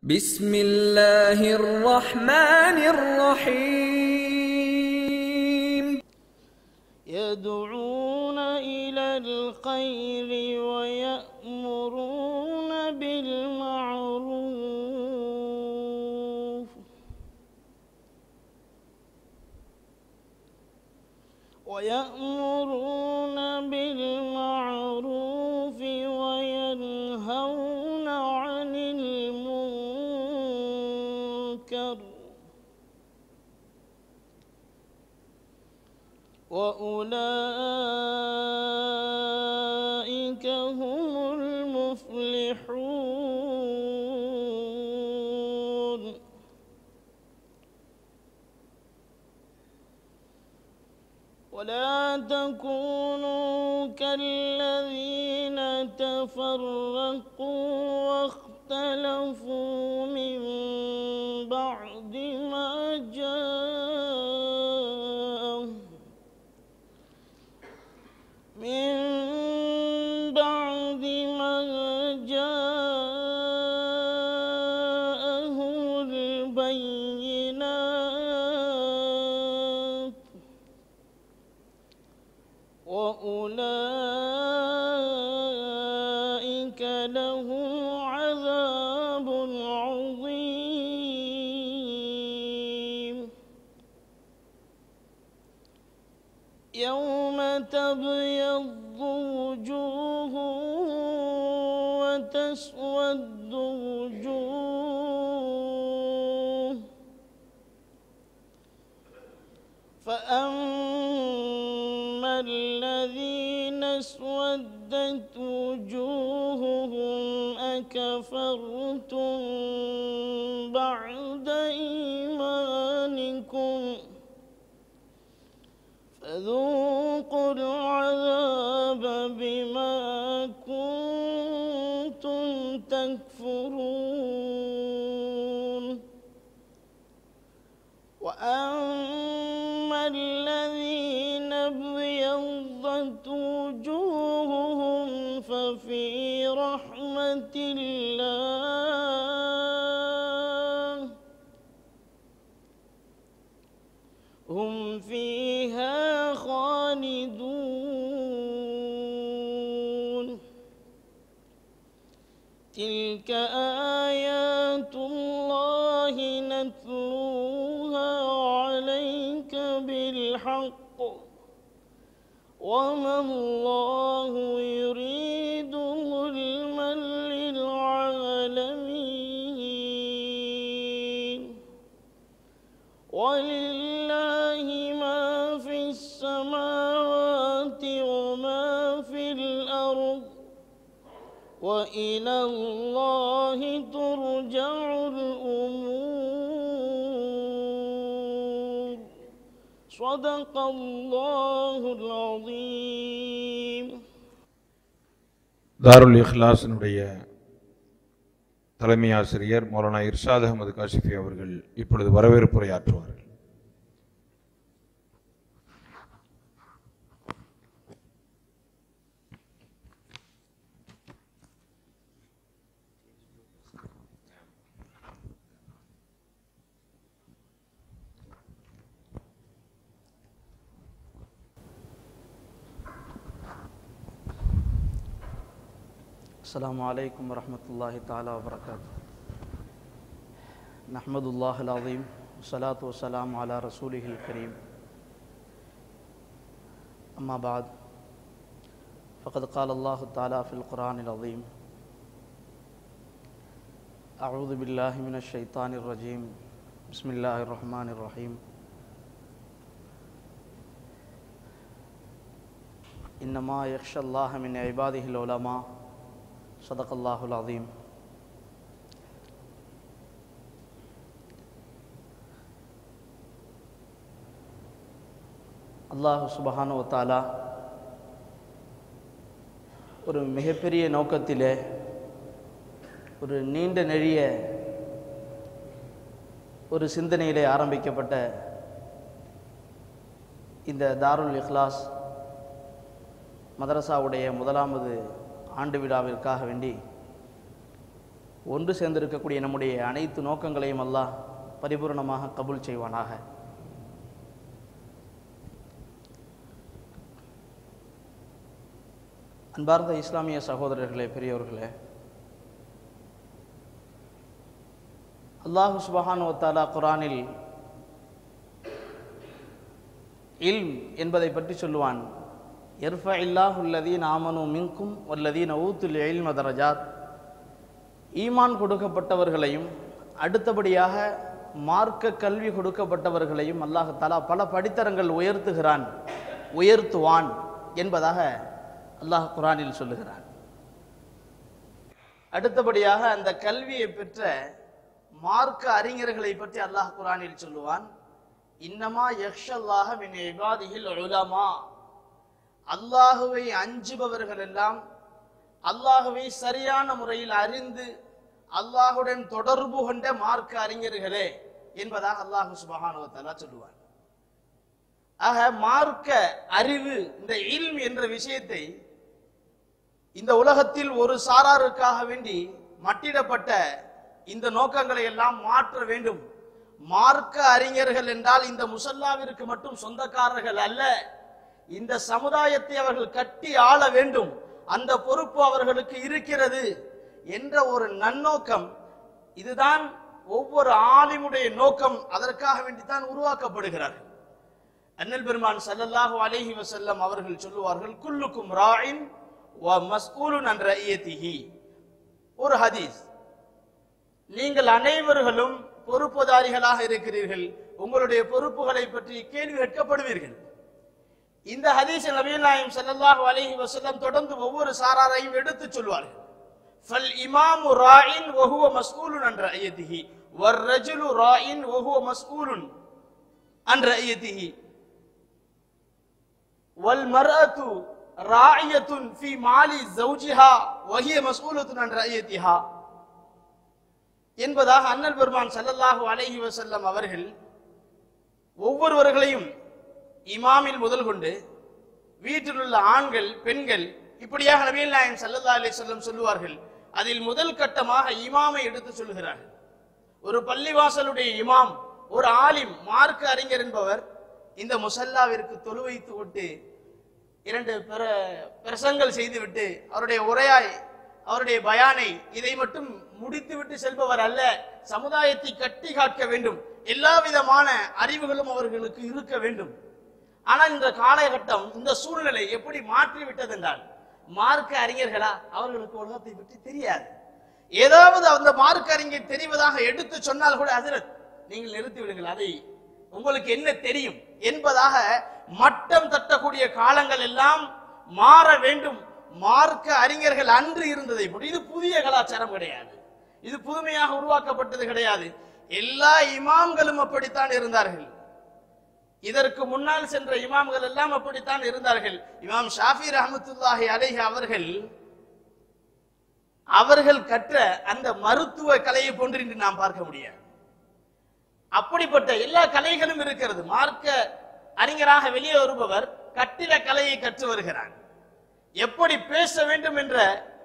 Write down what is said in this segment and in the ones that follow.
بسم الله الرحمن الرحيم يدعون إلى الخير ويأمرون بالمعروف ويأمرون بالمعروف وينهون عن المنكر وأولئك هم المفلحون ولا تكونوا كالذين تفرقوا واختلفوا من بعد ما جاءهم من بعد ما جاءهم البينات وأولئك لهم عذاب عظيم يوم تبيض وجوه وتسود وجوه فأما الذين اسودت وجوههم أكفرتم بعد إيمانكم فذوقوا العذاب بما كنتم تكفرون وأما الذين ابيضت وجوههم ففي رحمة الله هم فيها خالدون تلك آيات الله نتلوها عليك بالحق وما الله يريد ظلما للعالمين ولله ما في السماوات وما في الأرض وإلى الله ترجع الأمور صدق الله العظيم தாருல் இஹ்லாஸினுடைய தலைமை ஆசிரியர் மௌலானா இர்ஷாத் அகமது காஷிஃபி அவர்கள் இப்பொழுது வரவேற்புரையாற்றுவார்கள் السلام عليكم ورحمة الله تعالى وبركاته نحمد الله العظيم والصلاة والسلام على رسوله الكريم أما بعد فقد قال الله تعالى في القرآن العظيم أعوذ بالله من الشيطان الرجيم بسم الله الرحمن الرحيم إنما يخشى الله من عباده العلماء صدق الله العظيم அல்லாஹ் சுபஹானு தாலா ஒரு மிகப்பெரிய நோக்கத்திலே ஒரு நீண்ட நெறிய ஒரு சிந்தனையிலே ஆரம்பிக்கப்பட்ட இந்த தாருல் இஹ்லாஸ் மதரசாவுடைய முதலாவது ஆண்டு விழாவிற்காக வேண்டி ஒன்று சேர்ந்திருக்கக்கூடிய நம்முடைய அனைத்து நோக்கங்களையும் அல்லாஹ் பரிபூர்ணமாக கபூல் செய்வானாக அன்பார்ந்த இஸ்லாமிய சகோதரர்களே பெரியவர்களே அல்லாஹு சுபஹானு தாலா குரானில் இல்ம் என்பதை பற்றி சொல்லுவான் எர்ஃப இல்லாஹுல்லதீன் ஆமனு மின்கும் வல்லதீன் ஊத்துல் இல்ம தரஜாத் ஈமான் கொடுக்கப்பட்டவர்களையும் அடுத்தபடியாக மார்க்க கல்வி கொடுக்கப்பட்டவர்களையும் அல்லாஹ் தலா பல படித்தரங்கள் உயர்த்துகிறான் உயர்த்துவான் என்பதாக அல்லாஹ் குரானில் சொல்லுகிறான் அடுத்தபடியாக அந்த கல்வியை பெற்ற மார்க்க அறிஞர்களை பற்றி அல்லாஹ் குரானில் சொல்லுவான் இன்னமா யக்ஷல்லாஹ மின் இபாதிஹில் உலமா அல்லாஹுவை அஞ்சுபவர்கள் எல்லாம் அல்லாஹுவை சரியான முறையில் அறிந்து அல்லாஹுடன் தொடர்பு கொண்ட மார்க்க அறிஞர்களே என்பதாக அல்லாஹு சுபஹானுவத்தாலா சொல்லுவார் ஆக மார்க்க அறிவு இந்த இல்ம் என்ற விஷயத்தை இந்த உலகத்தில் ஒரு சாராருக்காக வேண்டி மட்டிடப்பட்ட இந்த நோக்கங்களை எல்லாம் மாற்ற வேண்டும் மார்க்க அறிஞர்கள் என்றால் இந்த முசல்லாவிற்கு மட்டும் சொந்தக்காரர்கள் அல்ல இந்த சமுதாயத்தை அவர்கள் கட்டி ஆள வேண்டும் அந்த பொறுப்பு அவர்களுக்கு இருக்கிறது என்ற ஒரு நன்னோக்கம் இதுதான் ஒவ்வொரு ஆலிமுடைய நோக்கம் அதற்காக வேண்டித்தான் உருவாக்கப்படுகிறார்கள் அண்ணல் பெருமான் ஸல்லல்லாஹு அலைஹி வஸல்லம் அவர்கள் சொல்லுவார்கள் குல்லுக்கும் ராயின் வ மஸ்ஊலுன் அன் ரஇயத்திஹி ஒரு ஹதீஸ் நீங்கள் அனைவர்களும் பொறுப்புதாரிகளாக இருக்கிறீர்கள் உங்களுடைய பொறுப்புகளை பற்றி கேள்வி கேட்கப்படுவீர்கள் இந்த ஹதீஸ் நபிகள் நாயம் ஸல்லல்லாஹு அலைஹி வஸல்லம் தொடர்ந்து ஒவ்வொரு சாராரையும் எடுத்து சொல்வார்கள் ஃபல் இமாமு ராயின் வஹுவ மஸ்ஊலுன் அன் ரஇயத்திஹி வர் ரஜுலு ராயின் வஹுவ மஸ்ஊலுன் அன் ரஇயத்திஹி வல் மர்அத்து ராயியத்துன் ஃபி மாலி ஜௌஜிஹா வஹிய மஸ்ஊலத்துன் அன் ரஇயத்திஹா என்பதாக அண்ணல் பெருமான் ஸல்லல்லாஹு அலைஹி வஸல்லம் அவர்கள் ஒவ்வொருவர்களையும் இமாமில் முதல் கொண்டு வீட்டில் உள்ள ஆண்கள் பெண்கள் இப்படியாக நபிகள் நாயகம் ஸல்லல்லாஹு அலைஹி வஸல்லம் சொல்லுவார்கள் அதில் முதல் கட்டமாக இமாமை எடுத்து சொல்லுகிறார்கள் ஒரு பள்ளிவாசலுடைய இமாம் ஒரு ஆலிம் மார்க்க அறிஞர் என்பவர் இந்த முசல்லாவிற்கு தொழு வைத்து விட்டு இரண்டு பிர பிரசங்கள் செய்துவிட்டு அவருடைய உரையாய் அவருடைய பயானை இதை மட்டும் முடித்துவிட்டு செல்பவர் அல்ல சமுதாயத்தை கட்டி காக்க வேண்டும் எல்லா விதமான அறிவுகளும் அவர்களுக்கு இருக்க வேண்டும் ஆனால் இந்த காலகட்டம் இந்த சூழ்நிலை எப்படி மாற்றி விட்டது என்றால் மார்க்க அறிஞர்களா அவர்களுக்கு உலகத்தை பற்றி தெரியாது ஏதாவது அந்த மார்க்க அறிஞர் தெரிவதாக எடுத்து சொன்னால் கூட ஹசரத் நீங்கள் நிறுத்தி விடுங்கள் அதை உங்களுக்கு என்ன தெரியும் என்பதாக மட்டம் தட்டக்கூடிய காலங்கள் எல்லாம் மாற வேண்டும் மார்க்க அறிஞர்கள் அன்று இருந்ததை போட்டு இது புதிய கலாச்சாரம் கிடையாது இது புதுமையாக உருவாக்கப்பட்டது கிடையாது எல்லா இமாம்களும் அப்படித்தான் இருந்தார்கள் இதற்கு முன்னால் சென்ற இமாம்கள் எல்லாம் அப்படித்தான் இருந்தார்கள் இமாம் ஷாஃபி ரஹமத்துல்லாஹி அலைஹி அவர்கள் அவர்கள் கற்ற அந்த மருத்துவ கலையை போன்று இன்று நாம் பார்க்க முடியாது அப்படிப்பட்ட எல்லா கலைகளும் இருக்கிறது மார்க்க அறிஞராக வெளியே வருபவர் கட்டிட கலையை கற்று வருகிறார் எப்படி பேச வேண்டும் என்ற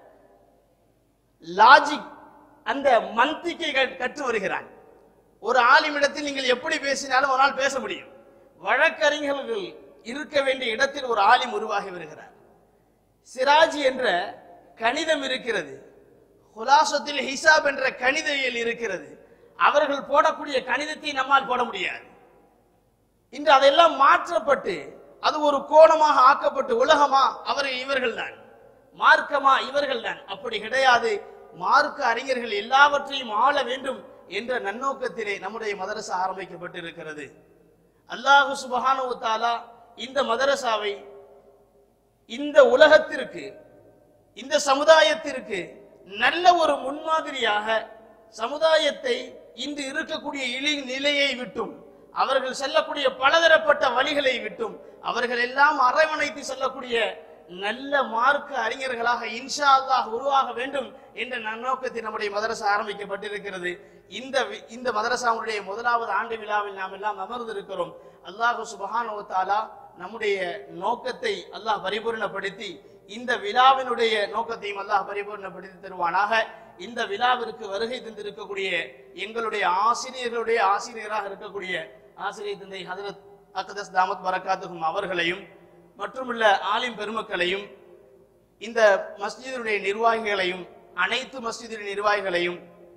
லாஜிக் அந்த மந்திக்கை க- கற்று வருகிறான் ஒரு ஆலிமிடத்தில் நீங்கள் எப்படி பேசினாலும் ஒரு நாள் பேச முடியும் வழக்கறிஞர்கள் இருக்க வேண்டிய இடத்தில் ஒரு ஆலிம் உருவாகி வருகிறார் சிராஜி என்ற கணிதம் இருக்கிறது ஹுலாசத்தில் ஹிசாப் என்ற கணிதவியல் இருக்கிறது அவர்கள் போடக்கூடிய கணிதத்தை நம்மால் போட முடியாது இன்று அதெல்லாம் மாற்றப்பட்டு அது ஒரு கோணமாக ஆக்கப்பட்டு உலகமா அவர் இவர்கள் தான் மார்க்கமா இவர்கள் தான் அப்படி கிடையாது மார்க்க அறிஞர்கள் எல்லாவற்றையும் ஆள வேண்டும் என்ற நன்னோக்கத்திலே நம்முடைய மதரசா ஆரம்பிக்கப்பட்டிருக்கிறது அல்லாஹு சுபஹானஹு தஆலா இந்த மதரசாவை இந்த உலகத்திற்கு இந்த சமுதாயத்திற்கு நல்ல ஒரு முன்மாதிரியாக சமுதாயத்தை இன்று இருக்கக்கூடிய இழி நிலையை விட்டும் அவர்கள் செல்லக்கூடிய பலதரப்பட்ட வழிகளை விட்டும் அவர்கள் எல்லாம் அரவணைத்து செல்லக்கூடிய நல்ல மார்க்க அறிஞர்களாக இன்ஷா அல்லாஹ் உருவாக வேண்டும் என்ற நன்னோக்கத்தில் நம்முடைய மதரசா ஆரம்பிக்கப்பட்டிருக்கிறது இந்த வி- இந்த மதரசாவுடைய முதலாவது ஆண்டு விழாவில் நாம் எல்லாம் அமர்ந்திருக்கிறோம் அல்லாஹு சுபஹானஹு வ தஆலா நம்முடைய நோக்கத்தை அல்லாஹ் பரிபூர்ணப்படுத்தி இந்த விழாவினுடைய நோக்கத்தையும் அல்லாஹ் பரிபூர்ணப்படுத்தி தருவானாக இந்த விழாவிற்கு வருகை தந்திருக்கக்கூடிய எங்களுடைய ஆசிரியர்களுடைய ஆசிரியராக இருக்கக்கூடிய ஆசிரியர் தந்தை ஹதரத் அக்தஸ் தாமத் பரக்காத்துகும் அவர்களையும் மற்றுமுள்ள ஆலிம் பெருமக்களையும் இந்த மஸ்ஜிதுடைய நிர்வாகிகளையும் அனைத்து மஸ்ஜிதுடைய நிர்வாகிகளையும்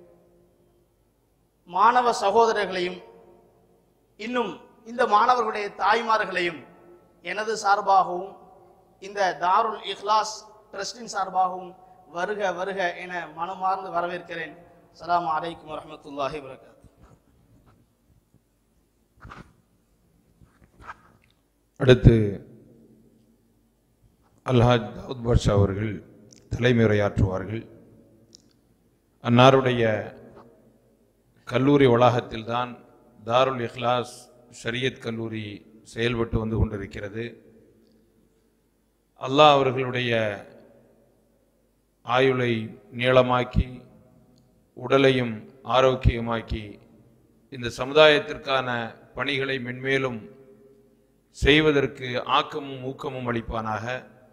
மாணவ சகோதரர்களையும் இன்னும் இந்த மாணவர்களுடைய தாய்மார்களையும் எனது சார்பாகவும் இந்த தாருல் இஹ்லாஸ் ட்ரஸ்டின் சார்பாகவும் வருக வருக என மனமார்ந்து வரவேற்கிறேன் அஸ்ஸலாமு அலைக்கும் வரஹ்மத்துல்லாஹி வரகாத்து அடுத்து அல்ஹாஜ் தாவூத் பாட்ஷா அவர்கள் தலைமையுரையாற்றுவார்கள் அன்னாருடைய கல்லூரி வளாகத்தில்தான் தாருல் இஹ்லாஸ் ஷரியத் கல்லூரி செயல்பட்டு வந்து கொண்டிருக்கிறது அல்லாஹ் அவர்களுடைய ஆயுளை நீளமாக்கி உடலையும் ஆரோக்கியமாக்கி இந்த சமுதாயத்திற்கான பணிகளை மென்மேலும் செய்வதற்கு ஆக்கமும் ஊக்கமும் அளிப்பானாக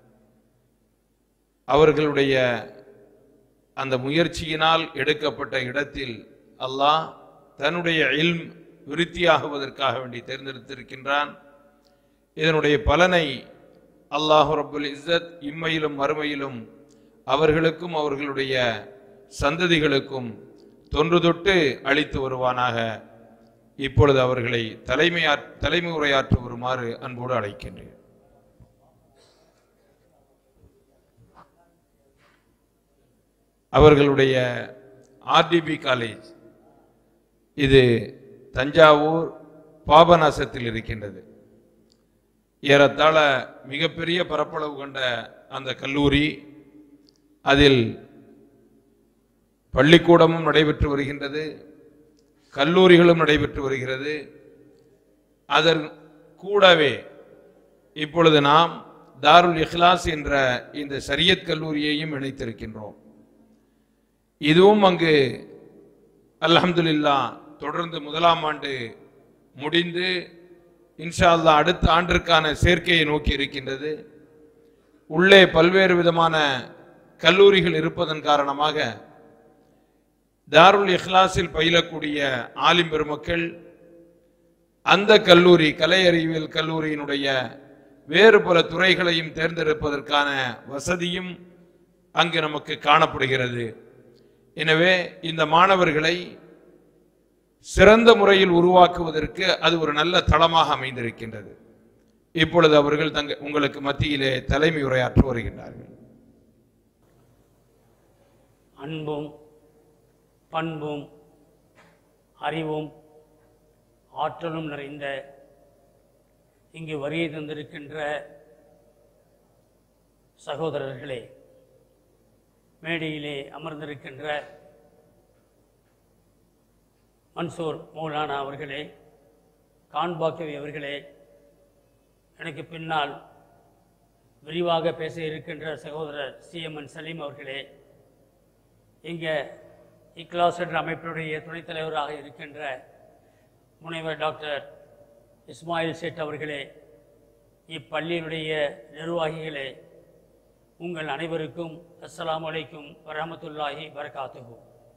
அவர்களுடைய அந்த முயற்சியினால் எடுக்கப்பட்ட இடத்தில் அல்லாஹ் தன்னுடைய இல்ம் விருத்தியாகுவதற்காக வேண்டி தேர்ந்தெடுத்திருக்கின்றான் இதனுடைய பலனை அல்லாஹு ரப்புல் இஸ்ஸத் இம்மையிலும் மறுமையிலும் அவர்களுக்கும் அவர்களுடைய சந்ததிகளுக்கும் தொன்று தொட்டு அளித்து வருவானாக இப்பொழுது அவர்களை தலைமையா தலைமை உரையாற்ற வருமாறு அன்போடு அழைக்கின்றேன் அவர்களுடைய ஆர்டிபி காலேஜ் இது தஞ்சாவூர் பாபநாசத்தில் இருக்கின்றது ஏறத்தாழ மிகப்பெரிய பரப்பளவு கொண்ட அந்த கல்லூரி அதில் பள்ளிக்கூடமும் நடைபெற்று வருகின்றது கல்லூரிகளும் நடைபெற்று வருகிறது அதன் கூடவே இப்பொழுது நாம் தாருல் இஹ்லாஸ் என்ற இந்த ஷரியத் கல்லூரியையும் இணைத்திருக்கின்றோம் இதுவும் அங்கு அல்ஹம்துலில்லாஹ் தொடர்ந்து முதலாம் ஆண்டு முடிந்து இன்ஷா அல்லாஹ் அடுத்த ஆண்டிற்கான சேர்க்கையை நோக்கி இருக்கின்றது உள்ளே பல்வேறு விதமான கல்லூரிகள் இருப்பதன் காரணமாக தாருல் இஹ்லாஸில் பயிலக்கூடிய ஆலிம் பெருமக்கள் அந்த கல்லூரி கலை அறிவியல் கல்லூரியினுடைய வேறு பல துறைகளையும் தேர்ந்தெடுப்பதற்கான வசதியும் அங்கு நமக்கு காணப்படுகிறது எனவே இந்த மாணவர்களை சிறந்த முறையில் உருவாக்குவதற்கு அது ஒரு நல்ல தளமாக அமைந்திருக்கின்றது இப்பொழுது அவர்கள் தங்க உங்களுக்கு மத்தியிலே தலைமை உரையாற்ற வருகின்றார்கள் அன்பும் பண்பும் அறிவும் ஆற்றலும் நிறைந்த இங்கு வருகை தந்திருக்கின்ற சகோதரர்களே மேடையிலே அமர்ந்திருக்கின்ற மன்சூர் மௌலானா அவர்களே கான்பாக்கவி அவர்களே எனக்கு பின்னால் விரிவாக பேச இருக்கின்ற சகோதரர் சிஎம்என் சலீம் அவர்களே இங்கே இக்லாஸ் என்ற அமைப்பினுடைய துணைத் தலைவராக இருக்கின்ற முனைவர் டாக்டர் இஸ்மாயில் சேட் அவர்களே இப்பள்ளியினுடைய நிர்வாகிகளே உங்கள் அனைவருக்கும் அஸ்ஸலாமு அலைக்கும் வரஹமத்துல்லாஹி வரகாத்துஹு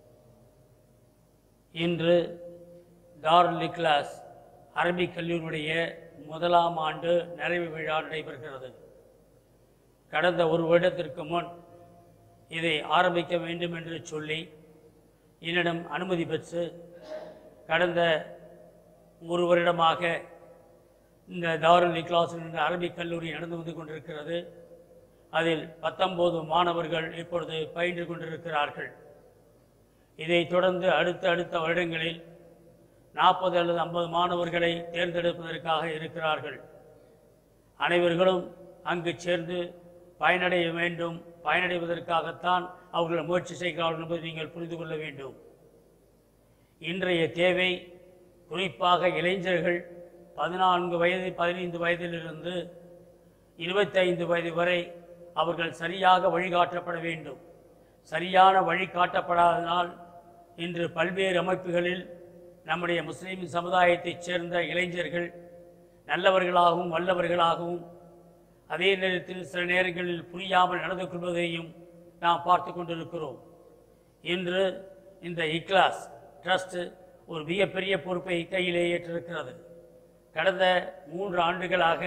இன்று தாருல் இக்லாஸ் அரபிக் கல்லூரியுடைய முதலாம் ஆண்டு நிறைவு விழா நடைபெறுகிறது கடந்த ஒரு வருடத்திற்கு முன் இதை ஆரம்பிக்க வேண்டும் என்று சொல்லி என்னிடம் அனுமதி பெற்று கடந்த ஒரு வருடமாக இந்த தாருல் இக்லாஸ் என்ற அரபிக் கல்லூரி நடந்து வந்து கொண்டிருக்கிறது அதில் பத்தொன்பது மாணவர்கள் இப்பொழுது பயின்று கொண்டிருக்கிறார்கள் இதைத் தொடர்ந்து அடுத்த அடுத்த வருடங்களில் நாற்பது அல்லது ஐம்பது மாணவர்களை தேர்ந்தெடுப்பதற்காக இருக்கிறார்கள் அனைவர்களும் அங்கு சேர்ந்து பயனடைய வேண்டும் பயனடைவதற்காகத்தான் அவர்கள் முயற்சி செய்கிறார்கள் என்பதை நீங்கள் புரிந்து கொள்ள வேண்டும் இன்றைய தேவை குறிப்பாக இளைஞர்கள் பதினான்கு வயது பதினைந்து வயதிலிருந்து இருபத்தைந்து வயது வரை அவர்கள் சரியாக வழிகாட்டப்பட வேண்டும் சரியான வழி காட்டப்படாததால் இன்று பல்வேறு அமைப்புகளில் நம்முடைய முஸ்லீம் சமுதாயத்தைச் சேர்ந்த இளைஞர்கள் நல்லவர்களாகவும் வல்லவர்களாகவும் அதே நேரத்தில் சில நேரங்களில் புரியாமல் நடந்து கொள்வதையும் நாம் பார்த்து கொண்டிருக்கிறோம் இன்று இந்த இக்லாஸ் ட்ரஸ்ட் ஒரு மிகப்பெரிய பொறுப்பை கையிலே ஏற்றிருக்கிறது கடந்த மூன்று ஆண்டுகளாக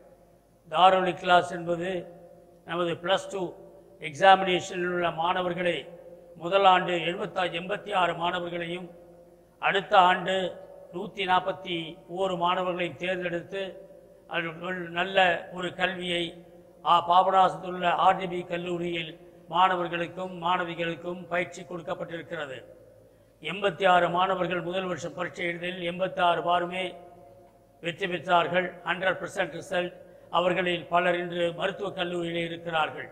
தாருல் இக்லாஸ் என்பது நமது ப்ளஸ் டூ எக்ஸாமினேஷனில் உள்ள மாணவர்களை முதல் ஆண்டு எழுபத்தா எண்பத்தி ஆறு மாணவர்களையும் அடுத்த ஆண்டு நூற்றி நாற்பத்தி ஓரு மாணவர்களையும் தேர்ந்தெடுத்து அது ஒரு நல்ல ஒரு கல்வியை ஆ பாபநாசத்தில் உள்ள ஆர்டிபி கல்லூரியில் மாணவர்களுக்கும் மாணவிகளுக்கும் பயிற்சி கொடுக்கப்பட்டிருக்கிறது எண்பத்தி ஆறு மாணவர்கள் முதல் வருஷம் பரீட்சை எழுதில் எண்பத்தி ஆறு பாருமே வெற்றி பெற்றார்கள் ஹண்ட்ரட் பர்சன்ட் ரிசல்ட் அவர்களில் பலர் இன்று மருத்துவக் கல்லூரியில் இருக்கிறார்கள்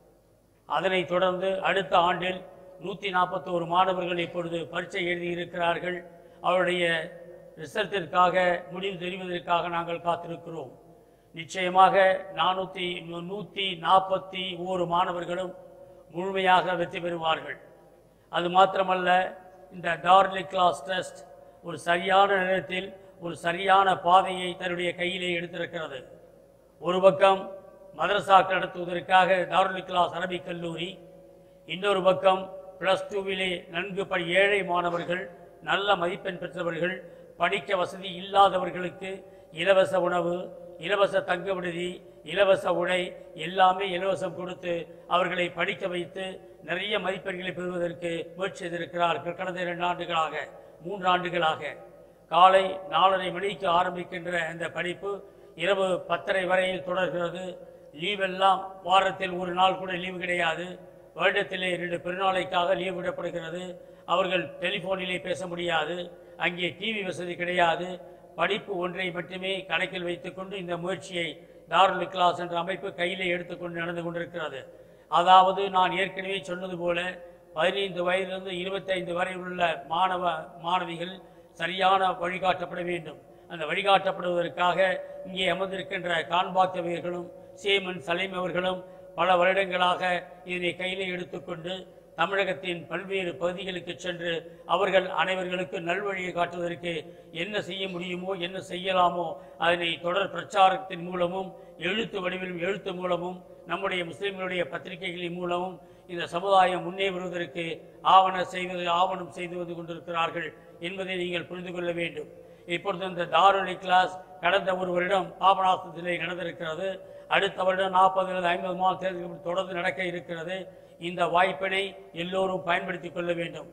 அதனைத் தொடர்ந்து அடுத்த ஆண்டில் நூற்றி நாற்பத்தோரு மாணவர்கள் இப்பொழுது பரீட்சை எழுதியிருக்கிறார்கள் அவருடைய ரிசல்ட்டிற்காக முடிவு தெரிவதற்காக நாங்கள் காத்திருக்கிறோம் நிச்சயமாக நானூற்றி நூற்றி நாற்பத்தி ஓரு மாணவர்களும் முழுமையாக வெற்றி பெறுவார்கள் அது மாத்திரமல்ல இந்த டார்லி கிளாஸ் டெஸ்ட் ஒரு சரியான நேரத்தில் ஒரு சரியான பாதையை தன்னுடைய கையிலே எடுத்திருக்கிறது ஒரு பக்கம் மதரசாக்கள் நடத்துவதற்காக தாருல் கிளாஸ் அரபிக் கல்லூரி இன்னொரு பக்கம் ப்ளஸ் டூவிலே நன்கு படி ஏழை மாணவர்கள் நல்ல மதிப்பெண் பெற்றவர்கள் படிக்க வசதி இல்லாதவர்களுக்கு இலவச உணவு இலவச தங்க விடுதி இலவச உடை எல்லாமே இலவசம் கொடுத்து அவர்களை படிக்க வைத்து நிறைய மதிப்பெண்களை பெறுவதற்கு முயற்சி செய்திருக்கிறார்கள் கடந்த இரண்டு ஆண்டுகளாக மூன்று ஆண்டுகளாக காலை நாலரை மணிக்கு ஆரம்பிக்கின்ற இந்த படிப்பு இரவு பத்தரை வரையில் தொடர்கிறது லீவெல்லாம் வாரத்தில் ஒரு நாள் கூட லீவு கிடையாது வருடத்திலே இரண்டு பெருநாளைக்காக லீவு விடப்படுகிறது அவர்கள் டெலிஃபோனிலே பேச முடியாது அங்கே டிவி வசதி கிடையாது படிப்பு ஒன்றை மட்டுமே கணக்கில் வைத்துக்கொண்டு இந்த முயற்சியை தாருல் கிளாஸ் என்ற அமைப்பு கையிலே எடுத்துக்கொண்டு நடந்து கொண்டிருக்கிறது அதாவது நான் ஏற்கனவே சொன்னது போல பதினைந்து வயதிலிருந்து இருபத்தைந்து வரை உள்ள மாணவ மாணவிகள் சரியான வழிகாட்டப்பட வேண்டும் அந்த வழிகாட்டப்படுவதற்காக இங்கே அமர்ந்திருக்கின்ற காண்பாக்கவியர்களும் சேமன் சலீம் அவர்களும் பல வருடங்களாக இதனை கையிலே எடுத்துக்கொண்டு தமிழகத்தின் பல்வேறு பகுதிகளுக்கு சென்று அவர்கள் அனைவர்களுக்கு நல்வழியை காட்டுவதற்கு என்ன செய்ய முடியுமோ என்ன செய்யலாமோ அதனை தொடர் பிரச்சாரத்தின் மூலமும் எழுத்து வடிவிலும் எழுத்து மூலமும் நம்முடைய முஸ்லிம்களுடைய பத்திரிகைகளின் மூலமும் இந்த சமுதாயம் முன்னே வருவதற்கு ஆவண செய்வது ஆவணம் செய்து வந்து கொண்டிருக்கிறார்கள் என்பதை நீங்கள் புரிந்து கொள்ள வேண்டும் இப்பொழுது இந்த தாருணி கிளாஸ் கடந்த ஒரு வருடம் பாபநாசத்திலே நடந்திருக்கிறது அடுத்த வருடம் நாற்பது ஐம்பது மாதம் தேர்தல் தொடர்ந்து நடக்க இருக்கிறது இந்த வாய்ப்பினை எல்லோரும் பயன்படுத்திக் கொள்ள வேண்டும்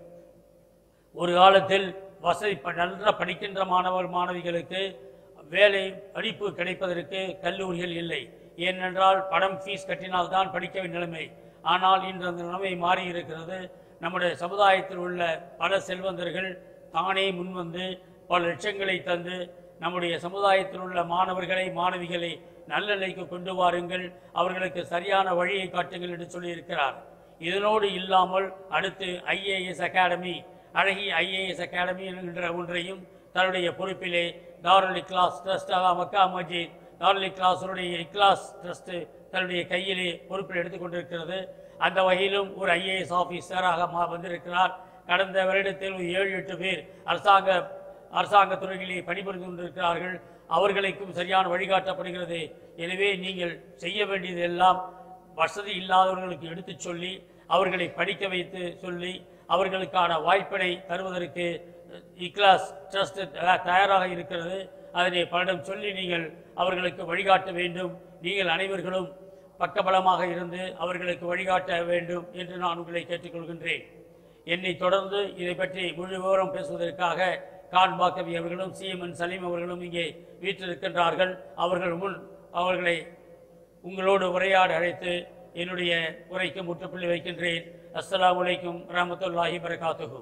ஒரு காலத்தில் வசதி ப- நன்றாக படிக்கின்ற மாணவர் மாணவிகளுக்கு வேலை படிப்பு கிடைப்பதற்கு கல்லூரிகள் இல்லை ஏனென்றால் பணம் ஃபீஸ் கட்டினால் தான் படிக்க வேண்டிய நிலைமை ஆனால் இன்று அந்த நிலைமை மாறி இருக்கிறது நம்முடைய சமுதாயத்தில் உள்ள பல செல்வந்தர்கள் தானே முன்வந்து பல லட்சங்களை தந்து நம்முடைய சமுதாயத்தில் உள்ள மாணவர்களை மாணவிகளை நல்ல நிலைக்கு கொண்டு வாருங்கள் அவர்களுக்கு சரியான வழியை காட்டுங்கள் என்று சொல்லியிருக்கிறார் இதனோடு இல்லாமல் அடுத்து ஐஏஎஸ் அகாடமி அழகிய ஐஏஎஸ் அகாடமி என்கின்ற ஒன்றையும் தன்னுடைய பொறுப்பிலே தாருல் இக்லாஸ் ட்ரஸ்ட் மக்கா மஜீத் தாருல் இக்லாஸுடைய இக்லாஸ் ட்ரஸ்ட் தன்னுடைய கையிலே பொறுப்பில் எடுத்துக்கொண்டிருக்கிறது அந்த வகையிலும் ஒரு ஐஏஎஸ் ஆஃபீஸராக மா வந்திருக்கிறார் கடந்த வருடத்தில் ஒரு ஏழு எட்டு பேர் அரசாங்க அரசாங்க துறைகளிலே பணிபுரிந்து கொண்டிருக்கிறார்கள் அவர்களுக்கும் சரியான வழிகாட்டப்படுகிறது எனவே நீங்கள் செய்ய வேண்டியது எல்லாம் வசதி இல்லாதவர்களுக்கு எடுத்துச் சொல்லி அவர்களை படிக்க வைத்து சொல்லி அவர்களுக்கான வாய்ப்பினை தருவதற்கு இக்லாஸ் ட்ரஸ்ட் தயாராக இருக்கிறது அதனை பலரிடம் சொல்லி நீங்கள் அவர்களுக்கு வழிகாட்ட வேண்டும் நீங்கள் அனைவர்களும் பக்கபலமாக இருந்து அவர்களுக்கு வழிகாட்ட வேண்டும் என்று நான் உங்களை கேட்டுக்கொள்கின்றேன் என்னை தொடர்ந்து இதை பற்றி முழு விவரம் பேசுவதற்காக கான் பாக்கவி அவர்களும் சிஎம்என் சலீம் அவர்களும் இங்கே வீற்றிருக்கின்றார்கள் அவர்கள் முன் அவர்களை உங்களோடு உரையாட அழைத்து என்னுடைய உரைக்கு முற்றுப்புள்ளி வைக்கின்றேன் அஸ்ஸலாமு அலைக்கும் ரஹமத்துல்லாஹி வரகாத்துஹு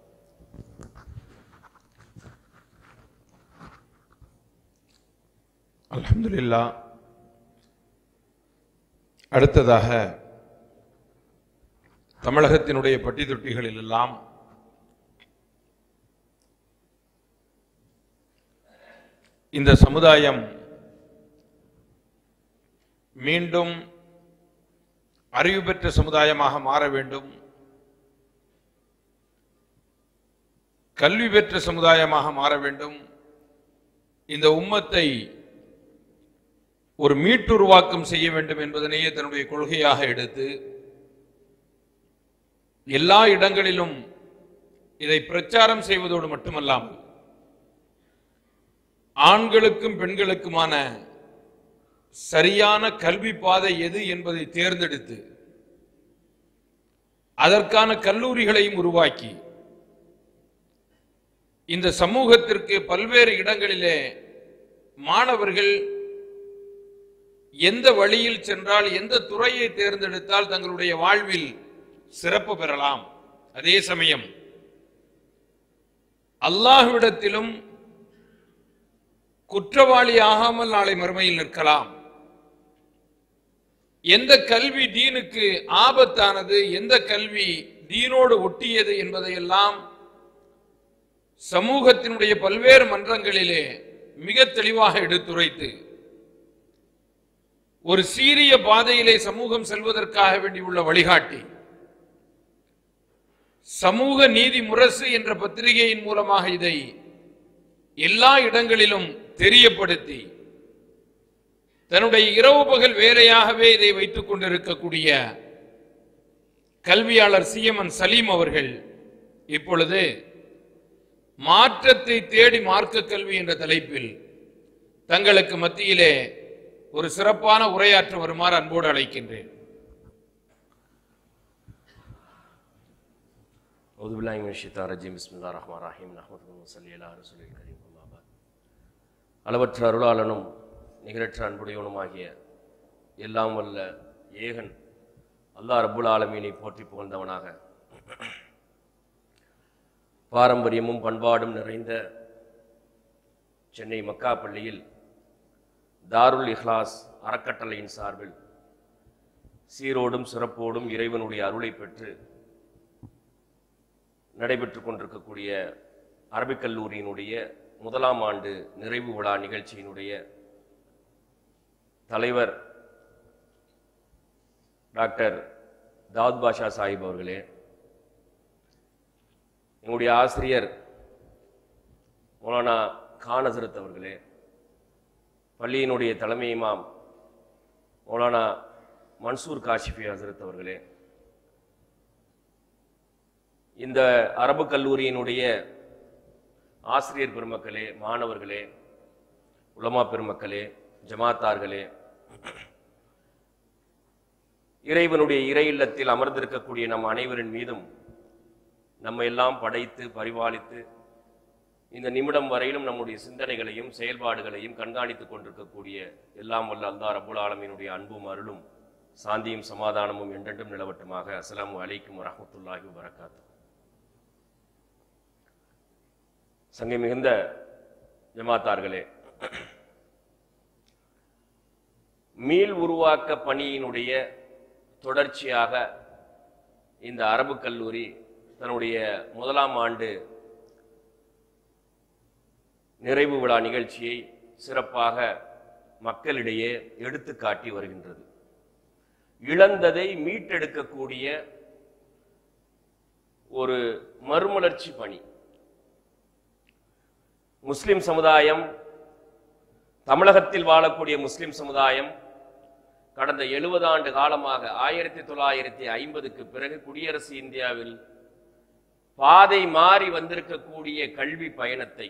அல்ஹம்துலில்லா அடுத்ததாக தமிழகத்தினுடைய பட்டி தொட்டிகளில் எல்லாம் இந்த சமுதாயம் மீண்டும் அறிவு பெற்ற சமுதாயமாக மாற வேண்டும் கல்வி பெற்ற சமுதாயமாக மாற வேண்டும் இந்த உம்மத்தை ஒரு மீட்டுருவாக்கம் செய்ய வேண்டும் என்பதனையே தன்னுடைய கொள்கையாக எடுத்து எல்லா இடங்களிலும் இதை பிரச்சாரம் செய்வதோடு மட்டுமல்லாமல் ஆண்களுக்கும் பெண்களுக்குமான சரியான கல்வி பாதை எது என்பதை தேர்ந்தெடுத்து அதற்கான கல்லூரிகளையும் உருவாக்கி இந்த சமூகத்திற்கு பல்வேறு இடங்களிலே மாணவர்கள் எந்த வழியில் சென்றால் எந்த துறையை தேர்ந்தெடுத்தால் தங்களுடைய வாழ்வில் சிறப்பு பெறலாம் அதே சமயம் அல்லாஹ்விடத்திலும் குற்றவாளி ஆகாமல் நாளை மறுமையில் நிற்கலாம் எந்த கல்வி தீனுக்கு ஆபத்தானது எந்த கல்வி தீனோடு ஒட்டியது என்பதையெல்லாம் சமூகத்தினுடைய பல்வேறு மன்றங்களிலே மிக தெளிவாக எடுத்துரைத்து ஒரு சீரிய பாதையிலே சமூகம் செல்வதற்காக வேண்டியுள்ள வழிகாட்டி சமூக நீதி முரசு என்ற பத்திரிகையின் மூலமாக இதை எல்லா இடங்களிலும் தெரியப்படுத்தி தன்னுடைய இரவு பகல் வேலையாகவே இதை வைத்துக் கொண்டிருக்கக்கூடிய கல்வியாளர் சிஎம்என் சலீம் அவர்கள் இப்பொழுது மாற்றத்தை தேடி மார்க்க கல்வி என்ற தலைப்பில் தங்களுக்கு மத்தியிலே ஒரு சிறப்பான உரையாற்ற வருமாறு அன்போடு அழைக்கின்றேன் أعوذ بالله من الشيطان الرجيم بسم الله الرحمن الرحيم نحمده ونصلي على رسول الكريم أما بعد அளவற்ற அருளாளனும் நிகரற்ற அன்புடையவனுமாகிய எல்லாம் வல்ல ஏகன் அல்லாஹ் ரப்புல் ஆலமீனை போற்றி புகழ்ந்தவனாக பாரம்பரியமும் பண்பாடும் நிறைந்த சென்னை மக்கா பள்ளியில் தாருல் இஹ்லாஸ் அறக்கட்டளையின் சார்பில் சீரோடும் சிறப்போடும் இறைவனுடைய அருளை பெற்று நடைபெற்றுக் கொண்டிருக்கக்கூடிய அரபிக் கல்லூரியினுடைய முதலாம் ஆண்டு நிறைவு விழா நிகழ்ச்சியினுடைய தலைவர் டாக்டர் தாவூத் பாஷா சாஹிப் அவர்களே எங்களுடைய ஆசிரியர் மௌலானா கான் ஹசரத் அவர்களே பள்ளியினுடைய தலைமை இமாம் மௌலானா மன்சூர் காஷிஃபி ஹசரத் அவர்களே இந்த அரபு கல்லூரியினுடைய ஆசிரியர் பெருமக்களே மாணவர்களே உலமா பெருமக்களே ஜமாத்தார்களே இறைவனுடைய இறை இல்லத்தில் அமர்ந்திருக்கக்கூடிய நம் அனைவரின் மீதும் நம்ம எல்லாம் படைத்து பரிபாலித்து இந்த நிமிடம் வரையிலும் நம்முடைய சிந்தனைகளையும் செயல்பாடுகளையும் கண்காணித்துக் கொண்டிருக்கக்கூடிய எல்லாம் வல்ல அல்லாஹ் ரபுல் ஆலமீனுடைய அன்பும் அருளும் சாந்தியும் சமாதானமும் என்றென்றும் நிலவட்டுமாக அஸ்ஸலாமு அலைக்கும் வரஹ்மத்துல்லாஹி வபரகாத்து சங்கை மிகுந்த ஜமாத்தார்களே மீள் உருவாக்க பணியினுடைய தொடர்ச்சியாக இந்த அரபு கல்லூரி தன்னுடைய முதலாம் ஆண்டு நிறைவு விழா நிகழ்ச்சியை சிறப்பாக மக்களிடையே எடுத்து காட்டி வருகின்றது இழந்ததை மீட்டெடுக்கக்கூடிய ஒரு மறுமலர்ச்சி பணி முஸ்லிம் சமுதாயம் தமிழகத்தில் வாழக்கூடிய முஸ்லிம் சமுதாயம் கடந்த எழுபது ஆண்டு காலமாக ஆயிரத்தி தொள்ளாயிரத்தி ஐம்பதுக்கு பிறகு குடியரசு இந்தியாவில் பாதை மாறி வந்திருக்கக்கூடிய கல்வி பயணத்தை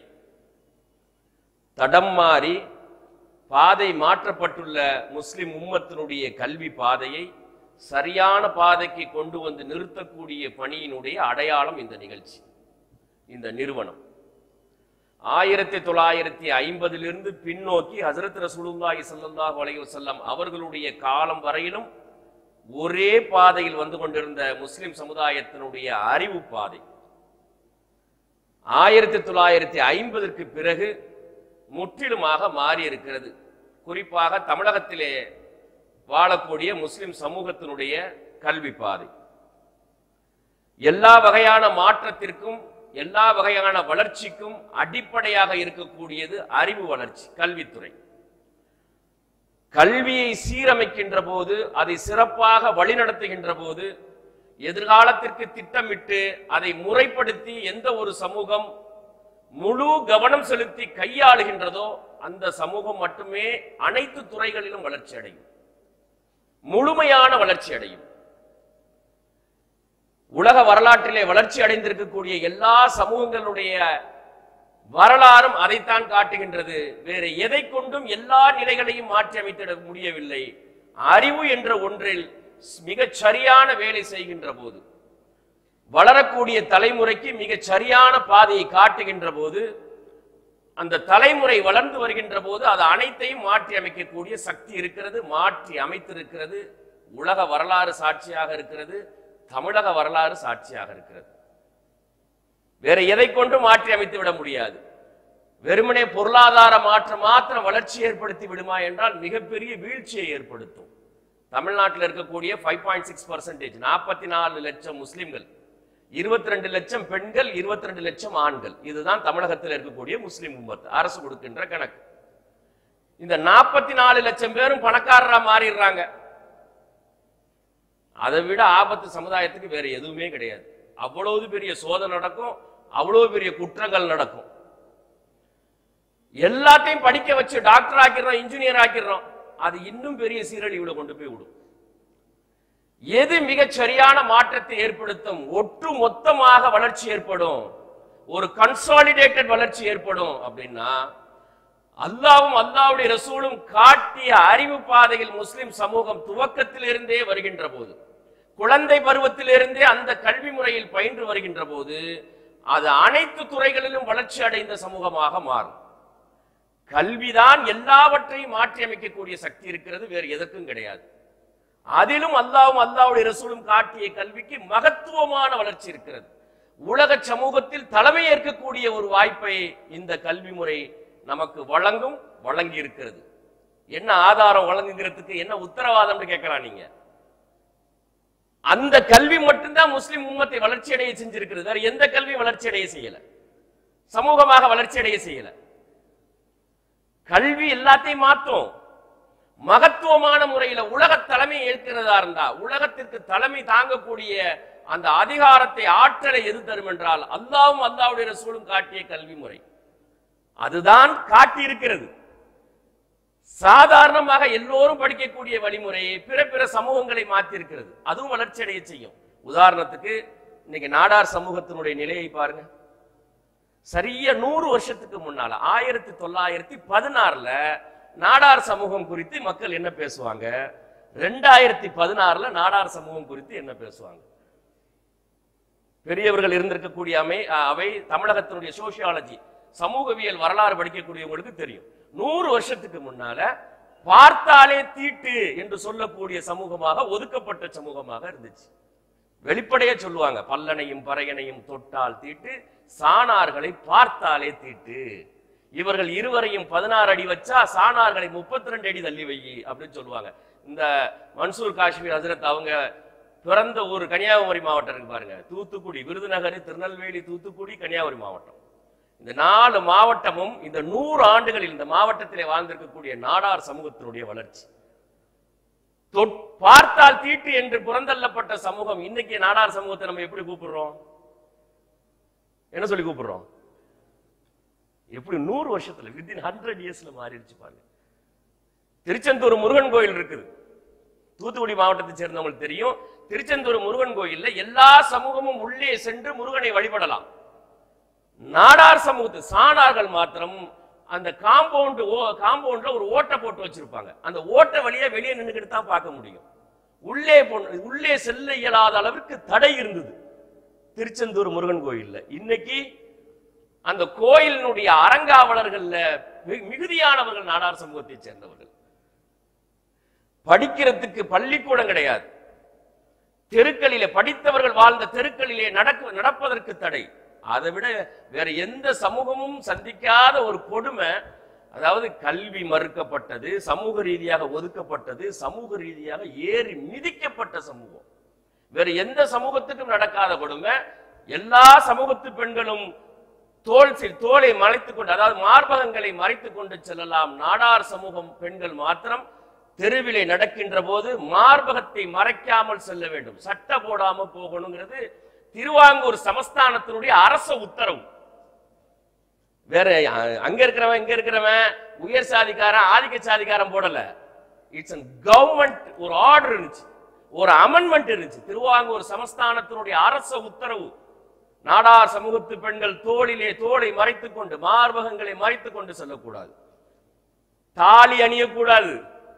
தடம் மாறி பாதை மாற்றப்பட்டுள்ள முஸ்லிம் உம்மத்தினுடைய கல்வி பாதையை சரியான பாதைக்கு கொண்டு வந்து நிறுத்தக்கூடிய பணியினுடைய அடையாளம் இந்த நிகழ்ச்சி இந்த நிறுவனம் ஆயிரத்தி தொள்ளாயிரத்தி ஐம்பதிலிருந்து பின்னோக்கி ஹசரத் ரசூலுல்லாஹி ஸல்லல்லாஹு அலைஹி வஸல்லம் அவர்களுடைய காலம் வரையிலும் ஒரே பாதையில் வந்து கொண்டிருந்த முஸ்லிம் சமுதாயத்தினுடைய அறிவு பாதை ஆயிரத்தி தொள்ளாயிரத்தி ஐம்பதற்கு பிறகு முற்றிலுமாக மாறி இருக்கிறது குறிப்பாக தமிழகத்திலே வாழக்கூடிய முஸ்லிம் சமூகத்தினுடைய கல்வி பாதை எல்லா வகையான மாற்றத்திற்கும் எல்லா வகையான வளர்ச்சிக்கும் அடிப்படையாக இருக்கக்கூடியது அறிவு வளர்ச்சி கல்வித்துறை கல்வியை சீரமைக்கின்ற போது அதை சிறப்பாக வழிநடத்துகின்ற போது எதிர்காலத்திற்கு திட்டமிட்டு அதை முறைப்படுத்தி எந்த ஒரு சமூகம் முழு கவனம் செலுத்தி கையாளுகின்றதோ அந்த சமூகம் மட்டுமே அனைத்து துறைகளிலும் வளர்ச்சி அடையும் முழுமையான வளர்ச்சி அடையும் உலக வரலாற்றிலே வளர்ச்சி அடைந்திருக்கக்கூடிய எல்லா சமூகங்களுடைய வரலாறும் அதைத்தான் காட்டுகின்றது வேறு எதை கொண்டும் எல்லா நிலைகளையும் மாற்றி அமைத்திட முடியவில்லை அறிவு என்ற ஒன்றில் மிகச் சரியான வேலை செய்கின்ற போது வளரக்கூடிய தலைமுறைக்கு மிகச் சரியான பாதையை காட்டுகின்ற போது அந்த தலைமுறை வளர்ந்து வருகின்ற போது அது அனைத்தையும் மாற்றி அமைக்கக்கூடிய சக்தி இருக்கிறது மாற்றி அமைத்திருக்கிறது உலக வரலாறு சாட்சியாக இருக்கிறது தமிழக வரலாறு சாட்சியாக இருக்கிறது வேற எதை கொண்டு மாற்றி அமைத்து விட முடியாது வெறுமனே பொருளாதார மாற்றம் மாத்திரம் வளர்ச்சி ஏற்படுத்தி விடுமா என்றால் மிகப்பெரிய வீழ்ச்சியை ஏற்படுத்தும் தமிழ்நாட்டில் இருக்கக்கூடிய ஃபைவ் பாயிண்ட் சிக்ஸ் பர்சன்டேஜ் நாற்பத்தி நாலு லட்சம் முஸ்லிம்கள் இருபத்தி ரெண்டு லட்சம் பெண்கள் இருபத்தி ரெண்டு லட்சம் ஆண்கள் இதுதான் தமிழகத்தில் இருக்கக்கூடிய முஸ்லிம் உம்மத் அரசு கொடுக்கின்ற கணக்கு இந்த நாற்பத்தி நாலு லட்சம் பேரும் பணக்காரரா மாறிடுறாங்க அதை விட ஆபத்து சமுதாயத்துக்கு வேற எதுவுமே கிடையாது அவ்வளவு பெரிய சோதனை நடக்கும் அவ்வளவு பெரிய குற்றங்கள் நடக்கும் எல்லாத்தையும் படிக்க வச்சு டாக்டர் ஆக்கிடுறோம் இன்ஜினியர் ஆக்கிடுறோம் அது இன்னும் பெரிய சீரழிவுல கொண்டு போய் விடும் எது மிகச் சரியான மாற்றத்தை ஏற்படுத்தும் ஒட்டு மொத்தமாக வளர்ச்சி ஏற்படும் ஒரு கன்சாலிடேட்டட் வளர்ச்சி ஏற்படும் அப்படின்னா அல்லாவும் அல்லாவுடைய ரசூலும் காட்டிய அறிவு பாதையில் முஸ்லிம் சமூகம் துவக்கத்திலிருந்தே வருகின்ற போது குழந்தை பருவத்திலிருந்தே அந்த கல்வி முறையில் பயின்று வருகின்ற போது அது அனைத்து துறைகளிலும் வளர்ச்சி அடைந்த சமூகமாக மாறும் கல்விதான் எல்லாவற்றையும் மாற்றி அமைக்கக்கூடிய சக்தி இருக்கிறது வேறு எதற்கும் கிடையாது அதிலும் அல்லாவும் அல்லாவுடைய ரசூலும் காட்டிய கல்விக்கு மகத்துவமான வளர்ச்சி இருக்கிறது உலக சமூகத்தில் தலைமை ஏற்கக்கூடிய ஒரு வாய்ப்பை இந்த கல்வி முறை நமக்கு வழங்கும் வழங்கி இருக்கிறது என்ன ஆதாரம் வழங்குகிறதுக்கு என்ன உத்தரவாதம்னு கேட்கலாம் நீங்க அந்த கல்வி மட்டும்தான் முஸ்லிம் உம்மத்தை வளர்ச்சி அடைய செஞ்சிருக்கிறது வேற எந்த கல்வியும் வளர்ச்சி அடைய செய்யல சமூகமாக வளர்ச்சி அடைய செய்யல கல்வி எல்லாத்தையும் மாத்தும் மகத்துவமான முறையில உலக தலைமை ஏற்கிறதா இருந்தா உலகத்திற்கு தலைமை தாங்கக்கூடிய அந்த அதிகாரத்தை ஆற்றலை எது தரும் என்றால் அல்லாவும் அல்லாவுடைய ரசூலும் காட்டிய கல்வி முறை அதுதான் காட்டி இருக்கிறது சாதாரணமாக எல்லோரும் படிக்கக்கூடிய வழிமுறையை பிற பிற சமூகங்களை மாற்றி இருக்கிறது அதுவும் வளர்ச்சி அடைய செய்யும் உதாரணத்துக்கு இன்னைக்கு நாடார் சமூகத்தினுடைய நிலையை பாருங்க சரியா நூறு வருஷத்துக்கு முன்னால ஆயிரத்தி தொள்ளாயிரத்தி பதினாறுல நாடார் சமூகம் குறித்து மக்கள் என்ன பேசுவாங்க ரெண்டாயிரத்தி பதினாறுல நாடார் சமூகம் குறித்து என்ன பேசுவாங்க பெரியவர்கள் இருந்திருக்கக்கூடிய அமை அவை தமிழகத்தினுடைய சோசியாலஜி சமூகவியல் வரலாறு படிக்கக்கூடியவங்களுக்கு தெரியும் நூறு வருஷத்துக்கு முன்னால பார்த்தாலே தீட்டு என்று சொல்லக்கூடிய சமூகமாக ஒதுக்கப்பட்ட சமூகமாக இருந்துச்சு வெளிப்படையா சொல்லுவாங்க பல்லனையும் பறையனையும் தொட்டால் தீட்டு சாணார்களை பார்த்தாலே தீட்டு இவர்கள் இருவரையும் பதினாறு அடி வச்சா சாணார்களை முப்பத்தி ரெண்டு அடி தள்ளி வை அப்படின்னு சொல்லுவாங்க இந்த மன்சூர் காஷ்மீர் ஹசரத் அவங்க பிறந்த ஊர் கன்னியாகுமரி மாவட்டம் இருக்கு பாருங்க தூத்துக்குடி விருதுநகர் திருநெல்வேலி தூத்துக்குடி கன்னியாகுமரி மாவட்டம் இந்த நாலு மாவட்டமும் இந்த நூறு ஆண்டுகளில் இந்த மாவட்டத்திலே வாழ்ந்திருக்கக்கூடிய நாடார் சமூகத்தினுடைய வளர்ச்சி தொட்- பார்த்தால் தீட்டு என்று புறந்தள்ளப்பட்ட சமூகம் இன்னைக்கு நாடார் சமூகத்தை நம்ம எப்படி கூப்பிடுறோம் என்ன சொல்லி கூப்பிடுறோம் எப்படி நூறு வருஷத்துல வித்தின் ஹண்ட்ரட் இயர்ஸ்ல மாறிடுச்சு பாருங்க திருச்செந்தூர் முருகன் கோயில் இருக்குது தூத்துக்குடி மாவட்டத்தை சேர்ந்தவங்களுக்கு தெரியும் திருச்செந்தூர் முருகன் கோயில்ல எல்லா சமூகமும் உள்ளே சென்று முருகனை வழிபடலாம் நாடார் சமூகத்து சாணார்கள் மாத்திரம் அந்த காம்பவுண்ட் காம்பவுண்ட்ல ஒரு ஓட்டை போட்டு வச்சிருப்பாங்க அந்த ஓட்டை வழியா வெளியே நின்னுக்கிட்டு தான் பார்க்க முடியும் உள்ளே பொ- உள்ளே செல்ல இயலாத அளவிற்கு தடை இருந்தது திருச்செந்தூர் முருகன் கோயில்ல இன்னைக்கு அந்த கோயிலினுடைய அறங்காவலர்கள்ல மி- மிகுதியானவர்கள் நாடார் சமூகத்தை சேர்ந்தவர்கள் படிக்கிறதுக்கு பள்ளிக்கூடம் கிடையாது தெருக்களிலே படித்தவர்கள் வாழ்ந்த தெருக்களிலே நடக்க நடப்பதற்கு தடை அதை விட வேற எந்த சமூகமும் சந்திக்காத ஒரு கொடுமை அதாவது கல்வி மறுக்கப்பட்டது சமூக ரீதியாக ஒதுக்கப்பட்டது சமூக ரீதியாக ஏறி மிதிக்கப்பட்ட சமூகம் வேற எந்த சமூகத்துக்கும் நடக்காத கொடுமை எல்லா சமூகத்து பெண்களும் தோல் சி- தோலை மறைத்துக் கொண்டு அதாவது மார்பகங்களை மறைத்துக் கொண்டு செல்லலாம் நாடார் சமூகம் பெண்கள் மாத்திரம் தெருவிலே நடக்கின்ற போது மார்பகத்தை மறைக்காமல் செல்ல வேண்டும் சட்டை போடாம போகணுங்கிறது திருவாங்கூர் சமஸ்தானத்தினுடைய அரச உத்தரவு வேற அ- அங்க இருக்கிறவன் இங்க இருக்கிறவன் உயர் சாதிக்காரன் ஆதிக்க சாதிக்காரன் போடல இட்ஸ் அன் கவர்மெண்ட் ஒரு ஆர்டர் இருந்துச்சு ஒரு அமெண்ட்மெண்ட் இருந்துச்சு திருவாங்கூர் சமஸ்தானத்தினுடைய அரச உத்தரவு நாடார் சமூகத்து பெண்கள் தோளிலே தோளை மறைத்துக் கொண்டு மார்பகங்களை மறைத்துக் கொண்டு செல்லக்கூடாது தாலி அணியக்கூடாது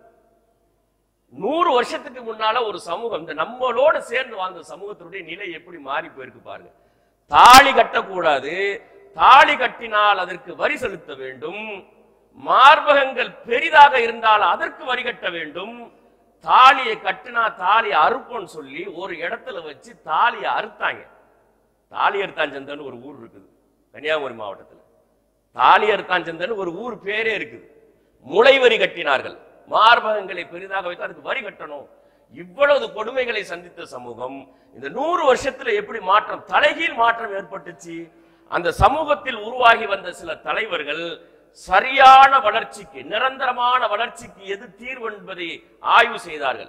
நூறு வருஷத்துக்கு முன்னால ஒரு சமூகம் இந்த நம்மளோட சேர்ந்து வாழ்ந்த சமூகத்தினுடைய நிலை எப்படி மாறி போயிருக்கு பாருங்க தாலி கட்டக்கூடாது தாலி கட்டினால் அதற்கு வரி செலுத்த வேண்டும் மார்பகங்கள் பெரிதாக இருந்தால் அதற்கு வரி கட்ட வேண்டும் தாலியை கட்டினா தாலி அறுப்போன்னு சொல்லி ஒரு இடத்துல வச்சு தாலியை அறுத்தாங்க தாலியர்த்தாஞ்சந்தன் ஒரு ஊர் இருக்குது கன்னியாகுமரி மாவட்டத்தில் தாலியர்த்தாஞ்சந்தன் ஒரு ஊர் பேரே இருக்குது முளை வரி கட்டினார்கள் மார்பகங்களை பெரிதாக வைத்து அதுக்கு வரி கட்டணும் இவ்வளவு கொடுமைகளை சந்தித்த சமூகம் இந்த நூறு வருஷத்துல எப்படி மாற்றம் தலைகீழ் மாற்றம் ஏற்பட்டுச்சு அந்த சமூகத்தில் உருவாகி வந்த சில தலைவர்கள் சரியான வளர்ச்சிக்கு நிரந்தரமான வளர்ச்சிக்கு எது தீர்வு என்பதை ஆய்வு செய்தார்கள்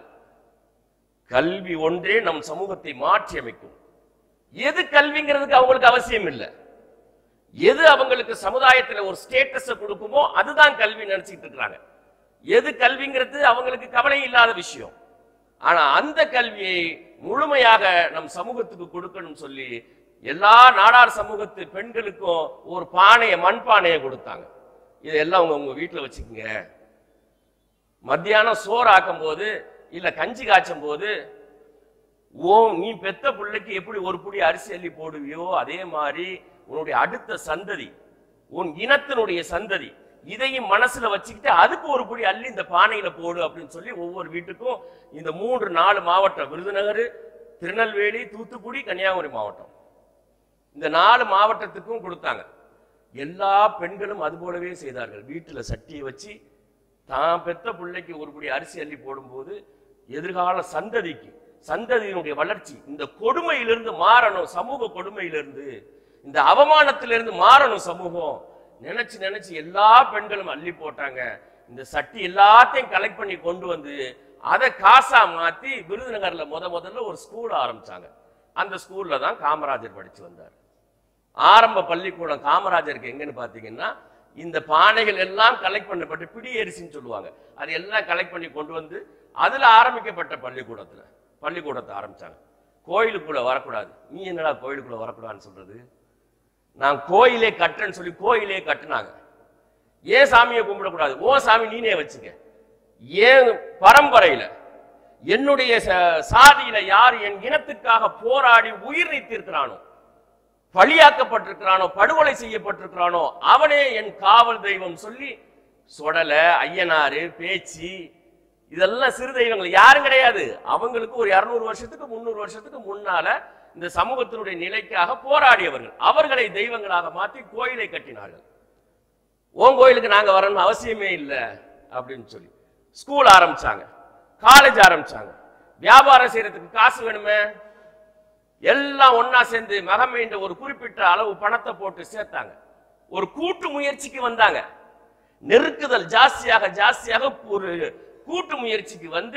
கல்வி ஒன்றே நம் சமூகத்தை மாற்றி அமைக்கும் எது கல்விங்கிறதுக்கு அவங்களுக்கு அவசியம் இல்லை எது அவங்களுக்கு சமுதாயத்துல ஒரு ஸ்டேட்டஸ கொடுக்குமோ அதுதான் கல்வி நினைச்சிட்டு இருக்கிறாங்க எது கல்விங்கிறது அவங்களுக்கு கவலை இல்லாத விஷயம் ஆனா அந்த கல்வியை முழுமையாக நம் சமூகத்துக்கு கொடுக்கணும் சொல்லி எல்லா நாடார் சமூகத்து பெண்களுக்கும் ஒரு பானையை மண் பானையை கொடுத்தாங்க இதெல்லாம் உங்க உங்க வீட்டுல வச்சுக்கோங்க மத்தியானம் சோறு ஆக்கும் போது இல்ல கஞ்சி காய்ச்சும் போது ஓ நீ பெத்த பிள்ளைக்கு எப்படி ஒரு புடி அரிசி அள்ளி போடுவியோ அதே மாதிரி உன்னுடைய அடுத்த சந்ததி உன் இனத்தினுடைய சந்ததி இதையும் மனசுல வச்சுக்கிட்டு அதுக்கு ஒரு புடி அள்ளி இந்த பானையில போடு அப்படின்னு சொல்லி ஒவ்வொரு வீட்டுக்கும் இந்த மூன்று நாலு மாவட்டம் விருதுநகர் திருநெல்வேலி தூத்துக்குடி கன்னியாகுமரி மாவட்டம் இந்த நாலு மாவட்டத்துக்கும் கொடுத்தாங்க எல்லா பெண்களும் அது போலவே செய்தார்கள் வீட்டுல சட்டியை வச்சு தான் பெத்த பிள்ளைக்கு ஒரு புடி அரிசி அள்ளி போடும்போது எதிர்கால சந்ததிக்கு சந்ததியினுடைய வளர்ச்சி இந்த கொடுமையிலிருந்து மாறணும் சமூக கொடுமையிலிருந்து இந்த அவமானத்திலிருந்து மாறணும் சமூகம் நினைச்சு நினைச்சு எல்லா பெண்களும் அள்ளி போட்டாங்க இந்த சட்டி எல்லாத்தையும் கலெக்ட் பண்ணி கொண்டு வந்து அதை காசா மாத்தி விருதுநகர்ல முத முதல்ல ஒரு ஸ்கூல் ஆரம்பிச்சாங்க அந்த ஸ்கூல்ல தான் காமராஜர் படிச்சு வந்தார் ஆரம்ப பள்ளிக்கூடம் காமராஜருக்கு எங்கன்னு பாத்தீங்கன்னா இந்த பானைகள் எல்லாம் கலெக்ட் பண்ணப்பட்டு பிடி அரிசின்னு சொல்லுவாங்க அது எல்லாம் கலெக்ட் பண்ணி கொண்டு வந்து அதுல ஆரம்பிக்கப்பட்ட பள்ளிக்கூடத்துல பள்ளிக்கூடத்தை ஆரம்பிச்சாங்க கோயிலுக்குள்ள வரக்கூடாது நீ என்னடா கோயிலுக்குள்ள வரக்கூடாதுன்னு சொல்றது நான் கோயிலே கட்டுறேன்னு சொல்லி கோயிலே கட்டுனாங்க ஏன் சாமியை கும்பிடக்கூடாது ஓ சாமி நீனே வச்சுக்க ஏன் பரம்பரையில என்னுடைய ச- சாதியில யார் என் இனத்துக்காக போராடி உயிர் நீத்திருக்கிறானோ பழியாக்கப்பட்டிருக்கிறானோ படுகொலை செய்யப்பட்டிருக்கிறானோ அவனே என் காவல் தெய்வம் சொல்லி சொடல ஐயனாரு பேச்சு இதெல்லாம் சிறு தெய்வங்கள் யாரும் கிடையாது அவங்களுக்கு ஒரு இருநூறு வருஷத்துக்கு முந்நூறு வருஷத்துக்கு முன்னால இந்த சமூகத்தினுடைய நிலைக்காக போராடியவர்கள் அவர்களை தெய்வங்களாக மாற்றி கோயிலை கட்டினார்கள் உன் கோயிலுக்கு நாங்க வரணும் அவசியமே இல்லை அப்படின்னு சொல்லி ஸ்கூல் ஆரம்பிச்சாங்க காலேஜ் ஆரம்பிச்சாங்க வியாபாரம் செய்யறதுக்கு காசு வேணுமே எல்லாம் ஒண்ணா சேர்ந்து மகமைன்ற ஒரு குறிப்பிட்ட அளவு பணத்தை போட்டு சேர்த்தாங்க ஒரு கூட்டு முயற்சிக்கு வந்தாங்க நெருக்குதல் ஜாஸ்தியாக ஜாஸ்தியாக ஒரு கூட்டு முயற்சிக்கு வந்து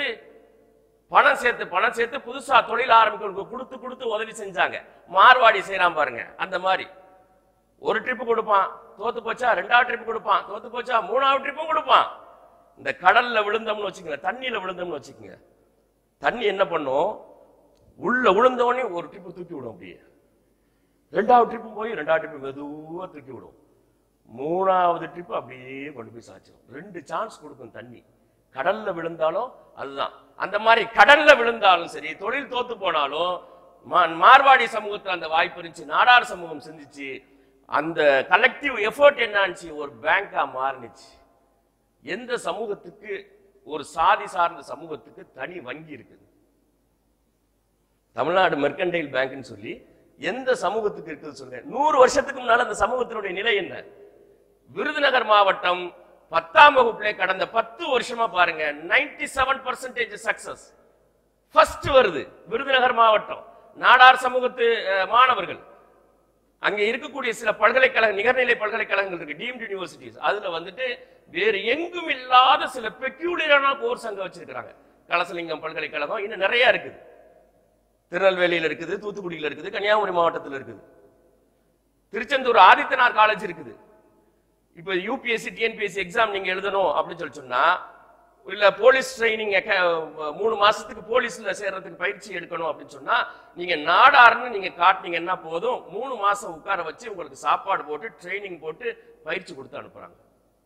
பணம் சேர்த்து பணம் சேர்த்து புதுசா தொழில் ஆரம்பிக்கிறவங்களுக்கு கொடுத்து கொடுத்து உதவி செஞ்சாங்க மார்வாடி செய்யறான் பாருங்க அந்த மாதிரி ஒரு ட்ரிப்பு கொடுப்பான் தோத்து போச்சா ரெண்டாவது ட்ரிப் கொடுப்பான் தோத்து போச்சா மூணாவது ட்ரிப்பும் கொடுப்பான் இந்த கடல்ல விழுந்தோம்னு வச்சுக்கோங்க தண்ணியில விழுந்தோம்னு வச்சுக்கோங்க தண்ணி என்ன பண்ணும் உள்ள விழுந்த உடனே ஒரு ட்ரிப்பு தூக்கி விடும் அப்படியே ரெண்டாவது ட்ரிப்பு போய் ரெண்டாவது ட்ரிப்பு மெதுவா தூக்கி விடும் மூணாவது ட்ரிப்பு அப்படியே கொண்டு போய் சாய்ச்சிடும் ரெண்டு சான்ஸ் கொடுக்கும் தண்ணி கடல்ல விழுந்தாலும் அதுதான் அந்த மாதிரி கடல்ல விழுந்தாலும் சரி தொழில் தோத்து போனாலும் மா- மார்வாடி சமூகத்துல அந்த வாய்ப்பு இருந்துச்சு நாடார் சமூகம் சிந்திச்சு அந்த கலெக்டிவ் எஃபோர்ட் என்னாச்சு ஒரு பேங்கா மாறுனுச்சு எந்த சமூகத்துக்கு ஒரு சாதி சார்ந்த சமூகத்துக்கு தனி வங்கி இருக்குது தமிழ்நாடு மெர்கண்டைல் பேங்க்னு சொல்லி எந்த சமூகத்துக்கு இருக்குது சொல்லுங்க நூறு வருஷத்துக்கு முன்னால அந்த சமூகத்தினுடைய நிலை என்ன விருதுநகர் மாவட்டம் பத்தாம் வகுப்புல கடந்த பத்து வருஷமா பாருங்க 97% செவன் பர்சன்டேஜ் சக்சஸ் ஃபர்ஸ்ட் வருது விருதுநகர் மாவட்டம் நாடார் சமூகத்து அஹ், மாணவர்கள் அங்க இருக்கக்கூடிய சில பல்கலைக்கழக நிகர்நிலை பல்கலைக்கழகங்கள் இருக்கு டீம்டு யூனிவர்சிட்டிஸ் அதுல வந்துட்டு வேறு எங்கும் இல்லாத சில பெக்யூலியரான கோர்ஸ் அங்க வச்சிருக்காங்க கலசலிங்கம் பல்கலைக்கழகம் இன்னும் நிறைய இருக்குது திருநெல்வேலியில இருக்குது தூத்துக்குடியில இருக்குது கன்னியாகுமரி மாவட்டத்தில் இருக்குது திருச்செந்தூர் ஆதித்தனார் காலேஜ் இருக்குது இப்போ யூபிஎஸ்சி டிஎன்பிஎஸ்சி எக்ஸாம் நீங்க எழுதணும் அப்படின்னு சொல்லி சொன்னா இல்ல போலீஸ் ட்ரைனிங் மூணு மாசத்துக்கு போலீஸ்ல சேர்றதுக்கு பயிற்சி எடுக்கணும் அப்படின்னு சொன்னா நீங்க நாடார்னு நீங்க காட்டினீங்கன்னா போதும் மூணு மாசம் உட்கார வச்சு உங்களுக்கு சாப்பாடு போட்டு ட்ரைனிங் போட்டு பயிற்சி கொடுத்து அனுப்புறாங்க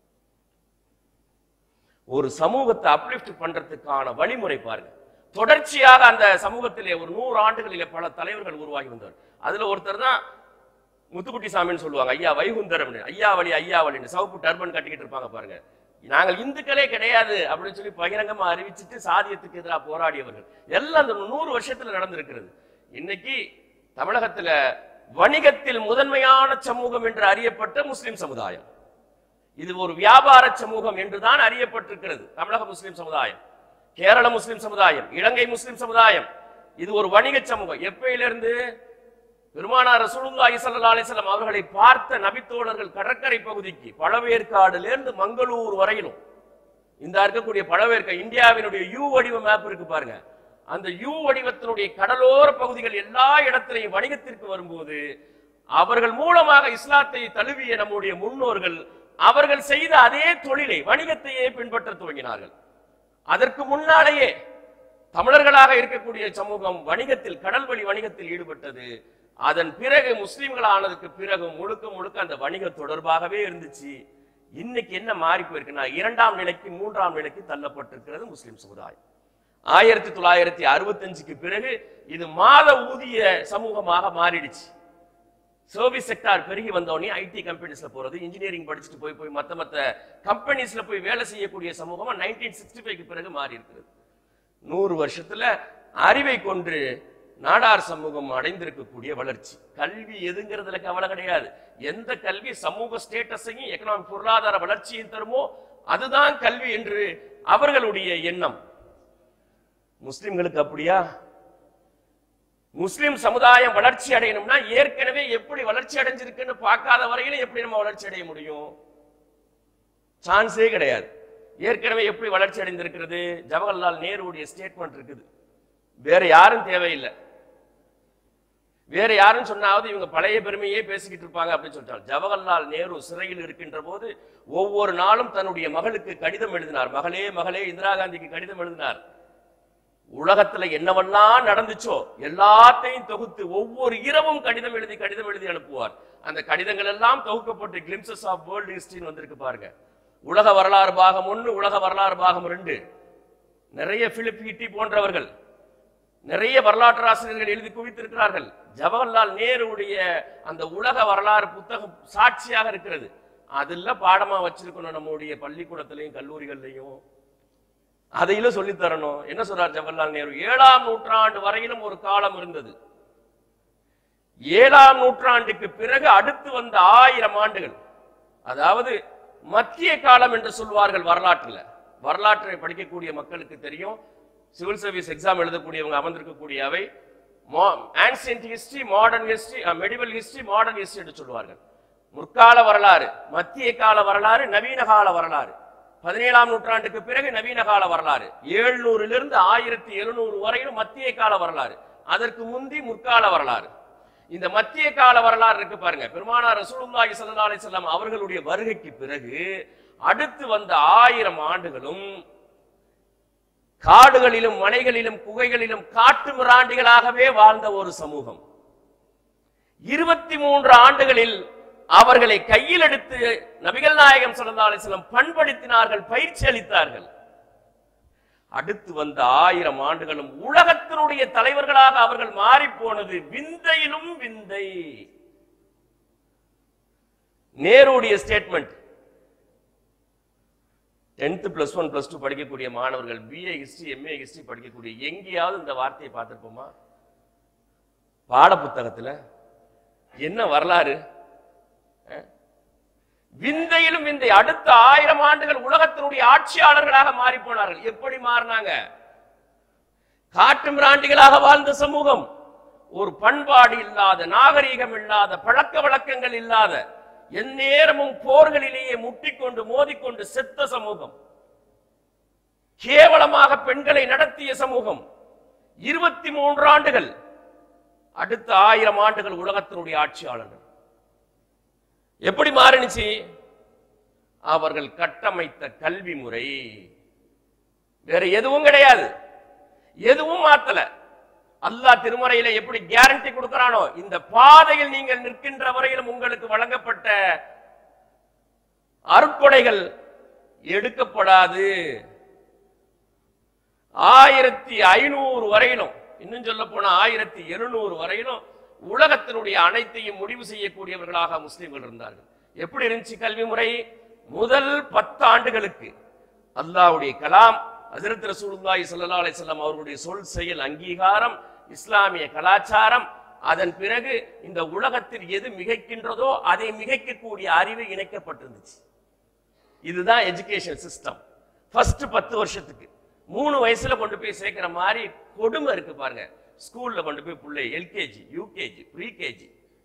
ஒரு சமூகத்தை அப்லிஃப்ட் பண்றதுக்கான வழிமுறை பாருங்க தொடர்ச்சியாக அந்த சமூகத்திலே ஒரு நூறு ஆண்டுகளிலே பல தலைவர்கள் உருவாகி வந்தவர் அதுல ஒருத்தர் தான் முத்துக்குட்டி சாமின்னு சொல்லுவாங்க ஐயா வைகுந்தரம் ஐயா வழி ஐயா வழின்னு சவுப்பு டர்பன் கட்டிக்கிட்டு இருப்பாங்க பாருங்க நாங்கள் இந்துக்களே கிடையாது அப்படின்னு சொல்லி பகிரங்கமா அறிவிச்சிட்டு சாதியத்துக்கு எதிராக போராடியவர்கள் எல்லாம் அந்த நூறு வருஷத்துல நடந்திருக்கிறது இன்னைக்கு தமிழகத்துல வணிகத்தில் முதன்மையான சமூகம் என்று அறியப்பட்ட முஸ்லிம் சமுதாயம் இது ஒரு வியாபார சமூகம் என்றுதான் அறியப்பட்டிருக்கிறது தமிழக முஸ்லிம் சமுதாயம் கேரள முஸ்லிம் சமுதாயம் இலங்கை முஸ்லிம் சமுதாயம் இது ஒரு வணிக சமூகம் எப்பயிலிருந்து பெருமானார் ரசூலுல்லாஹி ஸல்லல்லாஹு அலைஹி வஸல்லம் அவர்களை பார்த்த நபித்தோழர்கள் கடற்கரை பகுதிக்கு பழவேற்காடுல இருந்து மங்களூர் வரையிலும் இந்த இருக்கக்கூடிய பழவேற்கா இந்தியாவினுடைய யூ வடிவ மேப் இருக்கு பாருங்க அந்த யூ வடிவத்தினுடைய கடலோர பகுதிகள் எல்லா இடத்திலையும் வணிகத்திற்கு வரும்போது அவர்கள் மூலமாக இஸ்லாத்தை தழுவிய நம்முடைய முன்னோர்கள் அவர்கள் செய்த அதே தொழிலை வணிகத்தையே பின்பற்ற துவங்கினார்கள் அதற்கு முன்னாலேயே தமிழர்களாக இருக்கக்கூடிய சமூகம் வணிகத்தில் கடல் வழி வணிகத்தில் ஈடுபட்டது அதன் பிறகு முஸ்லிம்கள் ஆனதுக்கு பிறகு முழுக்க முழுக்க அந்த வணிக தொடர்பாகவே இருந்துச்சு இன்னைக்கு என்ன மாறி போயிருக்குன்னா இரண்டாம் நிலைக்கு மூன்றாம் நிலைக்கு தள்ளப்பட்டிருக்கிறது முஸ்லிம் சமுதாயம் ஆயிரத்தி தொள்ளாயிரத்தி அறுபத்தஞ்சுக்கு பிறகு இது மாத ஊதிய சமூகமாக மாறிடுச்சு சர்வீஸ் செக்டார் பெருகி வந்தோடனே ஐடி கம்பெனிஸ்ல போறது இன்ஜினியரிங் படிச்சுட்டு போய் போய் மத்த மத்த கம்பெனிஸ்ல போய் வேலை செய்யக்கூடிய சமூகமா நைன்டீன் சிக்ஸ்டி ஃபைவ்க்கு பிறகு மாறி இருக்கிறது நூறு வருஷத்துல அறிவை கொண்டு நாடார் சமூகம் அடைந்திருக்கக்கூடிய வளர்ச்சி கல்வி எதுங்கிறதுல கவலை கிடையாது எந்த கல்வி சமூக ஸ்டேட்டஸையும் எக்கனாமிக் பொருளாதார வளர்ச்சியும் தருமோ அதுதான் கல்வி என்று அவர்களுடைய எண்ணம் முஸ்லிம்களுக்கு அப்படியா முஸ்லிம் சமுதாயம் வளர்ச்சி அடையணும்னா ஏற்கனவே எப்படி வளர்ச்சி அடைஞ்சிருக்குன்னு பார்க்காத வரையிலும் எப்படி நம்ம வளர்ச்சி அடைய முடியும் சான்ஸே கிடையாது ஏற்கனவே எப்படி வளர்ச்சி அடைந்திருக்கிறது ஜவஹர்லால் நேருடைய ஸ்டேட்மெண்ட் இருக்குது வேற யாரும் தேவையில்லை வேற யாரும் சொன்னாவது இவங்க பழைய பெருமையே பேசிக்கிட்டு இருப்பாங்க அப்படின்னு சொல்லிட்டாங்க ஜவஹர்லால் நேரு சிறையில் இருக்கின்ற போது ஒவ்வொரு நாளும் தன்னுடைய மகளுக்கு கடிதம் எழுதினார் மகளே மகளே இந்திரா காந்திக்கு கடிதம் எழுதினார் உலகத்துல என்னவெல்லாம் நடந்துச்சோ எல்லாத்தையும் தொகுத்து ஒவ்வொரு இரவும் கடிதம் எழுதி கடிதம் எழுதி அனுப்புவார் அந்த கடிதங்கள் எல்லாம் தொகுக்கப்பட்டு கிளிம்சஸ் ஆஃப் வேர்ல்டு ஹிஸ்டரின்னு வந்திருக்கு பாருங்க உலக வரலாறு பாகம் ஒன்று உலக வரலாறு பாகம் ரெண்டு நிறைய பிலிப் ஹிட்டி போன்றவர்கள் நிறைய வரலாற்று ஆசிரியர்கள் எழுதி குவித்திருக்கிறார்கள் ஜவஹர்லால் நேருடைய அந்த உலக வரலாறு புத்தகம் சாட்சியாக இருக்கிறது அதுல பாடமா வச்சிருக்கணும் நம்முடைய பள்ளிக்கூடத்திலையும் கல்லூரிகள்லையும் அதையிலும் சொல்லி தரணும் என்ன சொல்றார் ஜவஹர்லால் நேரு ஏழாம் நூற்றாண்டு வரையிலும் ஒரு காலம் இருந்தது ஏழாம் நூற்றாண்டுக்கு பிறகு அடுத்து வந்த ஆயிரம் ஆண்டுகள் அதாவது மத்திய காலம் என்று சொல்வார்கள் வரலாற்றுல வரலாற்றை படிக்கக்கூடிய மக்களுக்கு தெரியும் சிவில் சர்வீஸ் எக்ஸாம் எழுதக்கூடியவங்க அமர்ந்திருக்கக்கூடிய அவை ancient history modern history medieval history modern history என்று சொல்வார்கள் முற்கால வரலாறு மத்திய கால வரலாறு நவீன கால வரலாறு பதினேழாம் நூற்றாண்டுக்கு பிறகு நவீன கால வரலாறு ஏழ்நூறிலிருந்து ஆயிரத்தி எழுநூறு வரையிலும் மத்திய கால வரலாறு அதற்கு முந்தி முற்கால வரலாறு இந்த மத்திய கால வரலாறு இருக்கு பாருங்க பெருமானார் ரசூலுல்லாஹி ஸல்லல்லாஹு அலைஹி வஸல்லம் அவர்களுடைய வருகைக்கு பிறகு அடுத்து வந்த ஆயிரம் ஆண்டுகளும் காடுகளிலும் மலைகளிலும் குகைகளிலும் காட்டு மிராண்டிகளாகவே வாழ்ந்த ஒரு சமூகம் இருபத்தி மூன்று ஆண்டுகளில் அவர்களை கையில் எடுத்து நபிகள் நாயகம் ஸல்லல்லாஹு அலைஹி வஸல்லம் பண்படுத்தினார்கள் பயிற்சி அளித்தார்கள் அடுத்து வந்த ஆயிரம் ஆண்டுகளும் உலகத்தினுடைய தலைவர்களாக அவர்கள் மாறி போனது விந்தையிலும் விந்தை நேருடைய statement tenth plus one plus two படிக்கக்கூடிய மாணவர்கள் பிஏ ஹிஸ்டரி எம்ஏ ஹிஸ்டரி படிக்கக்கூடிய எங்கேயாவது இந்த வார்த்தையை பார்த்திருப்போமா பாட புத்தகத்துல என்ன வரலாறு அஹ்? விந்தையிலும் விந்தை அடுத்த ஆயிரம் ஆண்டுகள் உலகத்தினுடைய ஆட்சியாளர்களாக மாறி போனார்கள் எப்படி மாறினாங்க காட்டு மிராண்டிகளாக வாழ்ந்த சமூகம் ஒரு பண்பாடு இல்லாத நாகரீகம் இல்லாத பழக்க வழக்கங்கள் இல்லாத எந்நேரமும் போர்களிலேயே முட்டிக்கொண்டு மோதிக்கொண்டு செத்த சமூகம் கேவலமாக பெண்களை நடத்திய சமூகம் இருபத்தி மூன்று ஆண்டுகள் அடுத்த ஆயிரம் ஆண்டுகள் உலகத்தினுடைய ஆட்சியாளர்கள் எப்படி மாறினுச்சு அவர்கள் கட்டமைத்த கல்வி முறை வேற எதுவும் கிடையாது எதுவும் மாத்தல அல்லாஹ் திருமறையில எப்படி கேரண்டி கொடுக்கறானோ இந்த பாதையில் நீங்கள் நிற்கின்ற வரையிலும் உங்களுக்கு வழங்கப்பட்ட அருட்கொடைகள் எடுக்கப்படாது ஆயிரத்தி ஐநூறு வரையிலும் இன்னும் சொல்ல போனா ஆயிரத்தி எழுநூறு வரையிலும் உலகத்தினுடைய அனைத்தையும் முடிவு செய்யக்கூடியவர்களாக முஸ்லிம்கள் இருந்தார்கள் எப்படி இருந்துச்சு கல்வி முறை முதல் பத்து ஆண்டுகளுக்கு அல்லாஹ்வுடைய கலாம் ஹஜரத் ரசூலுல்லாஹி ஸல்லல்லாஹு அலைஹி வஸல்லம் அவர்களுடைய சொல் செயல் அங்கீகாரம் இஸ்லாமிய கலாச்சாரம் அதன் பிறகு இந்த உலகத்தில் எது மிகைக்கின்றதோ அதை மிகைக்கக்கூடிய அறிவு இணைக்கப்பட்டிருந்துச்சு இதுதான் எஜுகேஷன் சிஸ்டம் ஃபர்ஸ்ட் பத்து வருஷத்துக்கு மூணு வயசுல கொண்டு போய் சேர்க்கிற மாதிரி கொடுமை இருக்கு பாருங்க ஸ்கூல்ல கொண்டு போய் பிள்ளை எல்கேஜி யூகேஜி ப்ரீகேஜி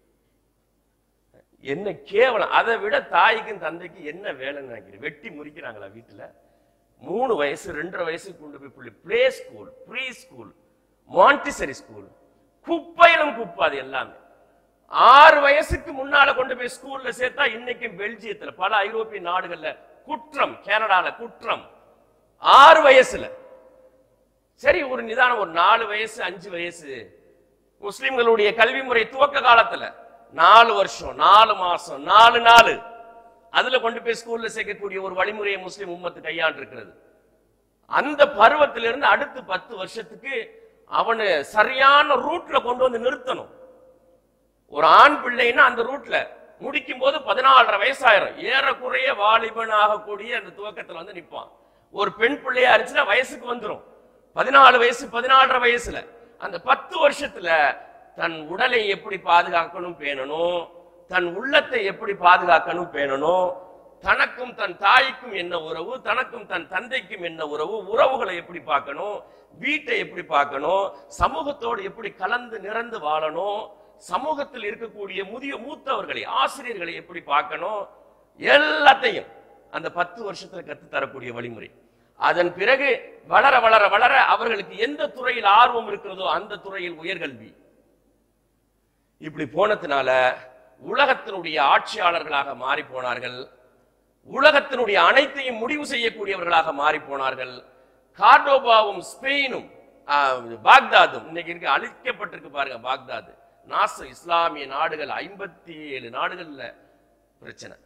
என்ன கேவலம் அதை விட தாய்க்கும் தந்தைக்கும் என்ன வேலைன்னு நினைக்கிறேன் வெட்டி முறிக்கிறாங்களா வீட்டுல மூணு வயசு ரெண்டரை வயசுக்கு கொண்டு போய் பிள்ளை play school pre school Montessori school குப்பையிலும் குப்பை அது எல்லாமே ஆறு வயசுக்கு முன்னால கொண்டு போய் ஸ்கூல்ல சேர்த்தா இன்னைக்கும் பெல்ஜியத்துல பல ஐரோப்பிய நாடுகள்ல குற்றம் கனடால குற்றம் ஆறு வயசுல சரி ஒரு நிதானம் ஒரு நாலு வயசு அஞ்சு வயசு முஸ்லிம்களுடைய கல்வி முறை துவக்க காலத்துல நாலு வருஷம் நாலு மாசம் நாலு நாலு அதுல கொண்டு போய் ஸ்கூல்ல சேர்க்கக்கூடிய ஒரு வழிமுறையை முஸ்லிம் உம்மத்து கையாண்டு இருக்கிறது அந்த பருவத்திலிருந்து அடுத்து பத்து வருஷத்துக்கு அவனை சரியான ரூட்ல கொண்டு வந்து நிறுத்தணும் ஒரு ஆண் பிள்ளைன்னா அந்த ரூட்ல முடிக்கும் போது பதினாலரை வயசாயிரும் ஏறக்குறைய வாலிபன் ஆகக்கூடிய அந்த துவக்கத்துல வந்து நிப்பான் ஒரு பெண் பிள்ளையா இருந்துச்சுன்னா வயசுக்கு வந்துரும் பதினாலு வயசு பதினாலரை வயசுல அந்த பத்து வருஷத்துல தன் உடலை எப்படி பாதுகாக்கணும் பேணணும் தன் உள்ளத்தை எப்படி பாதுகாக்கணும் பேணணும் தனக்கும் தன் தாய்க்கும் என்ன உறவு தனக்கும் தன் தந்தைக்கும் என்ன உறவு உறவுகளை எப்படி பார்க்கணும் வீட்டை எப்படி பார்க்கணும் சமூகத்தோடு எப்படி கலந்து நிறந்து வாழணும் சமூகத்தில் இருக்கக்கூடிய முதிய மூத்தவர்களை ஆசிரியர்களை எப்படி பார்க்கணும் எல்லாத்தையும் அந்த பத்து வருஷத்துல கத்து தரக்கூடிய வழிமுறை அதன் பிறகு வளர வளர வளர அவர்களுக்கு எந்த துறையில் ஆர்வம் இருக்கிறதோ அந்த துறையில் உயர்கல்வி இப்படி போனதுனால உலகத்தினுடைய ஆட்சியாளர்களாக மாறி போனார்கள் உலகத்தினுடைய அனைத்தையும் முடிவு செய்யக்கூடியவர்களாக மாறி போனார்கள் கார்டோபாவும் ஸ்பெயினும் ஆஹ், பாக்தாதும் இன்னைக்கு இருக்கு அழிக்கப்பட்டிருக்கு பாருங்க பாக்தாது நாசம் இஸ்லாமிய நாடுகள் ஐம்பத்தி ஏழு நாடுகள்ல பிரச்சனை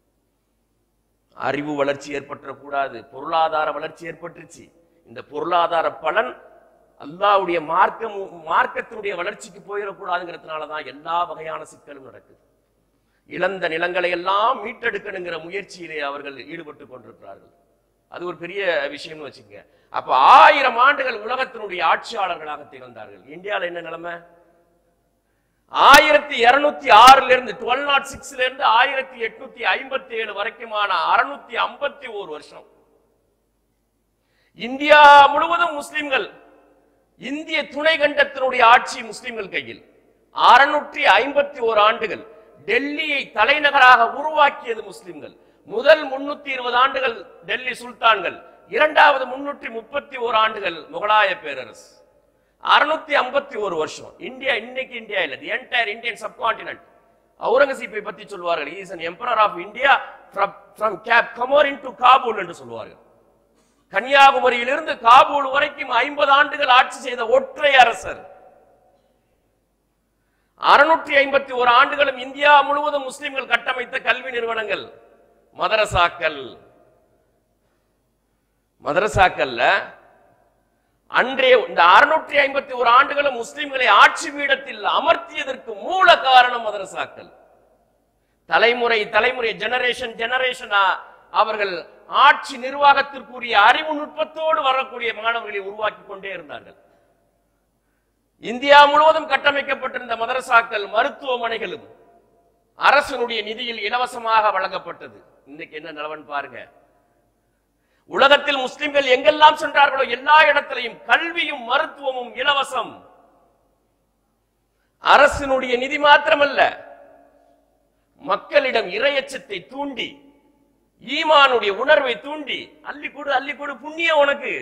அறிவு வளர்ச்சி ஏற்பட்டுறக்கூடாது பொருளாதார வளர்ச்சி ஏற்பட்டுருச்சு இந்த பொருளாதார பலன் அல்லாஹ்வுடைய மார்க்கம் மார்க்கத்தினுடைய வளர்ச்சிக்கு போயிடக்கூடாதுங்கிறதுனால தான் எல்லா வகையான சிக்கலும் நடக்குது இழந்த நிலங்களை எல்லாம் மீட்டெடுக்கணுங்கிற முயற்சியிலே அவர்கள் ஈடுபட்டு கொண்டிருக்கிறார்கள் அது ஒரு பெரிய விஷயம்னு வச்சுக்கங்க அப்ப ஆயிரம் ஆண்டுகள் உலகத்தினுடைய ஆட்சியாளர்களாக திகழ்ந்தார்கள் இந்தியால என்ன நிலைமை ஆயிரத்தி இருநூத்தி ஆறுல இருந்து டுவெல் நாட் சிக்ஸ்ல இருந்து ஆயிரத்தி எட்நூத்தி ஐம்பத்தி ஏழு வரைக்குமான அறுநூத்தி ஐம்பத்தி ஓரு வருஷம் இந்தியா முழுவதும் முஸ்லிம்கள் இந்திய துணை கண்டத்தினுடைய ஆட்சி முஸ்லிம்கள் கையில் அறுநூற்றி ஐம்பத்தி ஓரு ஆண்டுகள் டெல்லியை தலைநகராக உருவாக்கியது முஸ்லிம்கள் முதல் முன்னூத்தி இருபது ஆண்டுகள் டெல்லி சுல்தான்கள் இரண்டாவது முன்னூற்றி முப்பத்தி ஓரு ஆண்டுகள் முகலாய பேரரசு அறுநூத்தி ஐம்பத்தி ஒரு வருஷம் இந்தியா இன்னைக்கு இந்தியா இல்ல தி என்டையர் இந்தியன் சப்கான்டினென்ட் அவுரங்கசீப்பை பத்தி சொல்வார்கள் is an emperor of India from Cape Comorin to Kabul என்று சொல்வார்கள் கன்னியாகுமரியிலிருந்து காபூல் வரைக்கும் ஐம்பது ஆண்டுகள் ஆட்சி செய்த ஒற்றை அரசர் அறுநூற்றி ஐம்பத்தி ஒரு ஆண்டுகளும் இந்தியா முழுவதும் முஸ்லிம்கள் கட்டமைத்த கல்வி நிறுவனங்கள் மதரசாக்கள் மதரசாக்கள்ல அன்றைய இந்த அறுநூற்றி ஐம்பத்தி ஒரு ஆண்டுகளும் முஸ்லிம்களை ஆட்சி பீடத்தில் அமர்த்தியதற்கு மூல காரணம் மதரசாக்கள் தலைமுறை தலைமுறை ஜெனரேஷன் ஜெனரேஷனா அவர்கள் ஆட்சி நிர்வாகத்திற்குரிய அறிவு நுட்பத்தோடு வரக்கூடிய மாணவர்களை உருவாக்கி கொண்டே இருந்தார்கள் இந்தியா முழுவதும் கட்டமைக்கப்பட்டிருந்த மதரசாக்கள் மருத்துவமனைகளும் அரசனுடைய நிதியில் இலவசமாக வழங்கப்பட்டது இன்னைக்கு என்ன நிலவன் பாருங்க உலகத்தில் முஸ்லிம்கள் எங்கெல்லாம் சென்றார்களோ எல்லா இடத்திலையும் கல்வியும் மருத்துவமும் இலவசம் அரசினுடைய நிதி மாத்திரமல்ல மக்களிடம் இரையச்சத்தை தூண்டி ஈமானுடைய உணர்வை தூண்டி அள்ளி கொடு அள்ளி கொடு புண்ணியம் உனக்கு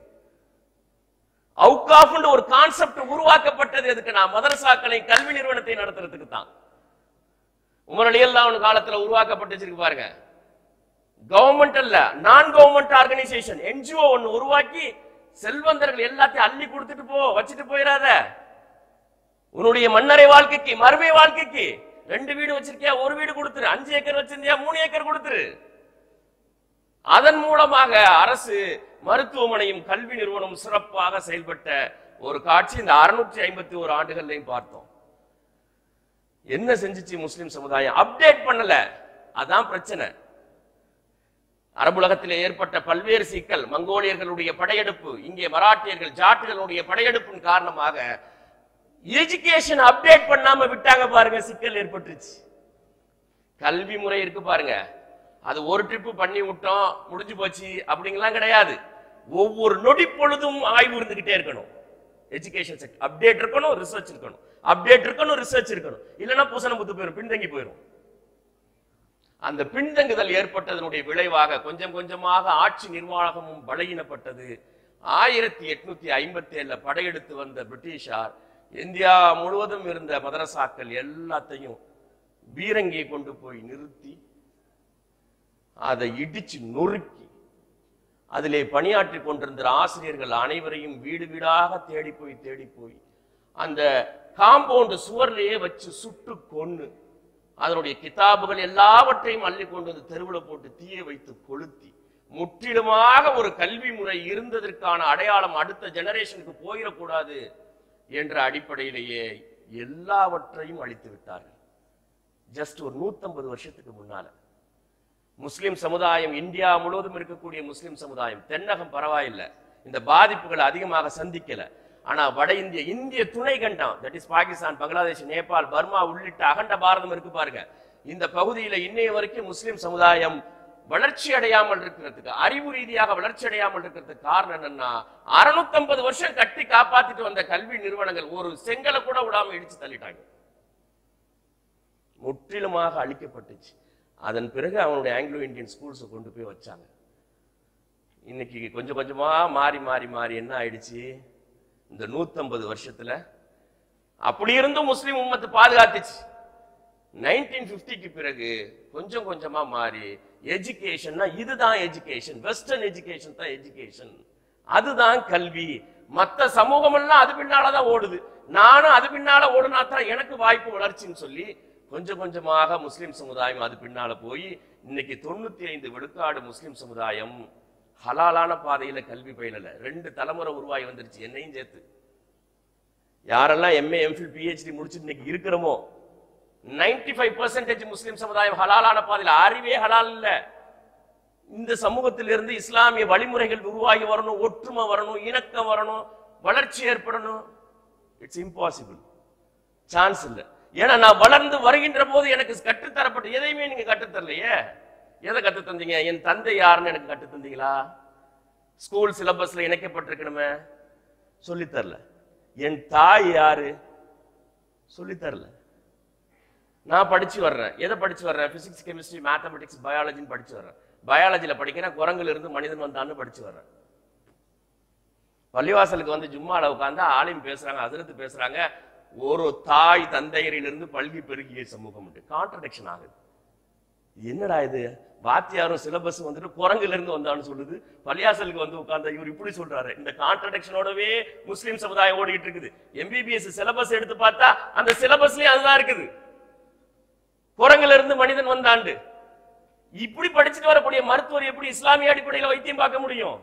அவுகாஃப்னு ஒரு கான்செப்ட் உருவாக்கப்பட்டது எதுக்கு நான் மதரசாக்களை கல்வி நிறுவனத்தை நடத்துறதுக்கு தான் உமர் அலியல்லாஹு காலத்துல உருவாக்கப்பட்டுச்சிருக்கு பாருங்க கவர்மெண்ட் அல்ல நான் கவர்மெண்ட் ஆர்கனைசேஷன் என்ஜிஓ ஒன்னு உருவாக்கி செல்வந்தர்கள் எல்லாத்தையும் அள்ளி கொடுத்துட்டு போ வச்சுட்டு போயிடாத உன்னுடைய மன்னரை வாழ்க்கைக்கு மறுமை வாழ்க்கைக்கு ரெண்டு வீடு வச்சிருக்கியா ஒரு வீடு கொடுத்துரு அஞ்சு ஏக்கர் வச்சிருந்தியா மூணு ஏக்கர் கொடுத்துரு அதன் மூலமாக அரசு மருத்துவமனையும் கல்வி நிறுவனம் சிறப்பாக செயல்பட்ட ஒரு காட்சி இந்த அறுநூற்றி ஐம்பத்தி ஒரு ஆண்டுகள்லையும் பார்த்தோம் என்ன செஞ்சுச்சு முஸ்லிம் சமுதாயம் அப்டேட் பண்ணல அதான் பிரச்சனை அரபுலகத்திலே ஏற்பட்ட பல்வேறு சிக்கல் மங்கோலியர்களுடைய படையெடுப்பு இங்கே மராட்டியர்கள் ஜாட்டுகளுடைய படையெடுப்பின் காரணமாக எஜுகேஷன் அப்டேட் பண்ணாம விட்டாங்க பாருங்க சிக்கல் ஏற்பட்டுருச்சு கல்வி முறை இருக்கு பாருங்க அது ஒரு ட்ரிப்பு பண்ணி விட்டோம் முடிஞ்சு போச்சு அப்படிங்கலாம் கிடையாது ஒவ்வொரு நொடி பொழுதும் ஆய்வு இருந்துகிட்டே இருக்கணும் எஜுகேஷன் செக்டர் அப்டேட் இருக்கணும் ரிசர்ச் இருக்கணும் அப்டேட் இருக்கணும் ரிசர்ச் இருக்கணும் இல்லைன்னா பூசணம் புத்து போயிடும் பின்தங்கி போயிடும் அந்த பின்தங்குதல் ஏற்பட்டதனுடைய விளைவாக கொஞ்சம் கொஞ்சமாக ஆட்சி நிர்வாகமும் பலகீனப்பட்டது ஆயிரத்தி எட்நூத்தி ஐம்பத்தி ஏழுல படையெடுத்து வந்த பிரிட்டிஷார் இந்தியா முழுவதும் இருந்த மதரசாக்கள் எல்லாத்தையும் பீரங்கியை கொண்டு போய் நிறுத்தி அதை இடிச்சு நொறுக்கி அதிலே பணியாற்றி கொண்டிருந்த ஆசிரியர்கள் அனைவரையும் வீடு வீடாக தேடி போய் தேடி போய் அந்த காம்பவுண்ட் சுவர்லயே வச்சு சுட்டு கொன்னு அதனுடைய கிதாபுகள் எல்லாவற்றையும் அள்ளி கொண்டு வந்து தெருவில் போட்டு தீயை வைத்து கொளுத்தி முற்றிலுமாக ஒரு கல்வி முறை இருந்ததற்கான அடையாளம் அடுத்த ஜெனரேஷனுக்கு போயிடக்கூடாது என்ற அடிப்படையிலேயே எல்லாவற்றையும் அழித்து விட்டார்கள் ஜஸ்ட் ஒரு நூத்தம்பது வருஷத்துக்கு முன்னால முஸ்லிம் சமுதாயம் இந்தியா முழுவதும் இருக்கக்கூடிய முஸ்லிம் சமுதாயம் தென்னகம் பரவாயில்லை இந்த பாதிப்புகளை அதிகமாக சந்திக்கல ஆனா வட இந்திய இந்திய துணை கண்டம் தட் இஸ் பாகிஸ்தான் பங்களாதேஷ் நேபாள் பர்மா உள்ளிட்ட அகண்ட பாரதம் இருக்கு பாருங்க இந்த பகுதியில இன்னைய வரைக்கும் முஸ்லிம் சமுதாயம் வளர்ச்சி அடையாமல் இருக்கிறதுக்கு அறிவு ரீதியாக வளர்ச்சி அடையாமல் இருக்கிறதுக்கு காரணம் என்னன்னா 650 வருஷம் கட்டி காப்பாத்திட்டு வந்த கல்வி நிறுவனங்கள் ஒரு செங்கலை கூட விடாம இடிச்சு தள்ளிட்டாங்க முற்றிலுமாக அழிக்கப்பட்டுச்சு அதன் பிறகு அவனுடைய ஆங்கிலோ இந்தியன் ஸ்கூல்ஸை கொண்டு போய் வச்சாங்க இன்னைக்கு கொஞ்சம் கொஞ்சமா மாறி மாறி மாறி என்ன ஆயிடுச்சு இந்த நூத்தம்பது வருஷத்துல அப்படி இருந்தும் முஸ்லிம் உம்மத்து பாதுகாத்துச்சு நைன்டீன் பிப்டிக்கு பிறகு கொஞ்சம் கொஞ்சமா மாறி எஜுகேஷன்னா இதுதான் எஜுகேஷன் வெஸ்டர்ன் எஜுகேஷன் தான் எஜுகேஷன் அதுதான் கல்வி மத்த சமூகம் எல்லாம் அது பின்னாலதான் ஓடுது நானும் அது பின்னால ஓடுனா தான் எனக்கு வாய்ப்பு வளர்ச்சின்னு சொல்லி கொஞ்சம் கொஞ்சமாக முஸ்லிம் சமுதாயம் அது பின்னால போய் இன்னைக்கு தொண்ணூத்தி ஐந்து விழுக்காடு முஸ்லிம் சமுதாயம் ஹலாலான பாதையில கல்வி பயிலல ரெண்டு தலைமுறை உருவாகி வந்துருச்சு என்னையும் சேர்த்து யாரெல்லாம் எம்ஏ எம்ஃபில் பிஹெச்டி முடிச்சுட்டு இன்னைக்கு இருக்கிறோமோ 95% ஃபைவ் பர்சன்டேஜ் முஸ்லிம் சமுதாயம் ஹலாலான பாதையில் அறிவே ஹலால் இல்ல இந்த சமூகத்திலிருந்து இஸ்லாமிய வழிமுறைகள் உருவாகி வரணும் ஒற்றுமை வரணும் இணக்கம் வரணும் வளர்ச்சி ஏற்படணும் இட்ஸ் இம்பாசிபிள் சான்ஸ் இல்ல ஏன்னா நான் வளர்ந்து வருகின்ற போது எனக்கு கற்றுத்தரப்பட்ட எதையுமே நீங்க கற்றுத்தரலையே எதை கத்து தந்தீங்க என் தந்தை யாருன்னு எனக்கு கற்று தந்தீங்களா ஸ்கூல் சிலபஸ்ல இணைக்கப்பட்டிருக்கணுமே சொல்லித் தரல என் தாய் யாரு சொல்லித் தரல நான் படிச்சு வர்றேன் எதை படிச்சு வர்றேன் பிசிக்ஸ் கெமிஸ்ட்ரி மேத்தமெட்டிக்ஸ் பயாலஜின்னு படிச்சு வர்றேன் பயாலஜில படிக்கிறேன் குரங்குல இருந்து மனிதன் வந்தான்னு படிச்சு வர்றேன் பள்ளிவாசலுக்கு வந்து ஜும்மால உட்கார்ந்து ஆலிம் பேசுறாங்க அதிரத்து பேசுறாங்க ஒரு தாய் தந்தையரிலிருந்து பல்கி பெருகிய சமூகம் கான்ட்ரடிக்ஷன் ஆகுது என்னடா இது வாத்தியாரும் சிலபஸ் வந்துட்டு குரங்குல இருந்து வந்தான்னு சொல்லுது பள்ளியாசலுக்கு வந்து உட்கார்ந்த இவர் இப்படி சொல்றாரு இந்த கான்ட்ரடிக்ஷனோடவே முஸ்லிம் சமுதாயம் ஓடிக்கிட்டு இருக்குது எம்பிபிஎஸ் சிலபஸ் எடுத்து பார்த்தா அந்த சிலபஸ்லயும் அதுதான் இருக்குது குரங்குல இருந்து மனிதன் வந்தாண்டு இப்படி படிச்சுட்டு வரக்கூடிய மருத்துவர் எப்படி இஸ்லாமிய அடிப்படையில வைத்தியம் பார்க்க முடியும்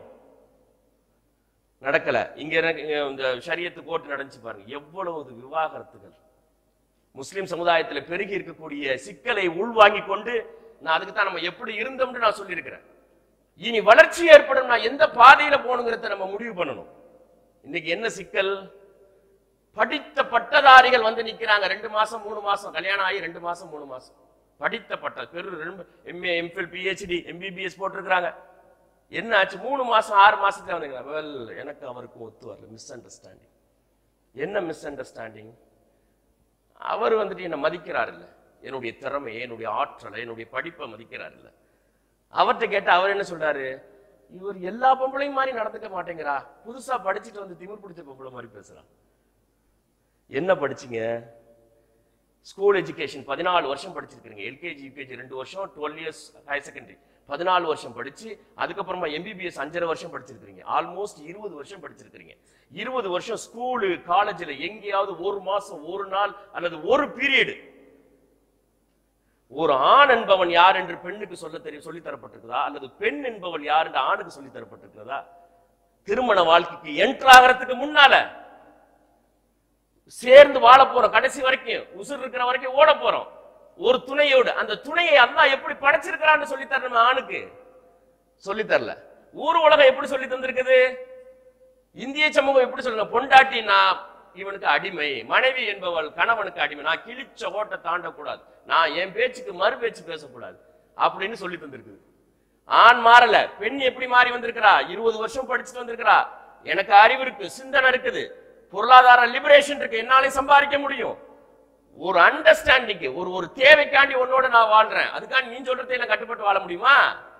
நடக்கல இங்க எனக்கு இந்த ஷரியத்து கோர்ட் நடந்துச்சு பாருங்க எவ்வளவு விவாகரத்துகள் முஸ்லிம் சமுதாயத்துல பெருகி இருக்கக்கூடிய சிக்கலை உள்வாங்கி கொண்டு நான் அதுக்கு தான் நம்ம எப்படி இருந்தோம்னு நான் சொல்லியிருக்கிறேன் இனி வளர்ச்சி ஏற்படும் நான் எந்த பாதையில போகணுங்கிறத நம்ம முடிவு பண்ணணும் இன்னைக்கு என்ன சிக்கல் படித்த பட்டதாரிகள் வந்து நிக்கிறாங்க ரெண்டு மாசம் மூணு மாசம் கல்யாணம் ஆகி ரெண்டு மாசம் மூணு மாசம் படித்த பட்ட பெரு ரெண்டு எம்ஏ எம்ஃபில் பிஹெச்டி எம்பிபிஎஸ் போட்டிருக்கிறாங்க என்ன ஆச்சு மூணு மாசம் ஆறு மாசத்துல வந்து வெல் எனக்கு அவருக்கும் ஒத்து வரல மிஸ் அண்டர்ஸ்டாண்டிங் என்ன மிஸ் அண்டர்ஸ்டாண்டிங் அவர் வந்துட்டு என்னை மதிக்கிறார் இல்ல என்னுடைய திறமை என்னுடைய ஆற்றலை என்னுடைய படிப்பை மதிக்கிறார் இல்ல அவர்கிட்ட கேட்டா அவர் என்ன சொல்றாரு இவர் எல்லா பொம்பளையும் மாதிரி நடந்துக்க மாட்டேங்கிறா புதுசா படிச்சுட்டு வந்து திமிர் பிடிச்ச பொம்பளை மாதிரி பேசுறா என்ன படிச்சீங்க ஸ்கூல் எஜுகேஷன் பதினாலு வருஷம் படிச்சிருக்கீங்க எல்கேஜி யூகேஜி ரெண்டு வருஷம் டுவெல் இயர்ஸ் ஹையர் செகண்டரி பதினாலு வருஷம் படிச்சு அதுக்கப்புறமா எம்பிபிஎஸ் அஞ்சரை வருஷம் படிச்சிருக்கீங்க ஆல்மோஸ்ட் இருபது வருஷம் படிச்சிருக்கீங்க இருபது வருஷம் ஸ்கூலு காலேஜ்ல எங்கேயாவது ஒரு மாசம் ஒரு நாள் அல்லது ஒரு பீரியடு ஒரு ஆண் என்பவன் யார் என்று பெண்ணுக்கு சொல்ல தெரியும் சொல்லி தரப்பட்டிருக்கிறதா அல்லது பெண் என்பவள் யார் என்று ஆணுக்கு சொல்லி தரப்பட்டிருக்கிறதா திருமண வாழ்க்கைக்கு என்டர் ஆகிறதுக்கு முன்னால சேர்ந்து வாழ போறோம் கடைசி வரைக்கும் உசுர் இருக்கிற வரைக்கும் ஓட போறோம் ஒரு துணையோடு அந்த துணையை அல்லாஹ் எப்படி படைச்சிருக்கிறான்னு சொல்லி தரணும் ஆணுக்கு சொல்லி தரல ஊர் உலகம் எப்படி சொல்லி தந்திருக்குது இந்திய சமூகம் எப்படி சொல்லணும் பொண்டாட்டி நான் இவனுக்கு அடிமை மனைவி என்பவள் கணவனுக்கு அடிமை நான் கிழிச்ச ஓட்டை தாண்டக்கூடாது நான் என் பேச்சுக்கு மறு பேச்சு பேசக்கூடாது அப்படின்னு சொல்லி தந்திருக்குது ஆண் மாறல பெண் எப்படி மாறி வந்திருக்கிறா இருபது வருஷம் படிச்சுட்டு வந்திருக்கிறா எனக்கு அறிவு இருக்கு சிந்தனை இருக்குது பொருளாதார லிபரேஷன் இருக்கு என்னாலே சம்பாதிக்க முடியும் ஒரு அண்டர்ஸ்டாண்டிங் ஒரு ஒரு தேவைக்காண்டி உன்னோட நான் வாழ்றேன் அதுக்காண்டி நீ சொல்றதை நான் கட்டுப்பட்டு வாழ முடியுமா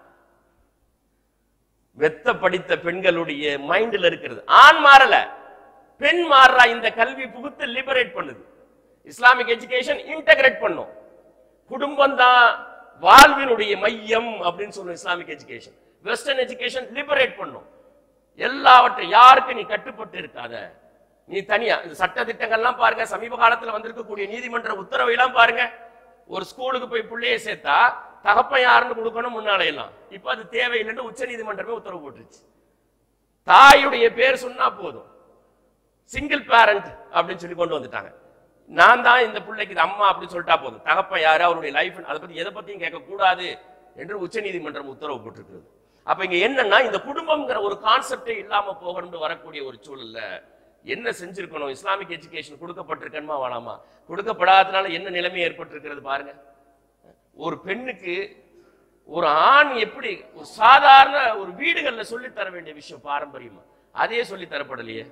வெத்த படித்த பெண்களுடைய மைண்ட்ல இருக்கிறது ஆண் மாறல பெண் மாறுறா இந்த கல்வி புகுத்து லிபரேட் பண்ணுது இஸ்லாமிக் எஜுகேஷன் இன்டகிரேட் பண்ணும் குடும்பம் தான் வாழ்வினுடைய மையம் அப்படின்னு சொல்லும் Islamic education western education liberate பண்ணும் எல்லாவற்றையும் யாருக்கு நீ கட்டுப்பட்டு இருக்காத நீ தனியா இந்த சட்ட திட்டங்கள்லாம் பாருங்க சமீப காலத்துல வந்திருக்கக்கூடிய நீதிமன்ற உத்தரவை எல்லாம் பாருங்க ஒரு ஸ்கூலுக்கு போய் பிள்ளைய சேர்த்தா தகப்பன் யாருன்னு கொடுக்கணும் முன்னாலே எல்லாம் இப்ப அது தேவையில்லைன்னு உச்ச நீதிமன்றமே உத்தரவு போட்டுருச்சு தாயுடைய பேர் சொன்னா போதும் சிங்கிள் பேரண்ட் அப்படின்னு சொல்லி கொண்டு வந்துட்டாங்க நான் தான் இந்த பிள்ளைக்கு இது அம்மா அப்படின்னு சொல்லிட்டா போதும் தகப்பன் யாரு அவருடைய லைஃப் அதை பத்தி எதை பத்தியும் கேட்க கூடாது என்று உச்சநீதிமன்றம் உத்தரவு போட்டிருக்கிறது அப்ப இங்க என்னன்னா இந்த குடும்பம்ங்கிற ஒரு கான்செப்டே இல்லாம போகணும்னு வரக்கூடிய ஒரு சூழல்ல என்ன செஞ்சிருக்கணும் இஸ்லாமிக் எஜுகேஷன் கொடுக்கப்பட்டிருக்கணுமா வேணாமா கொடுக்கப்படாதனால என்ன நிலைமை ஏற்பட்டிருக்கிறது பாருங்க ஒரு பெண்ணுக்கு ஒரு ஆண் எப்படி ஒரு சாதாரண ஒரு வீடுகள்ல சொல்லி தர வேண்டிய விஷயம் பாரம்பரியமா அதே சொல்லி தரப்படலையே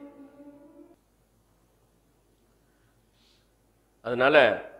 அதனால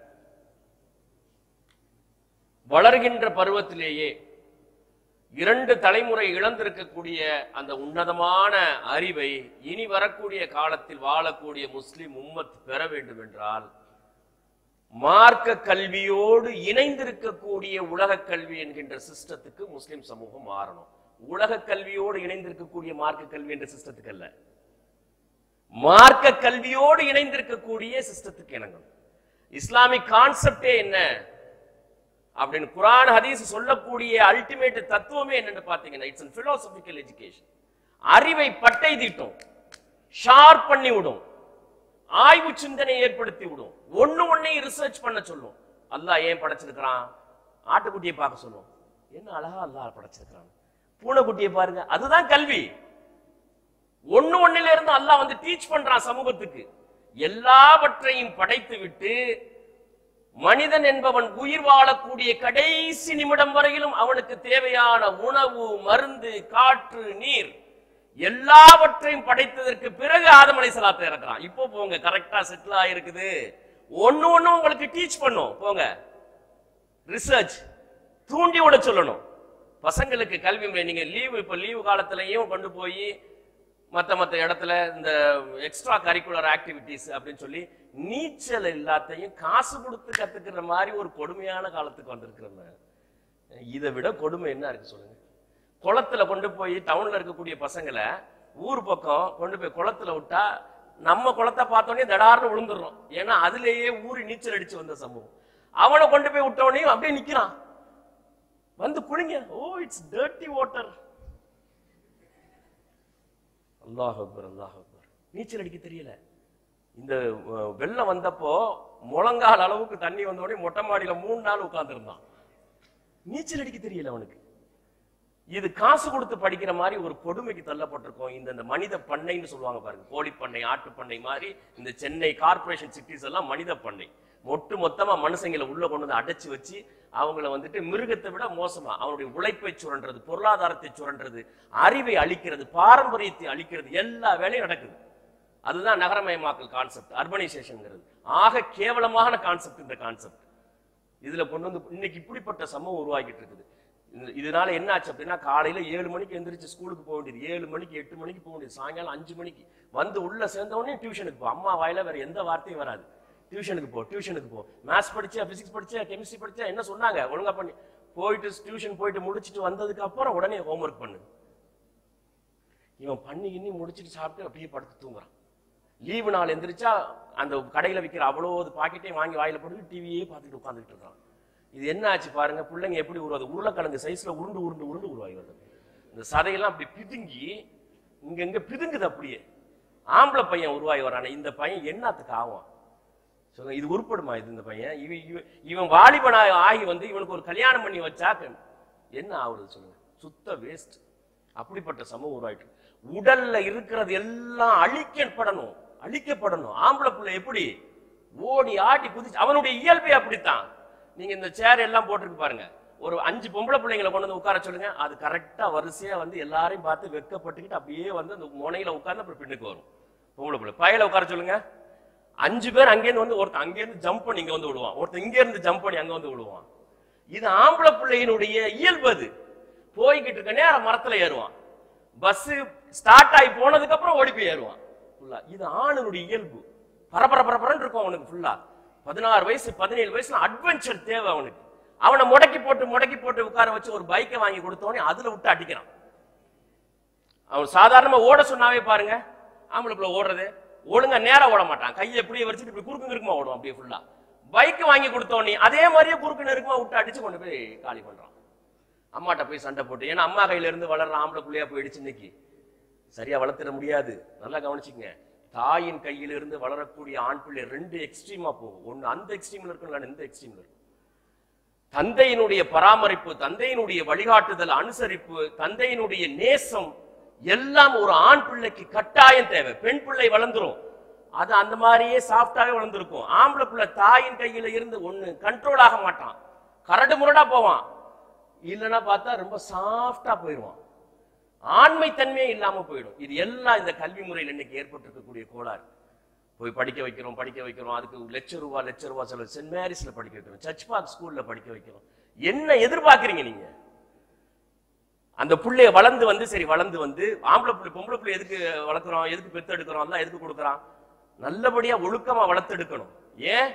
வளர்கின்ற பருவத்திலேயே இரண்டு தலைமுறை இழந்திருக்கக்கூடிய அந்த உன்னதமான அறிவை இனி வரக்கூடிய காலத்தில் வாழக்கூடிய முஸ்லிம் உம்மத் பெற வேண்டும் என்றால் மார்க்க கல்வியோடு இணைந்திருக்கக்கூடிய உலக கல்வி என்கின்ற சிஸ்டத்துக்கு முஸ்லிம் சமூகம் மாறணும் உலக கல்வியோடு இணைந்திருக்கக்கூடிய மார்க்க கல்வி என்ற சிஸ்டத்துக்கு அல்ல மார்க்க கல்வியோடு இணைந்திருக்கக்கூடிய சிஸ்டத்துக்கு இணங்கணும் இஸ்லாமிக் கான்செப்டே என்ன அப்படின்னு குரான் ஹதீஸ் சொல்லக்கூடிய அல்டிமேட் தத்துவமே என்னன்னு பாத்தீங்கன்னா இட்ஸ் அன் பிலாசபிக்கல் எஜுகேஷன் அறிவை பட்டை தீட்டும் ஷார்ப் பண்ணி விடும் ஆய்வு சிந்தனை ஏற்படுத்தி விடும் ஒண்ணு ஒன்னையும் ரிசர்ச் பண்ண சொல்லும் அல்லாஹ் ஏன் படைச்சிருக்கிறான் ஆட்டுக்குட்டியை பார்க்க சொல்லும் என்ன அழகா அல்லாஹ் படைச்சிருக்கிறான் பூனைக்குட்டியை பாருங்க அதுதான் கல்வி ஒண்ணு ஒண்ணுல இருந்து அல்லாஹ் வந்து டீச் பண்றான் சமூகத்துக்கு எல்லாவற்றையும் படைத்து விட்டு மனிதன் என்பவன் உயிர் வாழக்கூடிய கடைசி நிமிடம் வரையிலும் அவனுக்கு தேவையான உணவு மருந்து காற்று நீர் எல்லாவற்றையும் படைத்ததற்கு பிறகு ஆதம் அலைஹிஸ்ஸலாத்தை இறக்குறான் இப்போ போங்க கரெக்டா செட்டில் ஆயிருக்குது ஒண்ணு ஒண்ணு உங்களுக்கு டீச் பண்ணும் போங்க ரிசர்ச் தூண்டி விட சொல்லணும் பசங்களுக்கு கல்வி முறை நீங்க லீவு இப்ப லீவு காலத்திலையும் கொண்டு போய் மத்த மத்த இடத்துல இந்த எக்ஸ்ட்ரா கரிக்குலர் ஆக்டிவிட்டிஸ் அப்படின்னு சொல்லி நீச்சல் எல்லாத்தையும் காசு கொடுத்து கத்துக்கிற மாதிரி ஒரு கொடுமையான காலத்துக்கு வந்திருக்கிறோம் இதை விட கொடுமை என்ன இருக்கு சொல்லுங்க குளத்துல கொண்டு போய் டவுன்ல இருக்கக்கூடிய பசங்களை ஊர் பக்கம் கொண்டு போய் குளத்துல விட்டா நம்ம குளத்தை பார்த்தோன்னே தடார்னு விழுந்துடுறோம் ஏன்னா அதுலேயே ஊறி நீச்சல் அடிச்சு வந்த சம்பவம் அவனை கொண்டு போய் விட்டவனே அப்படியே நிக்கிறான் வந்து குளிங்க ஓ இட்ஸ் டர்ட்டி வாட்டர் அல்லாஹ் அக்பர் அல்லாஹ் அக்பர் நீச்சல் அடிக்க தெரியல இந்த அஹ், வெள்ளம் வந்தப்போ முழங்கால் அளவுக்கு தண்ணி வந்த உடனே மொட்டை மாடியில மூணு நாள் உட்கார்ந்துருந்தான் நீச்சல் அடிக்க தெரியல அவனுக்கு இது காசு கொடுத்து படிக்கிற மாதிரி ஒரு கொடுமைக்கு தள்ளப்பட்டிருக்கோம் இந்த இந்த மனித பண்ணைன்னு சொல்லுவாங்க பாருங்க கோழி பண்ணை ஆட்டு பண்ணை மாதிரி இந்த சென்னை கார்ப்பரேஷன் சிட்டிஸ் எல்லாம் மனித பண்ணை மொட்டு மொத்தமா மனுஷங்களை உள்ள கொண்டு வந்து அடைச்சு வச்சு அவங்கள வந்துட்டு மிருகத்தை விட மோசமா அவனுடைய உழைப்பை சுரண்டுறது பொருளாதாரத்தை சுரண்டுறது அறிவை அழிக்கிறது பாரம்பரியத்தை அழிக்கிறது எல்லா வேலையும் நடக்குது அதுதான் நகரமயமாக்கல் கான்செப்ட் அர்பனைசேஷன்ங்கிறது ஆக கேவலமான கான்செப்ட் இந்த கான்செப்ட் இதுல கொண்டு வந்து இன்னைக்கு இப்படிப்பட்ட சம்பவம் உருவாக்கிட்டு இருக்குது இந்த- இதனால என்ன ஆச்சு அப்படின்னா காலையில ஏழு மணிக்கு எந்திரிச்சு ஸ்கூலுக்கு போக வேண்டியது ஏழு மணிக்கு எட்டு மணிக்கு போக வேண்டியது சாயங்காலம் அஞ்சு மணிக்கு வந்து உள்ள சேர்ந்த உடனே டியூஷனுக்கு போ அம்மா வாயில வேற எந்த வார்த்தையும் வராது டியூஷனுக்கு போ டியூஷனுக்கு போ மேத்ஸ் படிச்சா பிசிக்ஸ் படிச்சா கெமிஸ்ட்ரி படிச்சா என்ன சொன்னாங்க ஒழுங்கா பண்ணி போயிட்டு டியூஷன் போயிட்டு முடிச்சிட்டு வந்ததுக்கு அப்புறம் உடனே ஹோம்ஒர்க் பண்ணு இவன் பண்ணி கிண்ணி முடிச்சிட்டு சாப்பிட்டு அப்படியே படுத்து தூங்குறான் லீவு நாள் எந்திரிச்சா அந்த கடையில விற்கிற அவ்வளோ பாக்கெட்டையும் வாங்கி வாயில போட்டு டிவியே பார்த்துட்டு உட்காந்துட்டு இருக்கான் இது என்ன ஆச்சு பாருங்க பிள்ளைங்க எப்படி உருவாது உருளைக்கிழங்கு சைஸ்ல உருண்டு உருண்டு உருண்டு உருவாகி வருது இந்த சதையெல்லாம் அப்படி பிதுங்கி இங்க இங்க பிதுங்குது அப்படியே ஆம்பளை பையன் உருவாகி வரானே இந்த பையன் என்னத்துக்கு ஆகும் சொல்லுங்க இது உருப்படுமா இது இந்த பையன் இவன் இவன் இவன் வாலிபனா ஆகி வந்து இவனுக்கு ஒரு கல்யாணம் பண்ணி வச்சா என்ன ஆகுறது சொல்லுங்க சுத்த வேஸ்ட் அப்படிப்பட்ட சமூகம் உருவாயிட்டு உடல்ல இருக்கிறது எல்லாம் அழிக்கப்படணும் அழிக்கப்படணும் ஆம்பளை பிள்ளை எப்படி ஓடி ஆடி குதிச்சு அவனுடைய இயல்பே அப்படித்தான் நீங்க இந்த சேர் எல்லாம் போட்டிருக்கு பாருங்க ஒரு அஞ்சு பொம்பளை பிள்ளைங்களை கொண்டு வந்து உட்கார சொல்லுங்க அது கரெக்டா வரிசையா வந்து எல்லாரையும் பார்த்து வெக்கப்பட்டுக்கிட்டு அப்படியே வந்து அந்த முனையில உட்கார்ந்து அப்புறம் பின்னுக்கு வரும் பொம்பளை பிள்ளை பையில உட்கார சொல்லுங்க அஞ்சு பேர் அங்கேருந்து வந்து ஒருத்தன் அங்கேருந்து ஜம்ப் பண்ணி இங்க வந்து விடுவான் ஒருத்தன் இங்க இருந்து ஜம்ப் பண்ணி அங்க வந்து விடுவான் இது ஆம்பளை பிள்ளையினுடைய இயல்பு அது போய்கிட்டு இருக்க நேரம் மரத்துல ஏறுவான் பஸ் ஸ்டார்ட் ஆகி போனதுக்கு அப்புறம் ஓடி போய் ஏறுவான் ஃபுல்லா இது ஆணுடைய இயல்பு பரபர பரபரன்னு இருக்கும் அவனுக்கு ஃபுல்லா பதினாறு வயசு பதினேழு வயசுல அட்வென்ச்சர் தேவை அவனுக்கு அவனை முடக்கி போட்டு முடக்கி போட்டு உட்கார வச்சு ஒரு பைக்கை வாங்கி கொடுத்தவனே அதுல விட்டு அடிக்கிறான் அவன் சாதாரணமா ஓட சொன்னாவே பாருங்க ஆம்பளை பிள்ளை ஓடுறது ஒழுங்கா நேரா ஓட மாட்டான் கையை எப்படியே வச்சுட்டு இப்படி குறுக்கு இருக்குமா ஓடும் அப்படியே ஃபுல்லா பைக் வாங்கி கொடுத்தோன்னே அதே மாதிரியே குறுக்கு நெருக்கமா விட்டு அடிச்சு கொண்டு போய் காலி பண்றான் அம்மாட்ட போய் சண்டை போட்டு ஏன்னா அம்மா கையில இருந்து வளர்ற ஆம்பளை புள்ளையா போயிடுச்சு இன்னைக்கு சரியா வளர்த்திட முடியாது நல்லா கவனிச்சுங்க தாயின் கையில இருந்து வளரக்கூடிய ஆண் பிள்ளை ரெண்டு எக்ஸ்ட்ரீமா போகும் ஒண்ணு அந்த எக்ஸ்ட்ரீம்ல இருக்கும் இல்லைன்னா இந்த எக்ஸ்ட்ரீம்ல இருக்கும் தந்தையினுடைய பராமரிப்பு தந்தையினுடைய வழிகாட்டுதல் அனுசரிப்பு தந்தையினுடைய நேசம் எல்லாம் ஒரு ஆண் பிள்ளைக்கு கட்டாயம் தேவை பெண் பிள்ளை வளர்ந்துரும் அது அந்த மாதிரியே சாஃப்டாவே வளர்ந்துருக்கும் ஆம்பளை பிள்ளை தாயின் கையில இருந்து ஒண்ணு கண்ட்ரோல் ஆக மாட்டான் கரடு முரடா போவான் இல்லைன்னா பார்த்தா ரொம்ப சாஃப்டா போயிடுவான் ஆண்மை தன்மையே இல்லாம போயிடும் இது எல்லாம் இந்த கல்வி முறையில் இன்னைக்கு ஏற்பட்டிருக்கக்கூடிய கோளாறு போய் படிக்க வைக்கிறோம் படிக்க வைக்கிறோம் அதுக்கு லட்ச ரூபா லட்ச ரூபா செலவு சென்ட் மேரிஸ்ல படிக்க வைக்கிறோம் சர்ச் பார்க் ஸ்கூல்ல படிக்க வைக்கிறோம் என்ன எதிர்பார்க்கறீங்க நீங்க அந்த புள்ளைய வளர்ந்து வந்து சரி வளர்ந்து வந்து ஆம்பளை புள்ளை பொம்பளை புள்ளை எதுக்கு வளர்க்குறோம் எதுக்கு பெத்து எடுக்கிறோம் எல்லாம் எதுக்கு கொடுக்குறான் நல்லபடியா ஒழுக்கமா வளர்த்து எடுக்கணும் ஏன்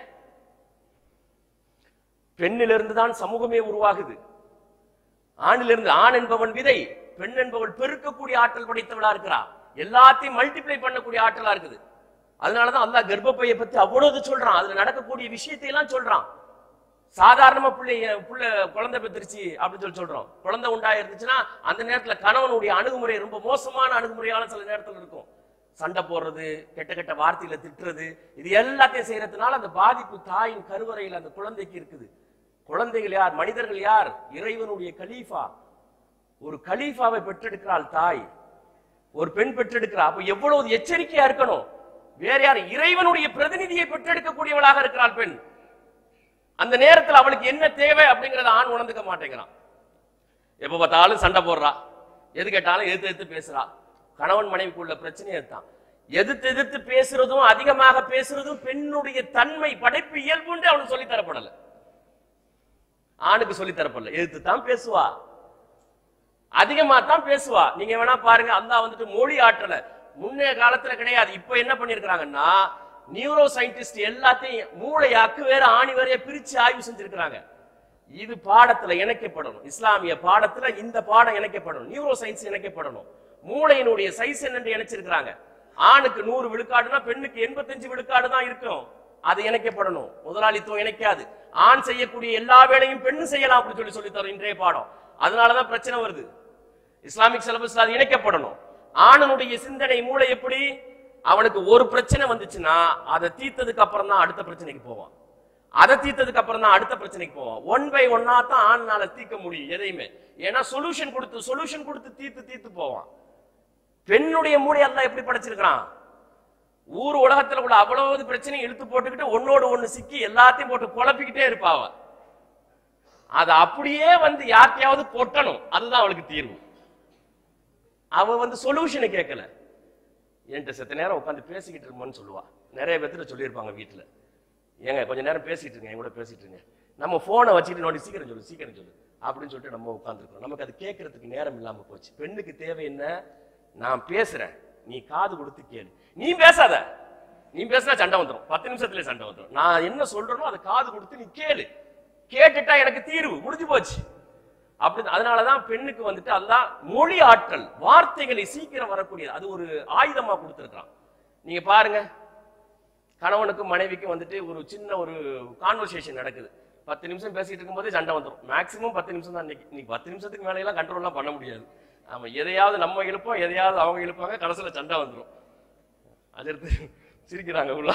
பெண்ணிலிருந்து தான் சமூகமே உருவாகுது ஆணிலிருந்து ஆண் என்பவன் விதை பெண் என்பவள் பெருக்கக்கூடிய ஆற்றல் படைத்தவளா இருக்கிறா எல்லாத்தையும் மல்டிப்ளை பண்ணக்கூடிய ஆற்றலா இருக்குது அதனாலதான் அல்லாஹ் கர்ப்பப்பையை பத்தி அவ்வளவு சொல்றான் அதுல நடக்கக்கூடிய விஷயத்தை எல்லாம் சொல்றான் சாதாரணமா பிள்ளைய புள்ள குழந்தை பெற்றுருச்சு அப்படின்னு சொல்லி சொல்றோம் குழந்தை உண்டாயிருந்துச்சுன்னா அந்த நேரத்துல கணவனுடைய அணுகுமுறை ரொம்ப மோசமான அணுகுமுறையான சில நேரத்துல இருக்கும் சண்டை போடுறது கெட்ட கெட்ட வார்த்தையில திட்டுறது இது எல்லாத்தையும் செய்யறதுனால அந்த பாதிப்பு தாயின் கருவறையில் அந்த குழந்தைக்கு இருக்குது குழந்தைகள் யார் மனிதர்கள் யார் இறைவனுடைய கலீஃபா ஒரு கலீஃபாவை பெற்றெடுக்கிறாள் தாய் ஒரு பெண் பெற்றெடுக்கிறா அப்ப எவ்வளவு எச்சரிக்கையா இருக்கணும் வேற யார் இறைவனுடைய பிரதிநிதியை பெற்றெடுக்கக்கூடியவளாக இருக்கிறாள் பெண் அந்த நேரத்துல அவளுக்கு என்ன தேவை அப்படிங்கறத ஆண் உணர்ந்துக்க மாட்டேங்கிறான் எப்ப பார்த்தாலும் சண்டை போடுறா எது கேட்டாலும் எதிர்த்து எதிர்த்து பேசுறா கணவன் மனைவிக்குள்ள பிரச்சனையே தான் எதிர்த்து எதிர்த்து பேசுறதும் அதிகமாக பேசுறதும் பெண்ணுடைய தன்மை படைப்பு இயல்புன்னு அவனுக்கு சொல்லி தரப்படல ஆணுக்கு சொல்லி தரப்படல எதிர்த்து தான் பேசுவா அதிகமா தான் பேசுவா நீங்க வேணா பாருங்க அல்லாஹ் வந்துட்டு மொழி ஆற்றல முன்னைய காலத்துல கிடையாது இப்ப என்ன பண்ணிருக்காங்கன்னா நியூரோ சயின்டிஸ்ட் எல்லாத்தையும் மூளையாக்கு வேற ஆணி வரைய பிரிச்சு ஆய்வு செஞ்சிருக்கிறாங்க இது பாடத்துல இணைக்கப்படணும் இஸ்லாமிய பாடத்துல இந்த பாடம் இணைக்கப்படணும் நியூரோ சயின்ஸ் இணைக்கப்படணும் மூளையினுடைய சைஸ் என்னன்னு இணைச்சிருக்கிறாங்க ஆணுக்கு நூறு விழுக்காடுனா பெண்ணுக்கு எண்பத்தஞ்சு விழுக்காடு தான் இருக்கும் அது இணைக்கப்படணும் முதலாளித்துவம் இணைக்காது ஆண் செய்யக்கூடிய எல்லா வேலையும் பெண்ணு செய்யலாம் அப்படின்னு சொல்லி சொல்லி தரும் இன்றைய பாடம் அதனாலதான் பிரச்சனை வருது இஸ்லாமிக் சிலபஸ்ல அது இணைக்கப்படணும் ஆணனுடைய சிந்தனை மூளை எப்படி அவனுக்கு ஒரு பிரச்சனை வந்துச்சுன்னா அதை தீர்த்ததுக்கு அப்புறம் தான் அடுத்த பிரச்சனைக்கு போவான் அதை தீர்த்ததுக்கு அப்புறம் தான் அடுத்த பிரச்சனைக்கு போவான் ஒன் பை ஒன்னா தான் ஆண்னால தீர்க்க முடியும் எதையுமே ஏன்னா சொல்யூஷன் கொடுத்து சொல்யூஷன் கொடுத்து தீர்த்து தீர்த்து போவான் பெண்ணுடைய மூளை எல்லாம் எப்படி படைச்சிருக்கிறான் ஊர் உலகத்துல உள்ள அவ்வளவு பிரச்சனையும் இழுத்து போட்டுக்கிட்டு ஒன்னோடு ஒண்ணு சிக்கி எல்லாத்தையும் போட்டு குழப்பிக்கிட்டே இருப்பாவ அது அப்படியே வந்து யார்ட்டையாவது கொட்டணும் அதுதான் அவளுக்கு தீர்வு அவ வந்து சொல்யூஷனை கேட்கல என்கிட்ட செத்த நேரம் உட்காந்து பேசிக்கிட்டு இருக்கோம்னு சொல்லுவா நிறைய பேர்த்துல சொல்லியிருப்பாங்க வீட்டுல ஏங்க கொஞ்ச நேரம் பேசிட்டு இருங்க என் கூட பேசிட்டு இருங்க நம்ம போனை வச்சுட்டு நோண்டி சீக்கிரம் சொல்லு சீக்கிரம் சொல்லு அப்படின்னு சொல்லிட்டு நம்ம உட்காந்துருக்கோம் நமக்கு அது கேட்கறதுக்கு நேரம் இல்லாம போச்சு பெண்ணுக்கு தேவை என்ன நான் பேசுறேன் நீ காது கொடுத்து கேளு நீ பேசாத நீ பேசினா சண்டை வந்துடும் பத்து நிமிஷத்துல சண்டை வந்துடும் நான் என்ன சொல்றேனோ அதை காது கொடுத்து நீ கேளு கேட்டுட்டா எனக்கு தீர்வு முடிஞ்சு போச்சு அப்படி அதனாலதான் பெண்ணுக்கு வந்துட்டு அல்லாஹ் மொழி ஆற்றல் வார்த்தைகளை சீக்கிரம் வரக்கூடியது அது ஒரு ஆயுதமா கொடுத்துருக்கான் நீங்க பாருங்க கணவனுக்கும் மனைவிக்கும் வந்துட்டு ஒரு சின்ன ஒரு கான்வர்சேஷன் நடக்குது பத்து நிமிஷம் பேசிட்டு இருக்கும்போதே சண்டை வந்துடும் மேக்ஸிமம் பத்து நிமிஷம் தான் இன்னைக்கு இன்னைக்கு பத்து நிமிஷத்துக்கு மேலையெல்லாம் கண்ட்ரோல்லாம் பண்ண முடியாது ஆமா எதையாவது நம்ம இழுப்போம் எதையாவது அவங்க இழுப்பாங்க கடைசியில சண்டை வந்துடும் அது எடுத்து சிரிக்கிறாங்க உள்ள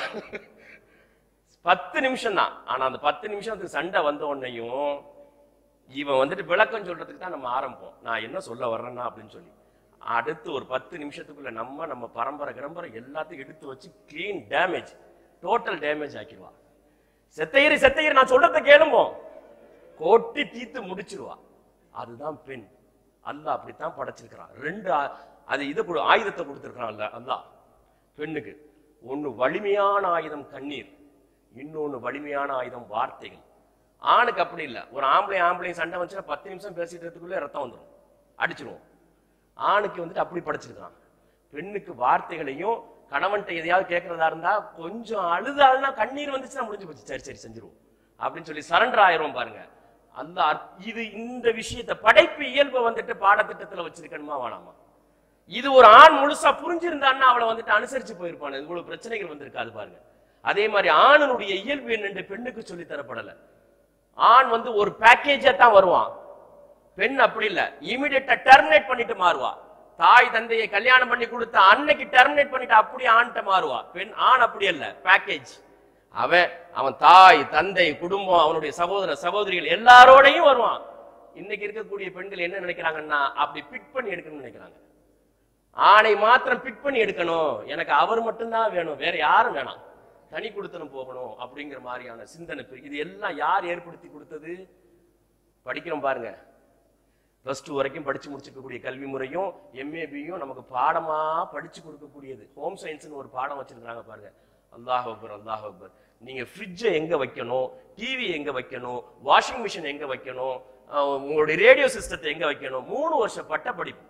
பத்து நிமிஷம் தான் ஆனா அந்த பத்து நிமிஷத்துக்கு சண்டை வந்த உடனேயும் இவன் வந்துட்டு விளக்கம் சொல்றதுக்கு தான் நம்ம ஆரம்பிப்போம் நான் என்ன சொல்ல வர்றேன்னா அப்படின்னு சொல்லி அடுத்து ஒரு பத்து நிமிஷத்துக்குள்ள நம்ம நம்ம பரம்பரை கிரம்பரை எல்லாத்தையும் எடுத்து வச்சு கிளீன் டேமேஜ் டோட்டல் டேமேஜ் ஆக்கிடுவா செத்தையரி செத்தையரி நான் சொல்றத கேளும்போம் கொட்டி தீத்து முடிச்சிருவா அதுதான் பெண் அல்லாஹ் அப்படித்தான் படைச்சிருக்கிறான் ரெண்டு ஆ- அது இதை கொடு ஆயுதத்தை கொடுத்துருக்கான் அல்ல அல்லாஹ் பெண்ணுக்கு ஒண்ணு வலிமையான ஆயுதம் கண்ணீர் இன்னொன்னு வலிமையான ஆயுதம் வார்த்தைகள் ஆணுக்கு அப்படி இல்லை ஒரு ஆம்பளை ஆம்பளையும் சண்டை வந்துச்சுன்னா பத்து நிமிஷம் பேசிட்டதுக்குள்ளே ரத்தம் வந்துடும் அடிச்சிருவோம் ஆணுக்கு வந்துட்டு அப்படி படைச்சிருக்கான் பெண்ணுக்கு வார்த்தைகளையும் கணவன்கிட்ட எதையாவது கேட்கறதா இருந்தா கொஞ்சம் அழுதாள்னா கண்ணீர் வந்துச்சுன்னா முடிஞ்சு போச்சு சரி சரி செஞ்சிருவோம் அப்படின்னு சொல்லி சரண்டர் ஆயிரும் பாருங்க அந்த அர்த்- இது இந்த விஷயத்தை படைப்பு இயல்பை வந்துட்டு பாடத்திட்டத்துல வச்சிருக்கணுமா வேணாமா இது ஒரு ஆண் முழுசா புரிஞ்சிருந்தான்னா அவளை வந்துட்டு அனுசரிச்சு போயிருப்பான் இவ்வளவு பிரச்சனைகள் வந்திருக்காது பாருங்க அதே மாதிரி ஆணனுடைய இயல்பு என்னென்று பெண்ணுக்கு சொல்லி தரப்படல ஆண் வந்து ஒரு பேக்கேஜா தான் வருவான் பெண் அப்படி இல்ல இமிடியட்டா டெர்மினேட் பண்ணிட்டு மாறுவா தாய் தந்தையை கல்யாணம் பண்ணி கொடுத்த அன்னைக்கு டெர்மினேட் பண்ணிட்டு அப்படி ஆண்கிட்ட மாறுவா பெண் ஆண் அப்படி இல்ல பேக்கேஜ் அவன் அவன் தாய் தந்தை குடும்பம் அவனுடைய சகோதர சகோதரிகள் எல்லாரோடையும் வருவான் இன்னைக்கு இருக்கக்கூடிய பெண்கள் என்ன நினைக்கிறாங்கன்னா அப்படி பிக் பண்ணி எடுக்கணும்னு நினைக்கிறாங்க ஆணை மாத்திரம் பிக் பண்ணி எடுக்கணும் எனக்கு அவர் மட்டும்தான் வேணும் வேற யாரும் வேணாம் தனி கொடுத்தனும் போகணும் அப்படிங்கிற மாதிரியான சிந்தனை பெரு- இது எல்லாம் யார் ஏற்படுத்தி கொடுத்தது படிக்கிறோம் பாருங்க ப்ளஸ் டூ வரைக்கும் படிச்சு முடிச்சிருக்கக்கூடிய கல்வி முறையும் எம்ஏபியும் நமக்கு பாடமா படிச்சு கொடுக்கக்கூடியது ஹோம் சயின்ஸ்னு ஒரு பாடம் வச்சிருக்காங்க பாருங்க அல்லாஹ் அக்பர் அல்லாஹ் அக்பர் நீங்க ஃப்ரிட்ஜை எங்க வைக்கணும் டிவி எங்க வைக்கணும் வாஷிங் மிஷின் எங்க வைக்கணும் அஹ் உங்களுடைய ரேடியோ சிஸ்டத்தை எங்க வைக்கணும் மூணு வருஷம் பட்ட படிப்பு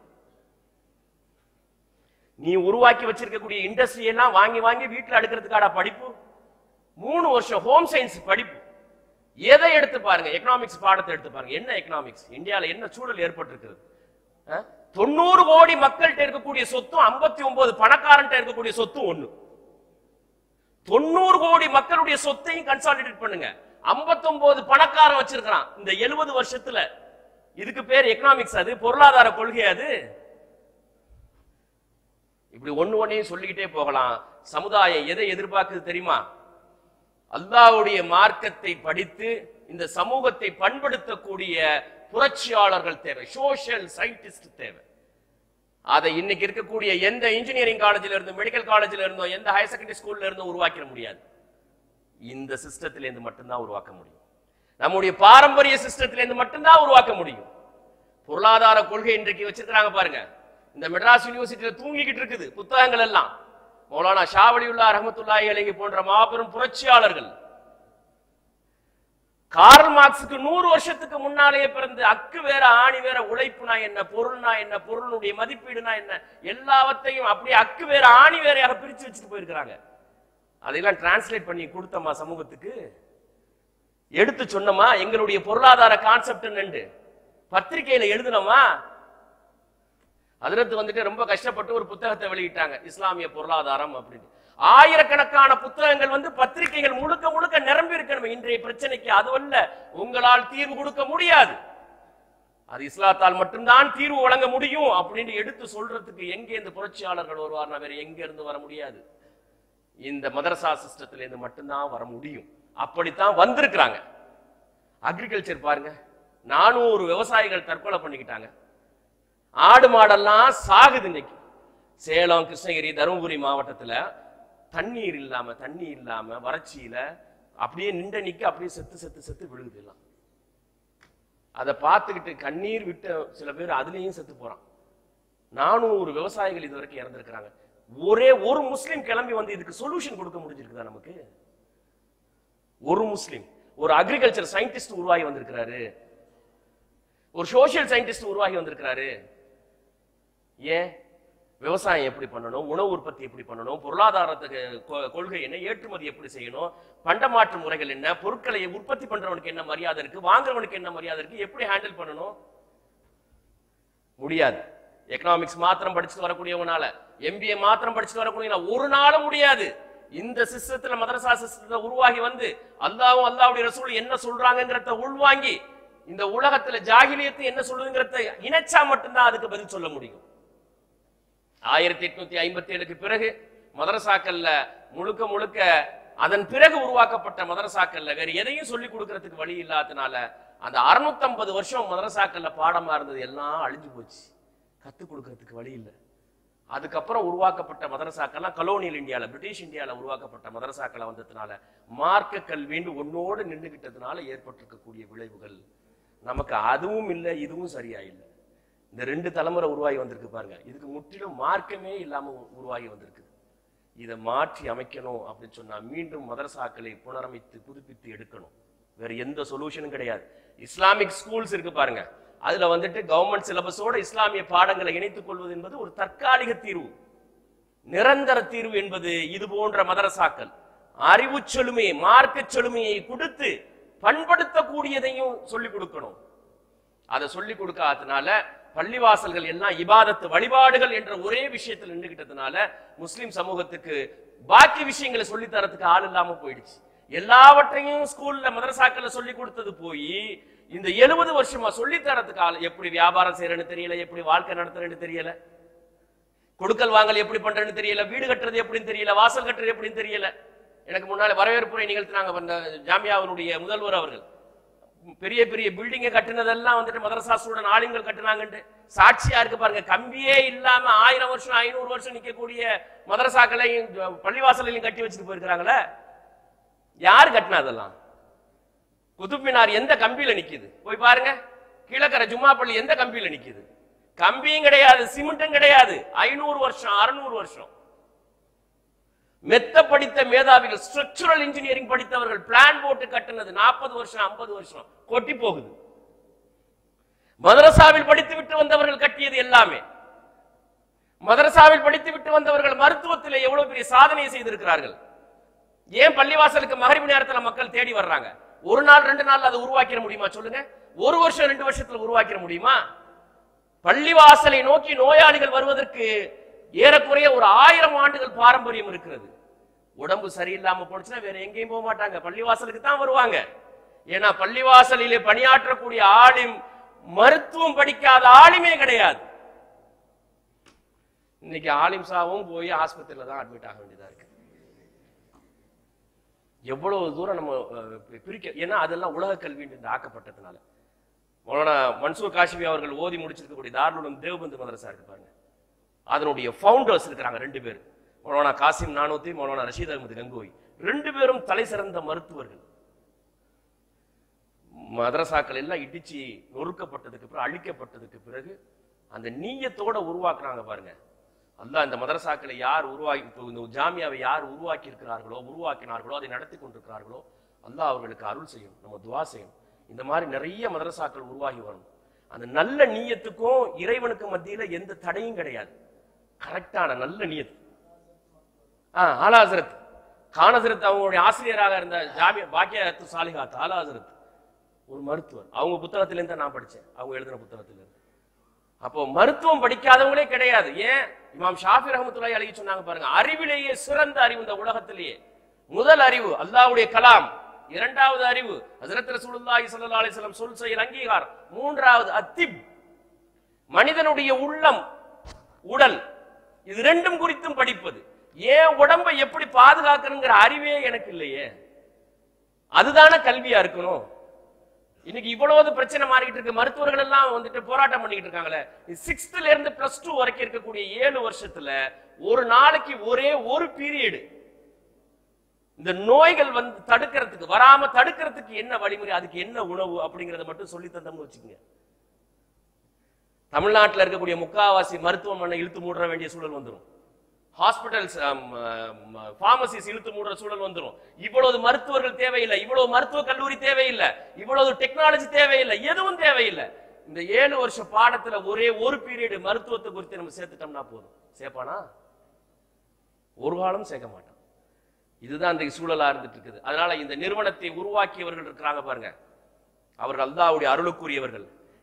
நீ உருவாக்கி வச்சிருக்கக்கூடிய இண்டஸ்ட்ரி எல்லாம் வாங்கி வாங்கி வீட்டுல அடுக்கிறதுக்கான படிப்பு மூணு வருஷம் ஹோம் சயின்ஸ் படிப்பு எதை எடுத்து பாருங்க எக்கனாமிக்ஸ் பாடத்தை எடுத்து பாருங்க என்ன எக்கனாமிக்ஸ் இந்தியால என்ன சூழல் ஏற்பட்டிருக்கிறது அஹ்? தொண்ணூறு கோடி மக்கள்கிட்ட இருக்கக்கூடிய சொத்தும் ஐம்பத்தி ஒன்பது பணக்காரன்ட்ட இருக்கக்கூடிய சொத்தும் ஒண்ணு தொண்ணூறு கோடி மக்களுடைய சொத்தையும் கன்சாலிடேட் பண்ணுங்க 59 பணக்காரன் வச்சிருக்கிறான் இந்த எழுபது வருஷத்துல இதுக்கு பேர் எக்கனாமிக்ஸ் அது பொருளாதார கொள்கை அது இப்படி ஒண்ணு ஒன்னையும் சொல்லிக்கிட்டே போகலாம் சமுதாயம் எதை எதிர்பார்க்குது தெரியுமா அல்லாஹ்வுடைய மார்க்கத்தை படித்து இந்த சமூகத்தை பண்படுத்தக்கூடிய புரட்சியாளர்கள் தேவை சோஷியல் சயின்டிஸ்ட் தேவை அதை இன்னைக்கு இருக்கக்கூடிய எந்த இன்ஜினியரிங் காலேஜ்ல இருந்தும் மெடிக்கல் காலேஜ்ல இருந்தோ எந்த ஹையர் செகண்டரி ஸ்கூல்ல இருந்தும் உருவாக்கிட முடியாது இந்த சிஸ்டத்துல இருந்து மட்டும்தான் உருவாக்க முடியும் நம்முடைய பாரம்பரிய சிஸ்டத்துல இருந்து மட்டும்தான் உருவாக்க முடியும் பொருளாதார கொள்கை இன்றைக்கு வச்சிருக்கிறாங்க பாருங்க இந்த மெட்ராஸ் யூனிவர்சிட்டியில தூங்கிக்கிட்டு இருக்குது புத்தகங்கள் எல்லாம் மௌலானா ஷாவலியுல்லா ரஹமத்துல்லாஹி அலைஹி போன்ற மாபெரும் புரட்சியாளர்கள் கார்ல் மார்க்ஸுக்கு நூறு வருஷத்துக்கு முன்னாலேயே பிறந்து அக்கு வேற ஆணி வேற உழைப்புனா என்ன பொருள்னா என்ன பொருளுடைய மதிப்பீடுனா என்ன எல்லாவற்றையும் அப்படியே அக்கு வேற ஆணி வேறையாக பிரிச்சு வச்சுட்டு போயிருக்கிறாங்க அதையெல்லாம் டிரான்ஸ்லேட் பண்ணி கொடுத்தோமா சமூகத்துக்கு எடுத்து சொன்னோமா எங்களுடைய பொருளாதார கான்செப்ட் என்னண்டு பத்திரிகையில எழுதுனோமா அதிரத்து வந்துட்டு ரொம்ப கஷ்டப்பட்டு ஒரு புத்தகத்தை வெளியிட்டாங்க இஸ்லாமிய பொருளாதாரம் அப்படின்னு ஆயிரக்கணக்கான புத்தகங்கள் வந்து பத்திரிகைகள் முழுக்க முழுக்க நிரம்பி இருக்கணும் இன்றைய பிரச்சனைக்கு அதுவல்ல உங்களால் தீர்வு கொடுக்க முடியாது அது இஸ்லாத்தால் மட்டும்தான் தீர்வு வழங்க முடியும் அப்படின்னு எடுத்து சொல்றதுக்கு எங்கே இந்த புரட்சியாளர்கள் வருவார்னா வேற எங்க இருந்து வர முடியாது இந்த மதரசா சிஸ்டத்துல இருந்து மட்டும்தான் வர முடியும் அப்படித்தான் வந்திருக்கிறாங்க அக்ரிகல்ச்சர் பாருங்க நானூறு விவசாயிகள் தற்கொலை பண்ணிக்கிட்டாங்க ஆடு மாடெல்லாம் சாகுது இன்னைக்கு சேலம் கிருஷ்ணகிரி தருமபுரி மாவட்டத்துல தண்ணீர் இல்லாம தண்ணி இல்லாம வறட்சியில அப்படியே நின்ற நிக்க அப்படியே செத்து செத்து செத்து விழுகுது எல்லாம் அதை பார்த்துக்கிட்டு கண்ணீர் விட்ட சில பேர் அதுலயும் செத்து போறான் நானூறு விவசாயிகள் இது வரைக்கும் இறந்திருக்கிறாங்க ஒரே ஒரு முஸ்லிம் கிளம்பி வந்து இதுக்கு சொல்யூஷன் கொடுக்க முடிஞ்சிருக்குதா நமக்கு ஒரு முஸ்லிம் ஒரு அக்ரிகல்ச்சர் சயின்டிஸ்ட் உருவாகி வந்திருக்கிறாரு ஒரு சோஷியல் சயின்டிஸ்ட் உருவாகி வந்திருக்கிறாரு ஏன் விவசாயம் எப்படி பண்ணணும் உணவு உற்பத்தி எப்படி பண்ணணும் பொருளாதாரத்துக்கு கொ- கொள்கை என்ன ஏற்றுமதி எப்படி செய்யணும் பண்டமாற்று முறைகள் என்ன பொருட்களை உற்பத்தி பண்றவனுக்கு என்ன மரியாதை இருக்கு வாங்குறவனுக்கு என்ன மரியாதை இருக்கு எப்படி ஹேண்டில் பண்ணணும் முடியாது எக்கனாமிக்ஸ் மாத்திரம் படிச்சுட்டு வரக்கூடியவனால எம்பிஏ மாத்திரம் படிச்சுட்டு வரக்கூடியவனால ஒரு நாளும் முடியாது இந்த சிஸ்டத்துல மதரசா சிஸ்டத்துல உருவாகி வந்து அல்லாவும் அல்லாவுடைய ரசூல் என்ன சொல்றாங்கங்கிறத உள்வாங்கி இந்த உலகத்துல ஜாகிலியத்து என்ன சொல்லுதுங்கிறத இணைச்சா மட்டும்தான் அதுக்கு பதில் சொல்ல முடியும் ஆயிரத்தி எட்நூத்தி ஐம்பத்தி ஏழுக்கு பிறகு மதரசாக்கள்ல முழுக்க முழுக்க அதன் பிறகு உருவாக்கப்பட்ட மதரசாக்கள்ல வேற எதையும் சொல்லி கொடுக்கறதுக்கு வழி இல்லாதனால அந்த 650 வருஷம் மதரசாக்கள்ல பாடமா இருந்தது எல்லாம் அழிஞ்சு போச்சு கத்து கொடுக்கறதுக்கு வழி இல்லை அதுக்கப்புறம் உருவாக்கப்பட்ட மதரசாக்கள்லாம் கலோனியல் இந்தியால பிரிட்டிஷ் இந்தியால உருவாக்கப்பட்ட மதரசாக்களை வந்ததுனால மார்க்க கல்வின்னு ஒன்னோடு நின்றுகிட்டதுனால ஏற்பட்டிருக்கக்கூடிய விளைவுகள் நமக்கு அதுவும் இல்லை இதுவும் சரியா இல்லை இந்த ரெண்டு தலைமுறை உருவாகி வந்திருக்கு பாருங்க இதுக்கு முற்றிலும் மார்க்கமே இல்லாம உ- உருவாகி வந்திருக்கு இதை மாற்றி அமைக்கணும் அப்படின்னு சொன்னா மீண்டும் மதரசாக்களை புனரமைத்து புதுப்பித்து எடுக்கணும் வேற எந்த சொல்யூஷனும் கிடையாது இஸ்லாமிக் ஸ்கூல்ஸ் இருக்கு பாருங்க அதுல வந்துட்டு கவர்மெண்ட் சிலபஸோட இஸ்லாமிய பாடங்களை இணைத்துக் கொள்வது என்பது ஒரு தற்காலிக தீர்வு நிரந்தர தீர்வு என்பது இது போன்ற மதரசாக்கள் அறிவு செழுமையை மார்க்க செழுமையை கொடுத்து பண்படுத்தக்கூடியதையும் சொல்லிக் கொடுக்கணும் அதை சொல்லி கொடுக்காததுனால பள்ளிவாசல்கள் எல்லாம் இபாதத்து வழிபாடுகள் என்ற ஒரே விஷயத்தில் நின்றுகிட்டதுனால முஸ்லிம் சமூகத்துக்கு பாக்கி விஷயங்களை சொல்லி தரத்துக்கு ஆள் இல்லாம போயிடுச்சு எல்லாவற்றையும் ஸ்கூல்ல மதரசாக்கள்ல சொல்லி கொடுத்தது போய் இந்த எழுபது வருஷமா சொல்லி தரத்துக்கு ஆள் எப்படி வியாபாரம் செய்யறேன்னு தெரியல எப்படி வாழ்க்கை நடத்துறேன்னு தெரியல கொடுக்கல் வாங்கல் எப்படி பண்றேன்னு தெரியல வீடு கட்டுறது எப்படின்னு தெரியல வாசல் கட்டுறது எப்படின்னு தெரியல எனக்கு முன்னால வரவேற்புரை நிகழ்த்தினாங்க அந்த ஜாமியாவினுடைய முதல்வர் அவர்கள் பெரிய பெரிய பில்டிங்கை கட்டினதெல்லாம் வந்துட்டு மதரசா ஸ்டூடெண்ட் ஆளுங்கள் கட்டினாங்கன்ட்டு சாட்சியா இருக்கு பாருங்க கம்பியே இல்லாம ஆயிரம் வருஷம் ஐநூறு வருஷம் நிக்கக்கூடிய மதரசாக்களையும் ஜ- பள்ளிவாசலையும் கட்டி வச்சுட்டு போயிருக்கிறாங்களே யார் கட்டினா அதெல்லாம் குதுப்பினார் எந்த கம்பியில நிக்குது போய் பாருங்க கீழக்கரை ஜும்மா பள்ளி எந்த கம்பியில நிக்குது கம்பியும் கிடையாது சிமெண்ட்டும் கிடையாது ஐநூறு வருஷம் அறுநூறு வருஷம் மெத்த படித்த மேதாவிகள் ஸ்ட்ரக்சரல் இன்ஜினியரிங் படித்தவர்கள் பிளான் போட்டு கட்டினது நாற்பது வருஷம் ஐம்பது வருஷம் கொட்டி போகுது மதரசாவில் படித்து விட்டு வந்தவர்கள் கட்டியது எல்லாமே மதரசாவில் படித்து விட்டு வந்தவர்கள் மருத்துவத்தில் எவ்வளவு பெரிய சாதனையை செய்திருக்கிறார்கள் ஏன் பள்ளிவாசலுக்கு மகரிபு நேரத்துல மக்கள் தேடி வர்றாங்க ஒரு நாள் ரெண்டு நாள் அதை உருவாக்கிட முடியுமா சொல்லுங்க ஒரு வருஷம் ரெண்டு வருஷத்துல உருவாக்கிட முடியுமா பள்ளிவாசலை நோக்கி நோயாளிகள் வருவதற்கு ஏறக்குறைய ஒரு ஆயிரம் ஆண்டுகள் பாரம்பரியம் இருக்கிறது உடம்பு சரியில்லாம போனுச்சுன்னா வேற எங்கேயும் போக மாட்டாங்க பள்ளிவாசலுக்கு தான் வருவாங்க ஏன்னா பள்ளிவாசலிலே பணியாற்றக்கூடிய ஆளும் மருத்துவம் படிக்காத ஆளுமே கிடையாது இன்னைக்கு ஆலிம் சாவும் போய் ஆஸ்பத்திரியில தான் அட்மிட் ஆக வேண்டியதா இருக்கு எவ்வளவு தூரம் நம்ம அஹ், பி- பிரிக்க ஏன்னா அதெல்லாம் உலக கல்வி என்று ஆக்கப்பட்டதுனால மௌலானா மன்சூர் காஷ்மி அவர்கள் ஓதி முடிச்சிருக்கக்கூடிய தாருலும் தேவபந்து மதரசா இருக்கு பாருங்க அதனுடைய ஃபவுண்டர்ஸ் இருக்கிறாங்க ரெண்டு பேர் மௌலானா காசிம் நானூத்தி மௌலானா ரஷீத் அகமது கங்கோய் ரெண்டு பேரும் தலை சிறந்த மருத்துவர்கள் மதரசாக்கள் எல்லாம் இடிச்சு நொறுக்கப்பட்டதுக்கு பிறகு அழிக்கப்பட்டதுக்கு பிறகு அந்த நீயத்தோட உருவாக்குறாங்க பாருங்க அல்லாஹ் இந்த மதரசாக்களை யார் உருவாக்கி இப்போ இந்த ஜாமியாவை யார் உருவாக்கி இருக்கிறார்களோ உருவாக்கினார்களோ அதை நடத்தி கொண்டிருக்கிறார்களோ அல்லாஹ் அவர்களுக்கு அருள் செய்யும் நம்ம துவா செய்யும் இந்த மாதிரி நிறைய மதரசாக்கள் உருவாகி வரும் அந்த நல்ல நீயத்துக்கும் இறைவனுக்கு மத்தியில எந்த தடையும் கிடையாது கரெக்டான நல்ல நீயத் ஆ ஆலாசரத் கானசரத் அவங்களுடைய ஆசிரியராக இருந்த ஜாமியா பாக்கியத்து சாலிகாத் ஆலாசரத் ஒரு மருத்துவர் அவங்க புத்தகத்திலேருந்து தான் நான் படிச்சேன் அவங்க எழுதின புத்தகத்திலிருந்து அப்போ மருத்துவம் படிக்காதவங்களே கிடையாது ஏன் இமாம் ஷாஃபி ரஹமத்துல்லாஹி அலைஹி சொன்னாங்க பாருங்க அறிவிலேயே சிறந்த அறிவு இந்த உலகத்திலேயே முதல் அறிவு அல்லாஹ்வுடைய கலாம் இரண்டாவது அறிவு ஹஜரத் ரசூலுல்லாஹி ஸல்லல்லாஹு அலைஹி வஸல்லம் சொல் செயல் அங்கீகாரம் மூன்றாவது அத்திப் மனிதனுடைய உள்ளம் உடல் இது ரெண்டும் குறித்தும் படிப்பது ஏன் உடம்பை எப்படி பாதுகாக்கணுங்கிற அறிவே எனக்கு இல்லையே அதுதானே கல்வியா இருக்கணும் இன்னைக்கு இவ்வளவு பிரச்சனை மாறிக்கிட்டு இருக்கு மருத்துவர்கள் எல்லாம் வந்துட்டு போராட்டம் பண்ணிக்கிட்டு இருக்காங்களே சிக்ஸ்த்ல இருந்து பிளஸ் டூ வரைக்கும் இருக்கக்கூடிய ஏழு வருஷத்துல ஒரு நாளைக்கு ஒரே ஒரு பீரியடு இந்த நோய்கள் வந்து தடுக்கிறதுக்கு வராம தடுக்கிறதுக்கு என்ன வழிமுறை அதுக்கு என்ன உணவு அப்படிங்கறத மட்டும் சொல்லி தந்தோம்னு வச்சுக்கோங்க தமிழ்நாட்டுல இருக்கக்கூடிய முக்காவாசி மருத்துவமனை இழுத்து மூட வேண்டிய சூழல் வந்துடும் ஹாஸ்பிட்டல்ஸ் பார்மசிஸ் இழுத்து மூடுற சூழல் வந்துடும் இவ்வளவு மருத்துவர்கள் தேவையில்லை இவ்வளவு மருத்துவ கல்லூரி தேவையில்லை இவ்வளவு டெக்னாலஜி தேவையில்லை எதுவும் தேவையில்லை இந்த ஏழு வருஷ பாடத்துல ஒரே ஒரு பீரியட் மருத்துவத்தை குறித்து நம்ம சேர்த்துட்டோம்னா போதும் சேர்ப்பானா ஒரு காலம் சேர்க்க மாட்டான் இதுதான் இந்த சூழலா இருந்துட்டு இருக்குது அதனால இந்த நிறுவனத்தை உருவாக்கியவர்கள் இருக்கிறாங்க பாருங்க அவர்கள் அல்லாஹ்வுடைய அருளுக்குரியவர்கள்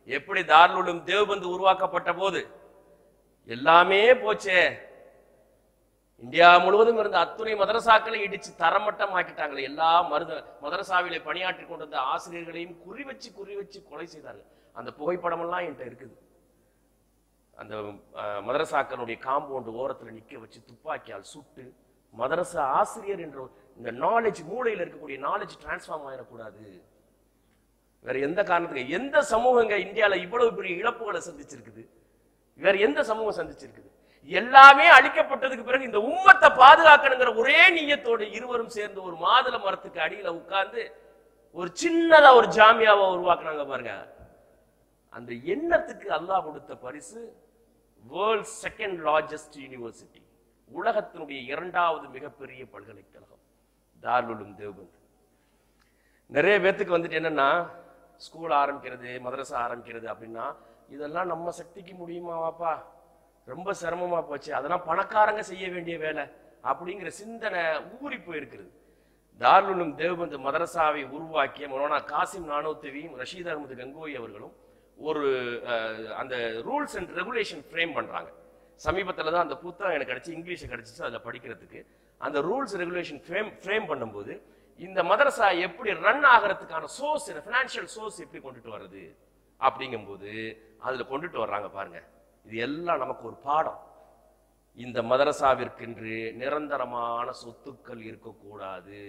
எப்படி தாருலும் தேவபந்து உருவாக்கப்பட்ட போது எல்லாமே போச்சே இந்தியா முழுவதும் இருந்த அத்துணை மதரசாக்களை இடிச்சு தரமட்டம் ஆக்கிட்டாங்களே எல்லா மருத மதரசாவிலே பணியாற்றி கொண்டிருந்த ஆசிரியர்களையும் குறி வச்சு குறி வச்சு கொலை செய்தார்கள் அந்த புகைப்படம் எல்லாம் என்கிட்ட இருக்குது அந்த அஹ், மதரசாக்களுடைய காம்பவுண்ட் ஓரத்துல நிக்க வச்சு துப்பாக்கியால் சுட்டு மதரசா ஆசிரியர் என்ற ஒரு- இந்த நாலேஜ் மூளையில இருக்கக்கூடிய நாலேஜ் டிரான்ஸ்ஃபார்ம் ஆயிடக்கூடாது வேற எந்த காரணத்துக்கு எந்த சமூகங்க இந்தியால இவ்வளவு பெரிய இழப்புகளை சந்திச்சிருக்குது வேற எந்த சமூகம் சந்திச்சிருக்குது எல்லாமே அழிக்கப்பட்டதுக்கு பிறகு இந்த உம்மத்தை பாதுகாக்கணுங்கிற ஒரே நீயத்தோடு இருவரும் சேர்ந்து ஒரு மாதுளை மரத்துக்கு அடியில உட்கார்ந்து ஒரு சின்னதா ஒரு ஜாமியாவை உருவாக்குனாங்க பாருங்க அந்த எண்ணத்துக்கு அல்லாஹ் கொடுத்த பரிசு வேர்ல்ட் செகண்ட் லார்ஜஸ்ட் யூனிவர்சிட்டி உலகத்தினுடைய இரண்டாவது மிகப்பெரிய பல்கலைக்கழகம் தாருலும் தேவபந்த் நிறைய பேத்துக்கு வந்துட்டு என்னன்னா ஸ்கூல் ஆரம்பிக்கிறது மதரசா ஆரம்பிக்கிறது அப்படின்னா இதெல்லாம் நம்ம சக்திக்கு முடியுமாவாப்பா ரொம்ப சிரமமா போச்சு அதெல்லாம் பணக்காரங்க செய்ய வேண்டிய வேலை அப்படிங்கிற சிந்தனை ஊறி போயிருக்கிறது தாருலும் தேவபந்து மதரசாவை உருவாக்கிய மௌலானா காசிம் நானோத்தவியும் ரஷீத் அகமது கங்கோய் அவர்களும் ஒரு அஹ், அந்த ரூல்ஸ் அண்ட் ரெகுலேஷன் ஃப்ரேம் பண்றாங்க சமீபத்துல தான் அந்த புத்தகம் எனக்கு கிடைச்சு இங்கிலீஷ் கிடைச்சிச்சு அதில் படிக்கிறதுக்கு அந்த ரூல்ஸ் ரெகுலேஷன் ஃப்ரேம் ஃப்ரேம் பண்ணும்போது இந்த மதரசா எப்படி ரன் ஆகிறதுக்கான சோர்ஸ் ஃபினான்ஷியல் சோர்ஸ் எப்படி கொண்டுட்டு வர்றது அப்படிங்கும்போது அதுல கொண்டுட்டு வர்றாங்க பாருங்க இது எல்லாம் நமக்கு ஒரு பாடம் இந்த மதரசாவிற்கென்று நிரந்தரமான சொத்துக்கள் இருக்கக்கூடாது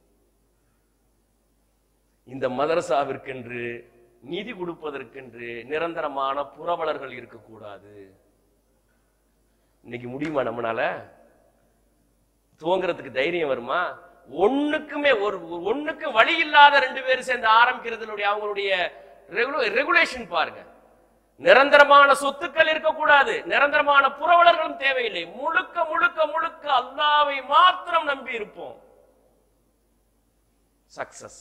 இந்த மதரசாவிற்கென்று நிதி கொடுப்பதற்கென்று நிரந்தரமான புரவலர்கள் இருக்கக்கூடாது இன்னைக்கு முடியுமா நம்மனால துவங்குறதுக்கு தைரியம் வருமா ஒண்ணுக்குமே ஒரு ஒரு ஒண்ணுக்கு வழி இல்லாத ரெண்டு பேரும் சேர்ந்து ஆரம்பிக்கிறதுனுடைய அவங்களுடைய ரெகுலேஷன் பாருங்க நிரந்தரமான சொத்துக்கள் இருக்கக்கூடாது நிரந்தரமான புரவலர்களும் தேவையில்லை முழுக்க முழுக்க முழுக்க அல்லாவை மாத்திரம் நம்பி இருப்போம் சக்சஸ்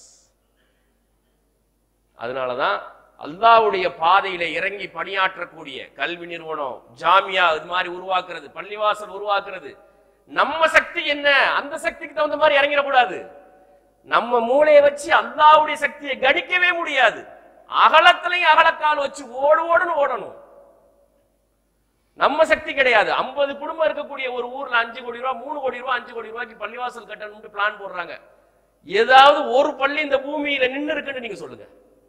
அதனாலதான் அல்லாஹ்வுடைய பாதையில இறங்கி பணியாற்றக்கூடிய கல்வி நிறுவனம் ஜாமியா இது மாதிரி உருவாக்குறது பள்ளிவாசல் உருவாக்குறது நம்ம சக்தி என்ன அந்த சக்திக்கு தகுந்த மாதிரி இறங்கிடக்கூடாது நம்ம மூளையை வச்சு அல்லாஹ்வுடைய சக்தியை கணிக்கவே முடியாது அகலத்திலையும் அகலக்கால் வச்சு ஓடு ஓடுன்னு ஓடணும் நம்ம சக்தி கிடையாது ஐம்பது குடும்பம் இருக்கக்கூடிய ஒரு ஊர்ல அஞ்சு கோடி ரூபாய் மூணு கோடி ரூபாய் அஞ்சு கோடி ரூபாய்க்கு பள்ளிவாசல் கட்டணும்னு பிளான் போடுறாங்க ஏதாவது ஒரு பள்ளி இந்த பூமியில நின்னு இருக்குன்னு நீங்க சொல்லுங்க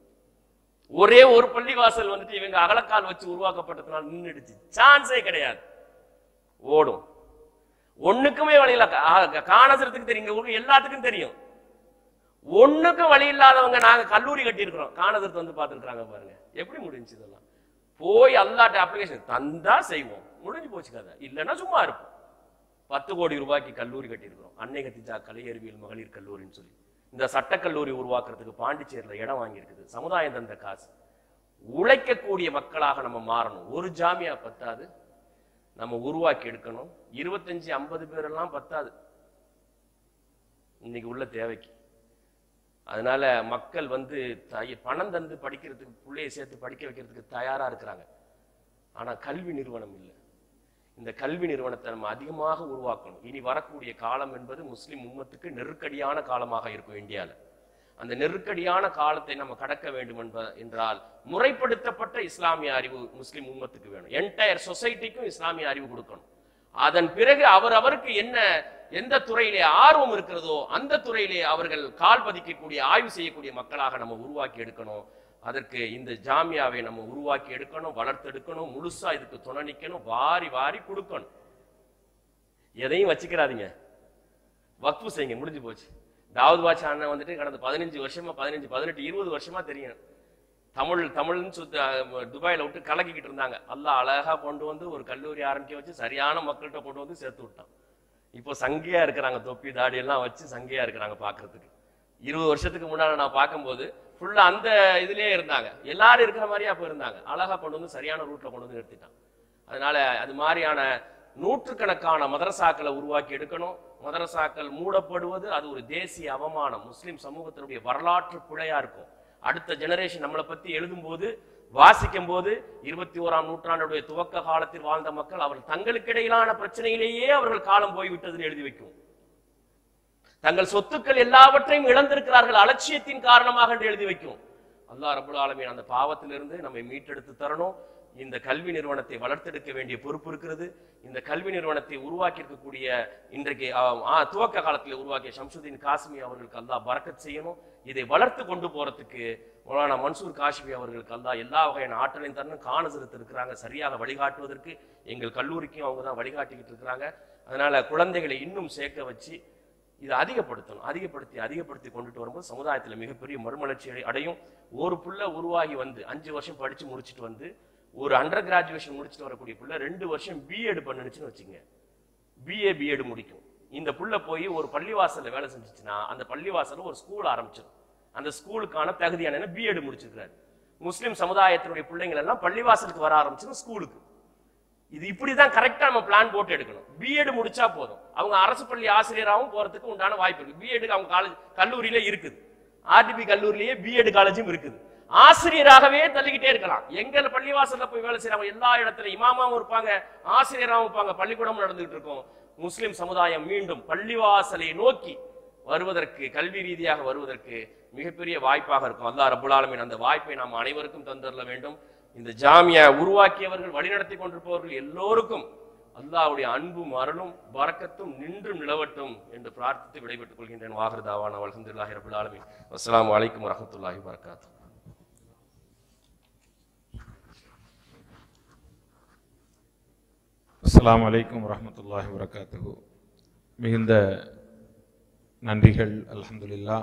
ஒரே ஒரு பள்ளிவாசல் வந்துட்டு இவங்க அகலக்கால் வச்சு உருவாக்கப்பட்டதுனால நின்றுடுச்சு சான்ஸே கிடையாது ஓடும் ஒண்ணுக்குமே வழியில காணசரத்துக்கு தெரியும் இங்க ஊருக்கு எல்லாத்துக்கும் தெரியும் ஒண்ணுக்கும் வழி இல்லாதவங்க நாங்க கல்லூரி கட்டியிருக்கிறோம் காணசரத்து வந்து பார்த்துருக்காங்க பாருங்க எப்படி முடிஞ்சுச்சு இதெல்லாம் போய் அல்லாட்ட அப்ளிகேஷன் தந்தா செய்வோம் முடிஞ்சு போச்சு கதை இல்லைன்னா சும்மா இருப்போம் பத்து கோடி ரூபாய்க்கு கல்லூரி கட்டியிருக்கிறோம் அன்னை கத்திஜா கலை அறிவியல் மகளிர் கல்லூரின்னு சொல்லி இந்த சட்டக்கல்லூரி உருவாக்குறதுக்கு பாண்டிச்சேரியில் இடம் வாங்கியிருக்குது சமுதாயம் தந்த காசு உழைக்கக்கூடிய மக்களாக நம்ம மாறணும் ஒரு ஜாமியா பத்தாது நம்ம உருவாக்கி எடுக்கணும் இருபத்தஞ்சு ஐம்பது பேரெல்லாம் பத்தாது இன்னைக்கு உள்ள தேவைக்கு அதனால மக்கள் வந்து தய- பணம் தந்து படிக்கிறதுக்கு பிள்ளையை சேர்த்து படிக்க வைக்கிறதுக்கு தயாரா இருக்கிறாங்க ஆனா கல்வி நிறுவனம் இல்லை இந்த கல்வி நிறுவனத்தை நம்ம அதிகமாக உருவாக்கணும் இனி வரக்கூடிய காலம் என்பது முஸ்லிம் உம்மத்துக்கு நெருக்கடியான காலமாக இருக்கும் இந்தியால அந்த நெருக்கடியான காலத்தை நம்ம கடக்க வேண்டும் என்ப என்றால் முறைப்படுத்தப்பட்ட இஸ்லாமிய அறிவு முஸ்லிம் உம்மத்துக்கு வேணும் என்டையர் சொசைட்டிக்கும் இஸ்லாமிய அறிவு கொடுக்கணும் அதன் பிறகு அவர் அவருக்கு என்ன எந்த துறையிலே ஆர்வம் இருக்கிறதோ அந்த துறையிலே அவர்கள் கால் பதிக்கக்கூடிய ஆய்வு செய்யக்கூடிய மக்களாக நம்ம உருவாக்கி எடுக்கணும் அதற்கு இந்த ஜாமியாவை நம்ம உருவாக்கி எடுக்கணும் வளர்த்தெடுக்கணும் முழுசா இதுக்கு துணை நிக்கணும் வாரி வாரி கொடுக்கணும் எதையும் வச்சுக்கிறாதீங்க வக்ஃபு செய்யுங்க முடிஞ்சு போச்சு தாவூத் பாட்சா அண்ணன் வந்துட்டு கடந்த பதினஞ்சு வருஷமா பதினஞ்சு பதினெட்டு இருபது வருஷமா தெரியும் தமிழ் தமிழ்னு சுத்த துபாயில விட்டு கலக்கிக்கிட்டு இருந்தாங்க அல்லாஹ் அழகா கொண்டு வந்து ஒரு கல்லூரி ஆரம்பிக்க வச்சு சரியான மக்கள்கிட்ட கொண்டு வந்து சேர்த்து விட்டான் இப்போ சங்கையா இருக்கிறாங்க தொப்பி தாடி எல்லாம் வச்சு சங்கையா இருக்கிறாங்க பார்க்கிறதுக்கு இருபது வருஷத்துக்கு முன்னால நான் பார்க்கும்போது ஃபுல்லா அந்த இதுலயே இருந்தாங்க எல்லாரும் இருக்கிற மாதிரியே அப்ப இருந்தாங்க அழகா கொண்டு வந்து சரியான ரூட்ல கொண்டு வந்து நிறுத்திட்டான் அதனால அது மாதிரியான நூற்றுக்கணக்கான மதரசாக்களை உருவாக்கி எடுக்கணும் மதரசாக்கள் மூடப்படுவது அது ஒரு தேசிய அவமானம் முஸ்லிம் சமூகத்தினுடைய வரலாற்று பிழையா இருக்கும் அடுத்த ஜெனரேஷன் நம்மளை பத்தி எழுதும்போது வாசிக்கும் போது இருபத்தி ஓராம் நூற்றாண்டுடைய துவக்க காலத்தில் வாழ்ந்த மக்கள் அவர்கள் தங்களுக்கு இடையிலான பிரச்சனையிலேயே அவர்கள் காலம் போய்விட்டதுன்னு எழுதி வைக்கும் தங்கள் சொத்துக்கள் எல்லாவற்றையும் இழந்திருக்கிறார்கள் அலட்சியத்தின் காரணமாக என்று எழுதி வைக்கும் அல்லாஹ் ரபுல் ஆலமீன் அந்த பாவத்திலிருந்து நம்மை மீட்டெடுத்து தரணும் இந்த கல்வி நிறுவனத்தை வளர்த்தெடுக்க வேண்டிய பொறுப்பு இருக்கிறது இந்த கல்வி நிறுவனத்தை உருவாக்கி இருக்கக்கூடிய இன்றைக்கு ஆ, ஆ, துவக்க காலத்தில் உருவாக்கிய ஷம்சுதீன் காஸ்மி அவர்களுக்கு அல்லாஹ் பரக்கத் செய்யணும் இதை வளர்த்து கொண்டு போறதுக்கு மௌலானா மன்சூர் காஷ்மி அவர்களுக்கு அல்லாஹ் எல்லா வகையான ஆற்றலையும் தரணும் காண செலுத்த இருக்கிறாங்க சரியாக வழிகாட்டுவதற்கு எங்கள் கல்லூரிக்கும் அவங்க தான் வழிகாட்டிக்கிட்டு இருக்கிறாங்க அதனால குழந்தைகளை இன்னும் சேர்க்க வச்சு இதை அதிகப்படுத்தணும் அதிகப்படுத்தி அதிகப்படுத்தி கொண்டுட்டு வரும்போது சமுதாயத்தில் மிகப்பெரிய மறுமலர்ச்சி அடை- அடையும் ஒரு புள்ள உருவாகி வந்து அஞ்சு வருஷம் படிச்சு முடிச்சுட்டு வந்து ஒரு அண்டர் கிராஜுவேஷன் முடிச்சுட்டு வரக்கூடிய புள்ள ரெண்டு வருஷம் பிஎட் பண்ணுச்சுன்னு வச்சுங்க பிஏ பிஎட் முடிக்கும் இந்த புள்ள போய் ஒரு பள்ளிவாசல்ல வேலை செஞ்சுச்சுன்னா அந்த பள்ளிவாசல்ல ஒரு ஸ்கூல் ஆரம்பிச்சிடும் அந்த ஸ்கூலுக்கான தகுதியான பிஎட் முடிச்சிருக்காரு முஸ்லிம் சமுதாயத்தினுடைய பிள்ளைங்கள் எல்லாம் பள்ளிவாசலுக்கு வர ஆரம்பிச்சிடும் ஸ்கூலுக்கு இது இப்படிதான் கரெக்டா நம்ம பிளான் போட்டு எடுக்கணும் பிஎட் முடிச்சா போதும் அவங்க அரசு பள்ளி ஆசிரியராகவும் போறதுக்கு உண்டான வாய்ப்பு இருக்கு பிஎட் அவங்க காலேஜ் கல்லூரியில இருக்குது ஆர்டிபி கல்லூரிலேயே பிஎட் காலேஜும் இருக்குது ஆசிரியராகவே தள்ளிக்கிட்டே இருக்கலாம் எங்க பள்ளிவாசல்ல போய் வேலை செய்யறாங்க எல்லா இடத்துல இமாமாவும் இருப்பாங்க ஆசிரியராகவும் இருப்பாங்க பள்ளிக்கூடமும் நடந்துகிட்டு இருக்கும் முஸ்லிம் சமுதாயம் மீண்டும் பள்ளிவாசலை நோக்கி வருவதற்கு கல்வி ரீதியாக வருவதற்கு மிகப்பெரிய வாய்ப்பாக இருக்கும் அல்லாஹ் ரபுல் ஆலமீன் அந்த வாய்ப்பை நாம் அனைவருக்கும் தந்தரல வேண்டும் இந்த ஜாமியா உருவாக்கியவர்கள் வழிநடத்தி கொண்டிருப்பவர்கள் எல்லோருக்கும் அல்லாஹ்வுடைய அன்பும் அருளும் பரக்கத்தும் நின்றும் நிலவட்டும் என்று பிரார்த்தித்து விடைபெற்றுக் கொள்கின்றேன் வாகர்தாவான அல்ஹம்துலில்லாஹி ரபில் ஆலமீன் அஸ்ஸலாமு அலைக்கும் வரஹ்மத்துல்லாஹி வபரகாத்துஹு அஸ்ஸலாமு அலைக்கும் வரஹ்மத்துல்லாஹி வரகாத்துஹு மிகுந்த நன்றிகள் அல்ஹம்துலில்லா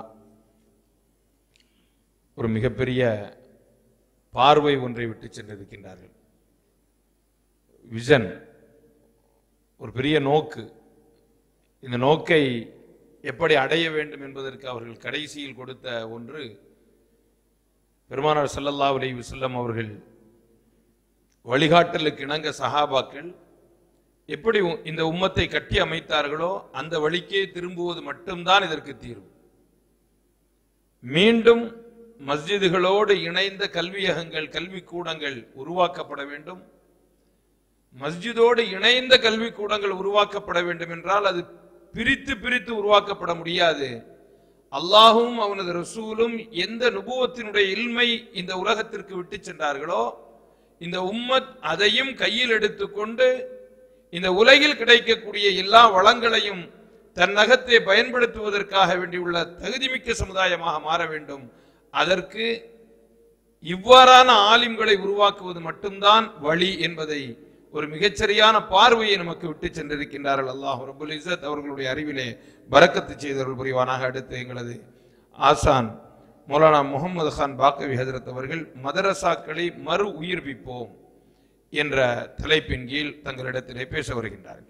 ஒரு மிகப்பெரிய பார்வை ஒன்றை விட்டு சென்றிருக்கின்றார்கள் விஷன் ஒரு பெரிய நோக்கு இந்த நோக்கை எப்படி அடைய வேண்டும் என்பதற்கு அவர்கள் கடைசியில் கொடுத்த ஒன்று பெருமானார் ஸல்லல்லாஹு அலைஹி வஸல்லம் அவர்கள் வழிகாட்டலுக்கு இணங்க சஹாபாக்கள் எப்படி உ- இந்த உம்மத்தை கட்டி அமைத்தார்களோ அந்த வழிக்கே திரும்புவது மட்டும்தான் இதற்கு தீர்வு மீண்டும் மஸ்ஜிதுகளோடு இணைந்த கல்வியகங்கள் கல்விக்கூடங்கள் உருவாக்கப்பட வேண்டும் மஸ்ஜிதோடு இணைந்த கல்விக்கூடங்கள் உருவாக்கப்பட வேண்டும் என்றால் அது பிரித்து பிரித்து உருவாக்கப்பட முடியாது அல்லாஹும் அவனது ரசூலும் எந்த நுபுவத்தினுடைய இல்மை இந்த உலகத்திற்கு விட்டு சென்றார்களோ இந்த உம்மத் அதையும் கையில் எடுத்துக்கொண்டு இந்த உலகில் கிடைக்கக்கூடிய எல்லா வளங்களையும் தன் நகத்தை பயன்படுத்துவதற்காக வேண்டியுள்ள தகுதிமிக்க சமுதாயமாக மாற வேண்டும் அதற்கு இவ்வாறான ஆலிம்களை உருவாக்குவது மட்டும்தான் வழி என்பதை ஒரு மிகச்சரியான பார்வையை நமக்கு விட்டு சென்றிருக்கின்றார்கள் அல்லாஹ் ரபுல் இஸ்ஸத் அவர்களுடைய அறிவிலே பரக்கத்து செய்தவர்கள் புரிவானாக அடுத்து எங்களது ஆசான் மௌலானா முகமது கான் பாக்கவி ஹஜரத் அவர்கள் மதரசாக்களை மறு உயிர்ப்பிப்போம் என்ற தலைப்பின் கீழ் தங்களிடத்திலே பேச வருகின்றார்கள்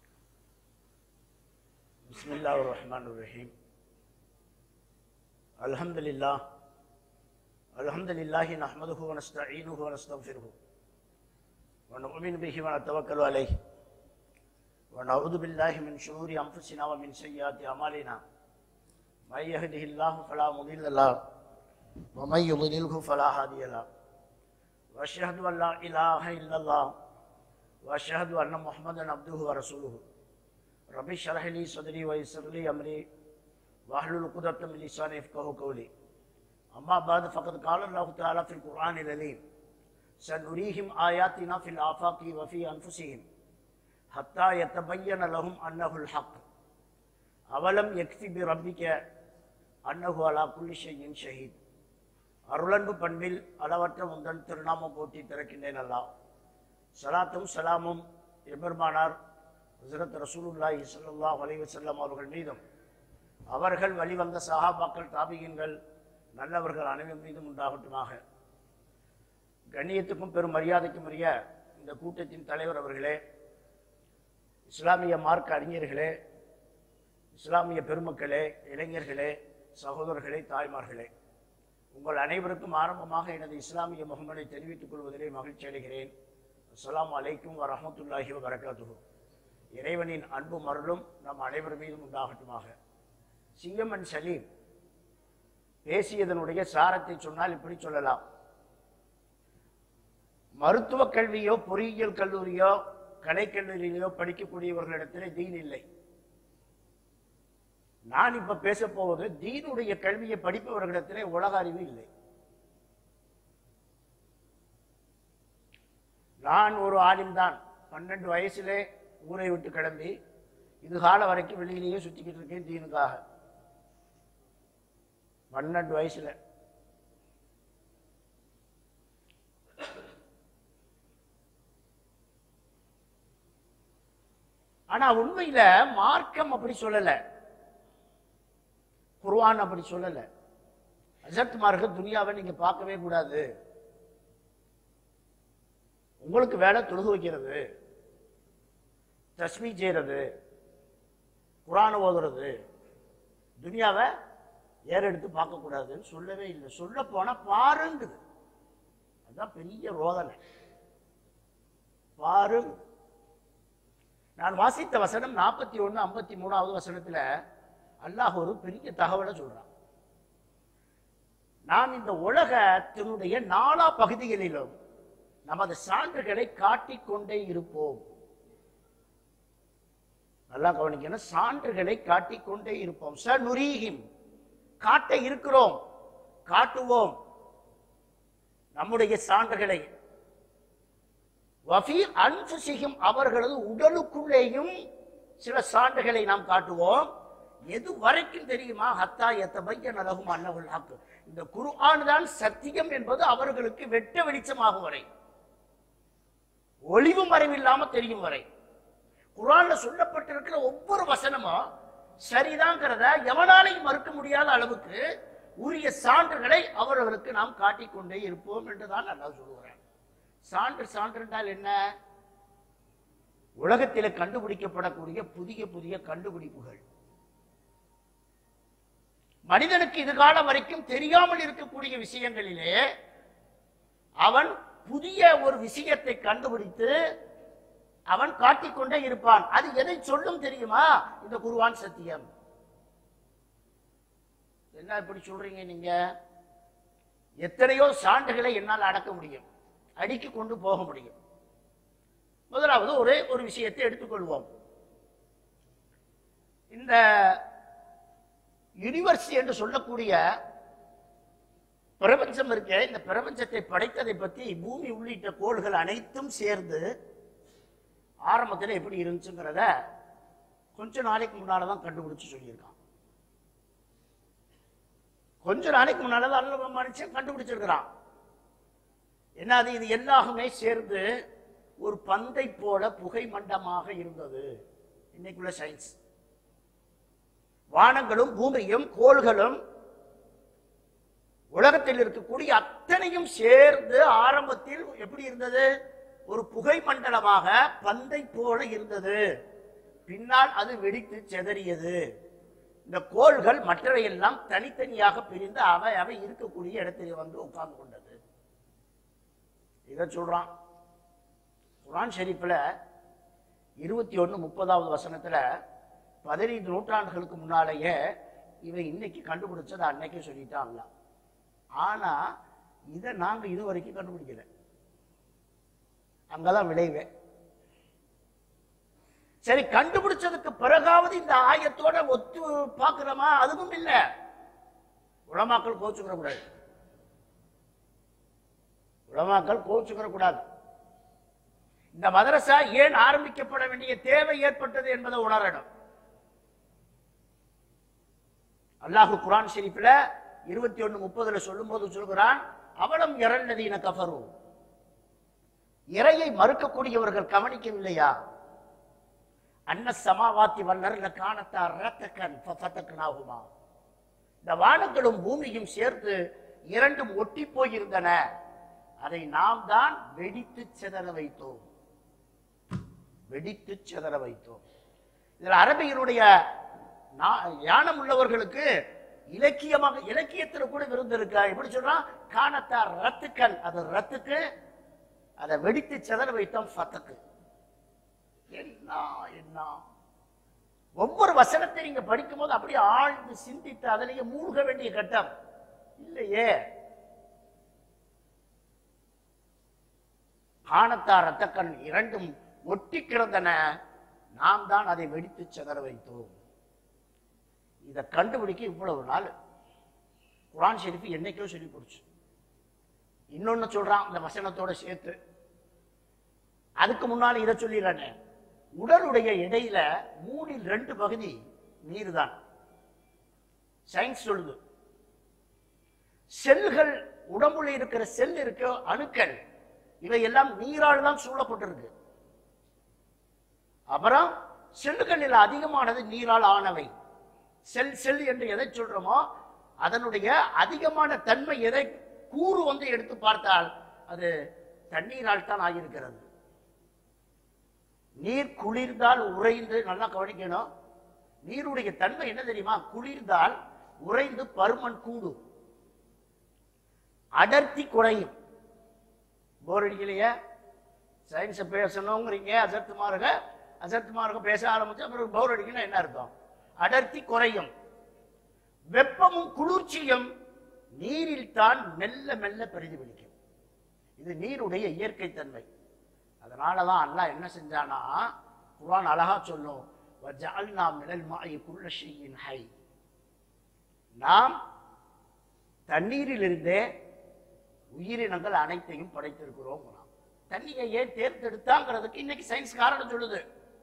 بسم الله الرحمن الرحيم الحمد لله الحمد لله نحمده ونستعينه ونستغفره ونؤمن به ونتوكل عليه ونعوذ بالله من شرور انفسنا ومن سيئات اعمالنا من يهده الله فلا مضل له ومن يضلله فلا هادي له واشهد ان لا اله الا الله واشهد ان محمدا عبده ورسوله رب اشرح لي صدري ويسر لي امري واحلل عقدة من لساني يفقهوا قولي اما بعد فقد قال الله تعالى في القران العظيم سنريهم اياتنا في الافاق وفي انفسهم حتى يتبين لهم انه الحق اولم يكفي بربك انه على كل شيء شهيد அருளன்பு பண்பில் அளவற்ற முந்தன் திருநாமம் போற்றி திறக்கின்றேன் அல்லாஹ் சலாத்தும் சலாமும் எபெருமானார் ஹசரத் ரசூலுல்லாஹி ஸல்லல்லாஹு அலைஹி வஸல்லம் அவர்கள் மீதும் அவர்கள் வழிவந்த சஹாபாக்கள் தாபிகங்கள் நல்லவர்கள் அனைவர் மீதும் உண்டாகட்டுமாக கண்ணியத்துக்கும் பெரும் மரியாதைக்கும் உரிய இந்த கூட்டத்தின் தலைவர் அவர்களே இஸ்லாமிய மார்க்க அறிஞர்களே இஸ்லாமிய பெருமக்களே இளைஞர்களே சகோதரர்களே தாய்மார்களே உங்கள் அனைவருக்கும் ஆரம்பமாக எனது இஸ்லாமிய முகமதை தெரிவித்துக் கொள்வதிலே மகிழ்ச்சி அடைகிறேன் அஸ்ஸலாமு அலைக்கும் வரஹ்மத்துல்லாஹி வபரகாத்துஹு இறைவனின் அன்பும் அருளும் நம் அனைவர் மீதும் உண்டாகட்டுமாக சிங்கமன் சலீம் பேசியதனுடைய சாரத்தை சொன்னால் இப்படி சொல்லலாம் மருத்துவ கல்வியோ பொறியியல் கல்லூரியோ கலைக்கல்லூரியிலோ படிக்கக்கூடியவர்களிடத்திலே தீன் இல்லை நான் இப்ப பேச போவது தீனுடைய கல்வியை படிப்பவர்களிடத்திலே உலக அறிவு இல்லை நான் ஒரு ஆலிம் தான் பன்னெண்டு வயசுலே ஊரை விட்டு கிளம்பி இது கால வரைக்கும் வெளியிலேயே சுத்திக்கிட்டு இருக்கேன் தீனுக்காக பன்னெண்டு வயசுல ஆனா உண்மையில மார்க்கம் அப்படி சொல்லல குர்ஆன் அப்படி சொல்லல அசத் மார்க்க துனியாவை நீங்க பார்க்கவே கூடாது உங்களுக்கு வேலை தொழுகு வைக்கிறது தஸ்மீ செய்யறது குரான் ஓதுறது துனியாவை ஏறெடுத்து பார்க்கக்கூடாதுன்னு சொல்லவே இல்லை சொல்ல போனா பாருங்குது அதுதான் பெரிய ரோதனை பாரு நான் வாசித்த வசனம் நாற்பத்தி ஒன்று ஐம்பத்தி மூணாவது வசனத்துல அல்லாஹ் ஒரு பெரிய தகவலை சொல்றான் நாம் இந்த உலகத்தினுடைய நாலா பகுதிகளிலும் நமது சான்றுகளை காட்டிக் கொண்டே இருப்போம் நல்லா கவனிக்கணும் சான்றுகளை காட்டிக் கொண்டே இருப்போம் ச நுரீஹிம் காட்ட இருக்கிறோம் காட்டுவோம் நம்முடைய சான்றுகளை வஃபி அன்புசிகும் அவர்களது உடலுக்குள்ளேயும் சில சான்றுகளை நாம் காட்டுவோம் எது வரைக்கும் தெரியுமா ஹத்தா எத்தபைய நலகும் அன்னவள் ஹக்கு இந்த குர்ஆன் தான் சத்தியம் என்பது அவர்களுக்கு வெட்ட வெளிச்சமாகும் வரை ஒளிவு மறைவில்லாம தெரியும் வரை குர்ஆன்ல சொல்லப்பட்டிருக்கிற ஒவ்வொரு வசனமும் சரிதாங்கிறத எவனாலையும் மறுக்க முடியாத அளவுக்கு உரிய சான்றுகளை அவர்களுக்கு நாம் காட்டிக்கொண்டே இருப்போம் என்றுதான் நான் சொல்லுகிறேன் சான்று சான்று என்றால் என்ன உலகத்தில் கண்டுபிடிக்கப்படக்கூடிய புதிய புதிய கண்டுபிடிப்புகள் மனிதனுக்கு இது காலம் வரைக்கும் தெரியாமல் இருக்கக்கூடிய விஷயங்களிலே அவன் புதிய ஒரு விஷயத்தை கண்டுபிடித்து அவன் காட்டிக்கொண்டே இருப்பான் அது எதை சொல்லும் தெரியுமா இந்த குருவான் சத்தியம் என்ன இப்படி சொல்றீங்க நீங்க எத்தனையோ சான்றுகளை என்னால் அடக்க முடியும் அடுக்கி கொண்டு போக முடியும் முதலாவது ஒரே ஒரு விஷயத்தை எடுத்துக்கொள்வோம் இந்த யூனிவர்ஸ் என்று சொல்லக்கூடிய பிரபஞ்சம் இருக்க இந்த பிரபஞ்சத்தை படைத்ததை பற்றி பூமி உள்ளிட்ட கோள்கள் அனைத்தும் சேர்ந்து ஆரம்பத்தில் எப்படி இருந்துச்சுங்கிறத கொஞ்ச நாளைக்கு முன்னால தான் கண்டுபிடிச்சு சொல்லியிருக்கான் கொஞ்ச நாளைக்கு முன்னால தான் அல்ல மனுஷன் கண்டுபிடிச்சிருக்கிறான் என்னது இது எல்லாமே சேர்ந்து ஒரு பந்தை போல புகை மண்டமாக இருந்தது இன்னைக்குள்ள சயின்ஸ் வானங்களும் பூமியும் கோள்களும் உலகத்தில் இருக்கக்கூடிய அத்தனையும் சேர்ந்து ஆரம்பத்தில் எப்படி இருந்தது ஒரு புகை மண்டலமாக பந்தை போல இருந்தது பின்னால் அது வெடித்து செதறியது இந்த கோள்கள் மற்றவையெல்லாம் தனித்தனியாக பிரிந்து அவை அவை இருக்கக்கூடிய இடத்தில் வந்து உட்கார்ந்து கொண்டது இதை சொல்றான் குரான் ஷெரீஃபில் இருபத்தி ஒன்று முப்பதாவது வசனத்துல பதினைந்து நூற்றாண்டுகளுக்கு முன்னாலேயே இவன் இன்னைக்கு கண்டுபிடிச்சதை அன்னைக்கே சொல்லிட்டான் அல்ல ஆனா இதை நாங்க இது வரைக்கும் கண்டுபிடிக்கல அங்கதான் விளைவே சரி கண்டுபிடிச்சதுக்கு பிறகாவது இந்த ஆயத்தோட ஒத்து பார்க்கிறோமா அதுவும் இல்ல உலமாக்கள் கோச்சுக்கிற கூடாது உலமாக்கள் கோச்சுக்கிற கூடாது இந்த மதரசா ஏன் ஆரம்பிக்கப்பட வேண்டிய தேவை ஏற்பட்டது என்பதை உணரணும் அல்லாஹு குரான் ஷெரீஃப்ல இருபத்தி ஒண்ணு முப்பதுல சொல்லும் போது சொல்கிறான் அவலம் இறந்ததீன கஃபரு இறையை மறுக்கக்கூடியவர்கள் கவனிக்கவில்லையா அன்ன சமாவாத்தி வல்லர்ல காணத்தா ரத்தக்கன் ஃபதக்னாகுமா இந்த வானங்களும் பூமியும் சேர்த்து இரண்டும் ஒட்டி போயிருந்தன அதை நாம் தான் வெடித்து சிதற வைத்தோம் வெடித்து சிதற வைத்தோம் இதுல அரபியனுடைய நா- ஞானம் உள்ளவர்களுக்கு இலக்கியமாக இலக்கியத்துல கூட விருந்து இருக்கா எப்படி சொல்றான் காணத்தார் ரத்துக்கள் அது ரத்துக்கு அதை வெடித்து சிதற வைத்தோம் ஃபத்தக்கு என்ன என்ன ஒவ்வொரு வசனத்தை நீங்க படிக்கும் போது அப்படியே ஆழ்ந்து சிந்தித்து அதிலேயே மூழ்க வேண்டிய கட்டம் இல்லையே காணத்தார் ரத்தக்கண் இரண்டும் ஒட்டி கிடந்தன நாம் தான் அதை வெடித்து சிதற வைத்தோம் இதை கண்டுபிடிக்க இவ்வளவு நாள் குரான் ஷெரீஃப் என்னைக்கோ சொல்லி போடுச்சு இன்னொன்னு சொல்றான் இந்த வசனத்தோட சேர்த்து அதுக்கு முன்னால் இதை சொல்லிடுறேனே உடலுடைய இடையில மூணில் ரெண்டு பகுதி நீர் தான் சயின்ஸ் சொல்லுது செல்கள் உடம்புல இருக்கிற செல் இருக்க அணுக்கள் இவை எல்லாம் நீரால் தான் சூழப்பட்டிருக்கு அப்புறம் செல்லுகளில் அதிகமானது நீரால் ஆனவை செல் செல் என்று எதை சொல்றோமோ அதனுடைய அதிகமான தன்மை எதை கூறு வந்து எடுத்து பார்த்தால் அது தண்ணீரால் தான் ஆகியிருக்கிறது நீர் குளிர்ந்தால் உறைந்து நல்லா கவனிக்கணும் நீருடைய தன்மை என்ன தெரியுமா குளிர்ந்தால் உறைந்து பருமன் கூடும் அடர்த்தி குறையும் போர் அடிக்கலையே சயின்ஸை பேசணுங்கிறீங்க அசத்து மார்க அசத்து மார்க பேச ஆரம்பிச்சா அப்புறம் போர் அடிக்கணும் என்ன அர்த்தம் அடர்த்தி குறையும் வெப்பமும் குளிர்ச்சியும் நீரில் தான் மெல்ல மெல்ல பிரதிபலிக்கும் இது நீருடைய இயற்கை தன்மை அதனாலதான் அல்லாஹ் என்ன செஞ்சானா குர்ஆன் அழகா சொல்லும் வஜஅல்னா மினல் மாஇ குல்ல ஷைஇன் ஹை நாம் தண்ணீரிலிருந்தே உயிரினங்கள் அனைத்தையும் படைத்திருக்கிறோம் தண்ணியை ஏன் தேர்ந்தெடுத்தாங்கிறதுக்கு இன்னைக்கு சயின்ஸ் காரணம் சொல்லுது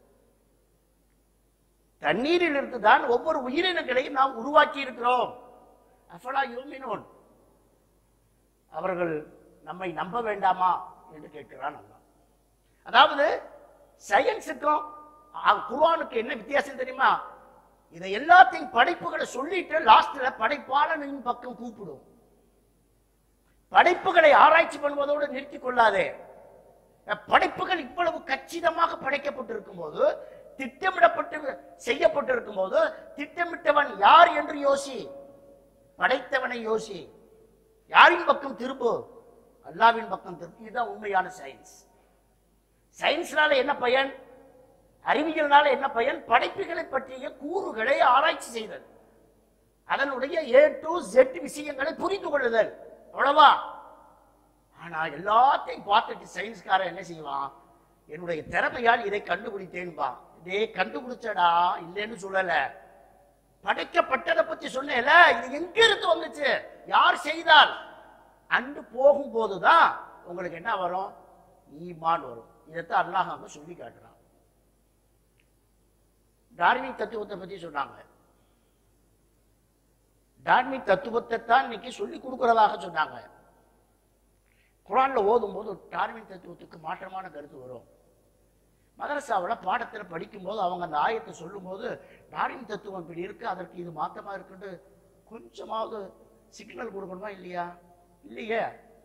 தண்ணீரில் இருந்து தான் ஒவ்வொரு உயிரினங்களையும் நாம் உருவாக்கி இருக்கிறோம் அஃபலா யூமினோன் அவர்கள் நம்மை நம்ப வேண்டாமா என்று கேட்கிறான் அல்லாஹ் அதாவது சயின்ஸுக்கும் அ- குர்ஆனுக்கு என்ன வித்தியாசம் தெரியுமா இதை எல்லாத்தையும் படைப்புகளை சொல்லிட்டு லாஸ்ட்ல படைப்பாளனின் பக்கம் கூப்பிடும் படைப்புகளை ஆராய்ச்சி பண்ணுவதோடு நிறுத்திக் கொள்ளாதே படைப்புகள் இவ்வளவு கச்சிதமாக படைக்கப்பட்டிருக்கும் போது திட்டமிடப்பட்டு செய்யப்பட்டிருக்கும் போது திட்டமிட்டவன் யார் என்று யோசி படைத்தவனை யோசி யாரின் பக்கம் திருப்பு அல்லாவின் பக்கம் திருப்பு இதுதான் உண்மையான சயின்ஸ் சயின்ஸ்னால என்ன பயன் அறிவியல்னால என்ன பயன் படைப்புகளை பற்றிய கூறுகளை ஆராய்ச்சி செய்தல் அதனுடைய ஏ டு ஜெட் விஷயங்களை புரிந்து கொள்ளுதல் அவ்வளவா ஆனா எல்லாத்தையும் பார்த்துட்டு சயின்ஸ்காரன் என்ன செய்வான் என்னுடைய திறமையால் இதை கண்டுபிடித்தேன்பா இதே கண்டுபிடிச்சடா இல்லைன்னு சொல்லல படைக்கப்பட்டதை பத்தி சொன்னேல இது எங்க இருந்து வந்துச்சு யார் செய்தால் அன்று போகும்போதுதான் உங்களுக்கு என்ன வரும் ஈமான் வரும் இதைத்தான் அல்லாஹ் அங்க சொல்லி காட்டுறான் டார்வின் தத்துவத்தை பத்தி சொன்னாங்க டார்வின் தத்துவத்தை தான் இன்னைக்கு சொல்லி கொடுக்கிறதாக சொன்னாங்க குரான்ல ஓதும் போது டார்வின் தத்துவத்துக்கு மாற்றமான கருத்து வரும் மதரசாவில் பாடத்தில் படிக்கும்போது அவங்க அந்த ஆயத்தை சொல்லும்போது டார்வின் தத்துவம் இப்படி இருக்கு அதற்கு இது மாற்றமா இருக்குன்னு கொஞ்சமாவது சிக்னல் கொடுக்கணுமா இல்லையா இல்லையே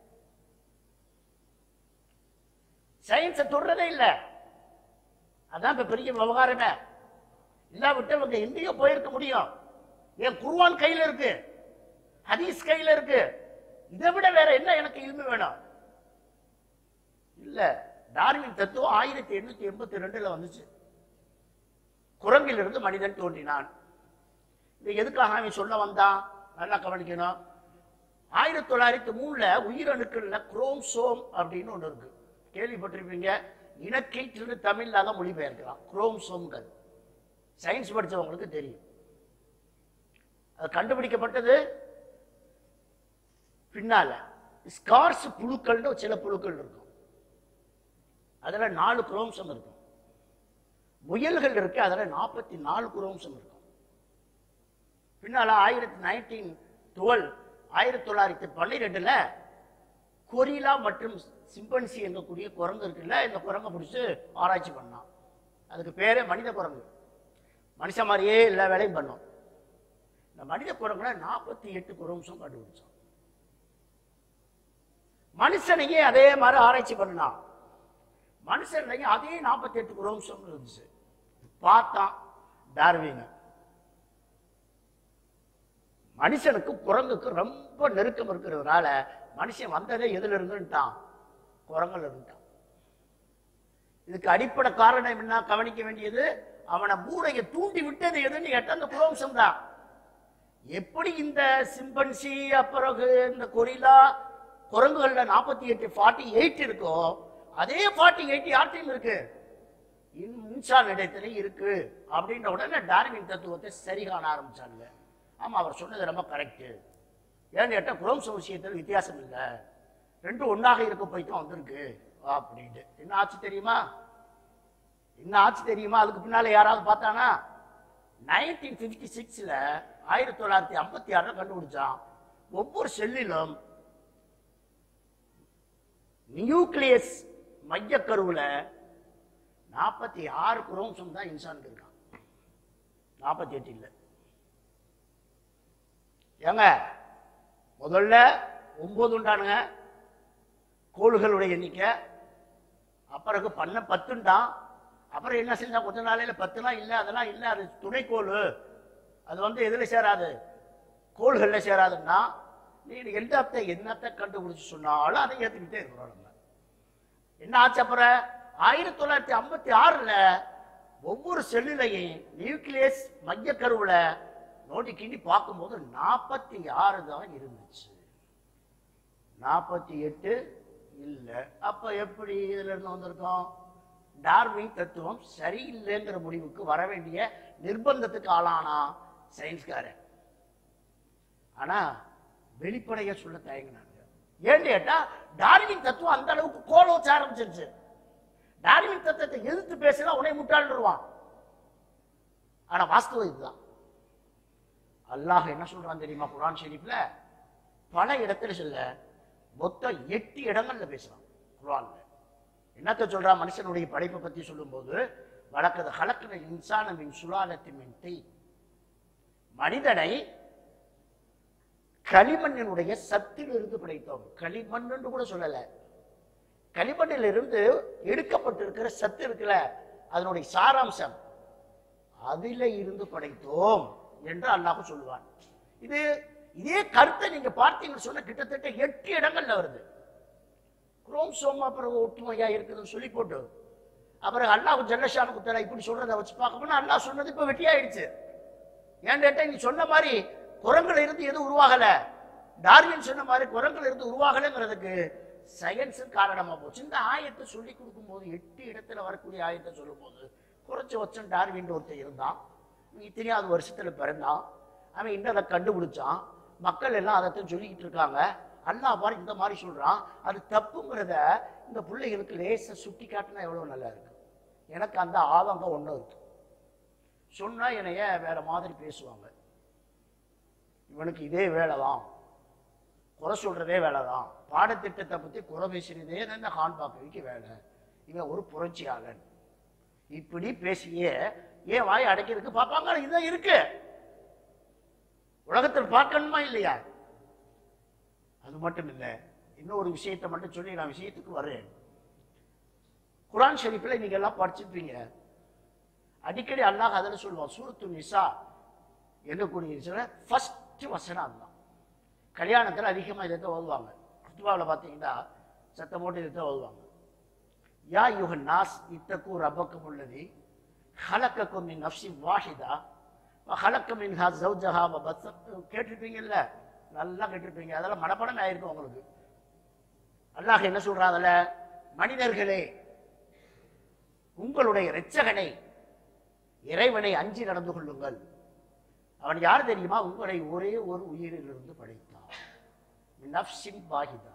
சயின்ஸை தொடுறதே இல்லை அதான் இப்ப பெரிய விவகாரமே இல்லாவிட்டு அவங்க எங்கேயோ போயிருக்க முடியும் என் குர்ஆன் கையில இருக்கு ஹதீஸ் கையில இருக்கு இதை விட வேற என்ன எனக்கு இல்மு வேணும் இல்ல டார்வின் தத்துவம் ஆயிரத்தி எண்ணூத்தி எண்பத்தி ரெண்டுல வந்துச்சு குரங்கிலிருந்து மனிதன் தோன்றினான் இது எதுக்காக அவன் சொல்ல வந்தான் நல்லா கவனிக்கணும் ஆயிரத்தி தொள்ளாயிரத்தி மூணுல உயிரணுக்கள்ல குரோம்சோம் அப்படின்னு ஒண்ணு இருக்கு கேள்விப்பட்டிருப்பீங்க இனக்கீற்று தமிழ்ல தான் மொழிபெயர்க்கலாம் குரோம்சோம்கள் சயின்ஸ் படிச்சவங்களுக்கு தெரியும் அது கண்டுபிடிக்கப்பட்டது பின்னால ஸ்கார்ஸ் புழுக்கள்னு சில புழுக்கள் இருக்கும் அதுல நாலு குரோம்சம் இருக்கும் முயல்கள் இருக்கு அதுல நாற்பத்தி நாலு குரோம்சம் இருக்கும் பின்னால ஆயிரத்தி நைன்டீன் டுவெல் ஆயிரத்தி தொள்ளாயிரத்தி பன்னிரெண்டுல கொரிலா மற்றும் சிம்பன்சி எங்கக்கூடிய குரங்கு இருக்குல்ல இந்த குரங்கை பிடிச்சு ஆராய்ச்சி பண்ணான் அதுக்கு பேரே மனித குரங்கு மனுஷன் மாதிரியே எல்லா வேலையும் பண்ணும் இந்த மனித குரங்குல நாற்பத்தி எட்டு குரோம்சம் கண்டுபிடிச்சோம் மனுஷனையே அதே மாதிரி ஆராய்ச்சி பண்ணான் மனுஷன்லையும் அதே நாற்பத்தி எட்டு குரோம்சம் இருந்துச்சு பார்த்தான் டார்வின் மனுஷனுக்கு குரங்குக்கு ரொம்ப நெருக்கம் இருக்கிறதுனால மனுஷன் வந்ததே எதுல இருந்துட்டான் குரங்குல இருந்துட்டான் இதுக்கு அடிப்படை காரணம் என்ன கவனிக்க வேண்டியது அவனை மூளையை தூண்டி விட்டது எதுன்னு கேட்ட அந்த குரோம்சம் தான் எப்படி இந்த சிம்பன்சி அப்புறம் இந்த கொரிலா குரங்குகள்ல நாற்பத்தி எட்டு ஃபார்ட்டி எயிட் இருக்கோ அதே ஃபார்ட்டி எயிட் யார்ட்டையும் இருக்கு இன் இன்சான் இடத்துல இருக்கு அப்படின்ற உடனே டார்வின் தத்துவத்தை சரி காண ஆரம்பிச்சாங்க ஆமா அவர் சொன்னது ரொம்ப கரெக்ட் ஏன்னு கேட்டா குரோம்ச விஷயத்தில் வித்தியாசம் இல்லை ரெண்டும் ஒண்ணாக இருக்க போய் தான் வந்திருக்கு அப்படின்ட்டு என்ன ஆச்சு தெரியுமா என்ன ஆச்சு தெரியுமா அதுக்கு பின்னால யாராவது பார்த்தானா நைன்டீன் பிப்டி சிக்ஸ்ல ஆயிரத்தி தொள்ளாயிரத்தி ஐம்பத்தி ஆறுல கண்டுபிடிச்சான் ஒவ்வொரு செல்லிலும் நியூக்ளியஸ் மையக்கருவுல நாற்பத்தி ஆறு குரோம்சோம் தான் இன்சானுக்கு இருக்கான் நாற்பத்தி எட்டு இல்லை ஏங்க முதல்ல ஒன்பது உண்டானுங்க கோள்களுடைய எண்ணிக்கை அப்புறம் பண்ண பத்துண்டான் அப்புறம் என்ன செஞ்சா கொஞ்ச நாளையில பத்துலாம் இல்லை அதெல்லாம் இல்லை அது துணைக்கோள் அது வந்து எதுல சேராது கோள்கள்ல சேராதுன்னா நீ எந்தத்தை என்னத்தை கண்டுபிடிச்சு சொன்னாலும் அதை ஏத்துக்கிட்டே இருக்கிறோம் நம்ம என்ன ஆச்சு அப்புறம் ஆயிரத்தி தொள்ளாயிரத்தி ஐம்பத்தி ஆறுல ஒவ்வொரு செல்லுலையும் நியூக்ளியஸ் மையக்கருவுல நோண்டி கிண்டி பார்க்கும்போது நாற்பத்தி ஆறு தான் இருந்துச்சு நாற்பத்தி எட்டு இல்லை அப்ப எப்படி இதுல இருந்து வந்திருக்கோம் டார்வின் தத்துவம் சரியில்லைங்கிற முடிவுக்கு வர வேண்டிய நிர்பந்தத்துக்கு ஆளானா சயின்ஸ்காரன் ஆனா வெளிப்படையா சொல்ல தயங்கினாங்க ஏன்னு கேட்டா டார்வின் தத்துவம் அந்த அளவுக்கு கோல வச்சு ஆரம்பிச்சிருச்சு டார்வின் தத்துவத்தை எதிர்த்து பேசினா உடனே முட்டாள்டுருவான் ஆனா வாஸ்தவம் இதுதான் அல்லாஹ் என்ன சொல்றான் தெரியுமா குரான் ஷெரீஃப்ல பல இடத்துல சொல்ல மொத்தம் எட்டு இடங்கள்ல பேசுறான் குரான்ல என்னத்த சொல்றான் மனுஷனுடைய படைப்பை பத்தி சொல்லும்போது வழக்கது கலக்கிற இன்சான மின் சுலாலத்தி மின் தீ மனிதனை களிமண்ணினுடைய சத்திலிருந்து படைத்தோம் களிமண் என்று கூட சொல்லல களிமண்ணில் இருந்து எடுக்கப்பட்டிருக்கிற சத்து இருக்குல்ல அதனுடைய சாராம்சம் அதில இருந்து படைத்தோம் என்று அல்லாஹ் சொல்லுவான் இது இதே கருத்தை நீங்க பார்த்தீங்கன்னு சொன்னா கிட்டத்தட்ட எட்டு இடங்கள்ல வருது குரோம்சோம் அப்புறம் ஒற்றுமையா இருக்குதுன்னு சொல்லி போட்டு அப்புறம் அல்லாஹ் ஜல்லஷானு குத்தலா இப்படி சொல்றதை வச்சு பார்க்கணும்னா அல்லாஹ் சொன்னது இப்ப வெட்டியாயிடுச்சு ஏன் கேட்டா நீ சொன்ன மாதிரி குரங்குல இருந்து எதுவும் உருவாகல டார்வின் சொன்ன மாதிரி குரங்குல இருந்து உருவாகலைங்கிறதுக்கு சயின்ஸ் காரணமா போச்சு இந்த ஆயத்தை சொல்லி கொடுக்கும்போது எட்டு இடத்துல வரக்கூடிய ஆயத்தை சொல்லும்போது குறைச்ச வச்சம் டார்வின் ஒருத்தன் இருந்தான் இத்தனையாவது வருஷத்துல பிறந்தான் அவன் இன்னதை கண்டுபிடிச்சான் மக்கள் எல்லாம் அதைத்தான் சொல்லிக்கிட்டு இருக்காங்க அல்லாஹ் பாரு இந்த மாதிரி சொல்றான் அது தப்புங்கிறத இந்த பிள்ளைகளுக்கு லேசா சுட்டி காட்டினா எவ்வளவு நல்லா இருக்கு எனக்கு அந்த ஆதங்கம் ஒன்றும் இருக்கு சொன்னா என்னைய வேற மாதிரி பேசுவாங்க இவனுக்கு இதே வேலை தான் குறை சொல்றதே வேலை தான் பாடத்திட்டத்தை பத்தி குறை பேசுறதே இந்த ஹான்பாக்கவிக்கு வேலை இவன் ஒரு புரட்சியாளன் இப்படி பேசியே ஏன் வாய் அடைக்கிறதுக்கு பார்ப்பாங்க இதுதான் இருக்கு உலகத்தில் பார்க்கணுமா இல்லையா அது மட்டும் இல்லை இன்னொரு விஷயத்தை மட்டும் சொல்லி நான் விஷயத்துக்கு வரேன் குரான் ஷெரீஃபில் நீங்க எல்லாம் படிச்சிருப்பீங்க அடிக்கடி அல்லாஹ் அதில் சொல்லுவான் சூரத்து நிசா என்னக்கூடிய ஃபர்ஸ்ட் வசனம் அதுதான் கல்யாணத்தில் அதிகமாக இதை தான் ஓதுவாங்க குத்துபாவில் பார்த்தீங்கன்னா சத்தம் போட்டு இதை தான் ஓதுவாங்க யா யுக நாஸ் இத்தக்கு ரப்பக்கும் உள்ளது ஹலக்கக்கும் மின் நஃப்சி வாஹிதா ஹலக்க மின் ஹா ஜௌஜஹா பஸ் கேட்டிருப்பீங்கல்ல நல்லா கேட்டிருப்பீங்க அதெல்லாம் மனப்படம் ஆயிருக்கும் உங்களுக்கு அல்லாஹ் என்ன சொல்றான் அதுல மனிதர்களே உங்களுடைய இரட்சகனை இறைவனை அஞ்சி நடந்து கொள்ளுங்கள் அவன் யார் தெரியுமா உங்களை ஒரே ஒரு உயிரிலிருந்து படைத்தான் நஃப்சின் பாகிதா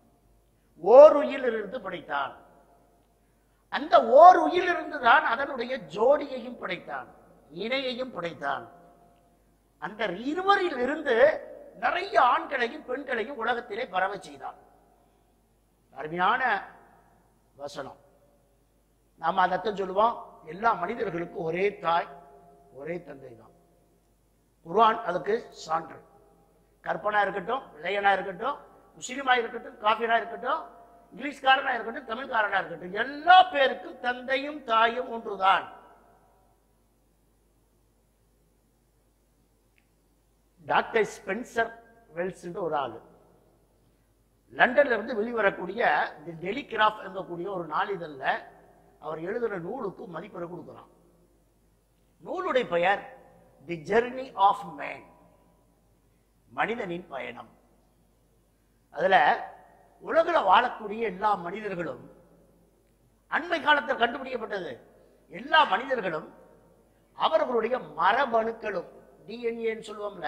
ஓர் உயிரிலிருந்து படைத்தான் அந்த ஓர் உயிரிலிருந்து தான் அதனுடைய ஜோடியையும் படைத்தான் இணையையும் படைத்தான் அந்த இருவரில் இருந்து நிறைய ஆண்களையும் பெண்களையும் உலகத்திலே பரவ செய்தான் அருமையான வசனம் நாம அதைத்தான் சொல்லுவோம் எல்லா மனிதர்களுக்கும் ஒரே தாய் ஒரே தந்தை தான் குர்ஆன் அதுக்கு சான்று கற்பனா இருக்கட்டும் இளையனா இருக்கட்டும் முஸ்லீமா இருக்கட்டும் காஃபியனா இருக்கட்டும் இங்கிலீஷ்காரனா இருக்கட்டும் தமிழ்காரனா இருக்கட்டும் எல்லா பேருக்கும் தந்தையும் தாயும் ஒன்றுதான் டாக்டர் ஸ்பென்சர் வெல்ஸ் ஒரு ஆளு லண்டன்ல இருந்து வெளிவரக்கூடிய தி டெலிகிராஃப் என்கக்கூடிய ஒரு நாளிதழ்ல அவர் எழுதுற நூலுக்கு மதிப்பெற கொடுக்கிறான் நூலுடைய பெயர் தி ஜெர்னி ஆஃப் மேன் மனிதனின் பயணம் அதுல உலகில் வாழக்கூடிய எல்லா மனிதர்களும் அண்மை காலத்தில் கண்டுபிடிக்கப்பட்டது எல்லா மனிதர்களும் அவர்களுடைய மரபணுக்களும் டிஎன்ஏன்னு சொல்லுவோம்ல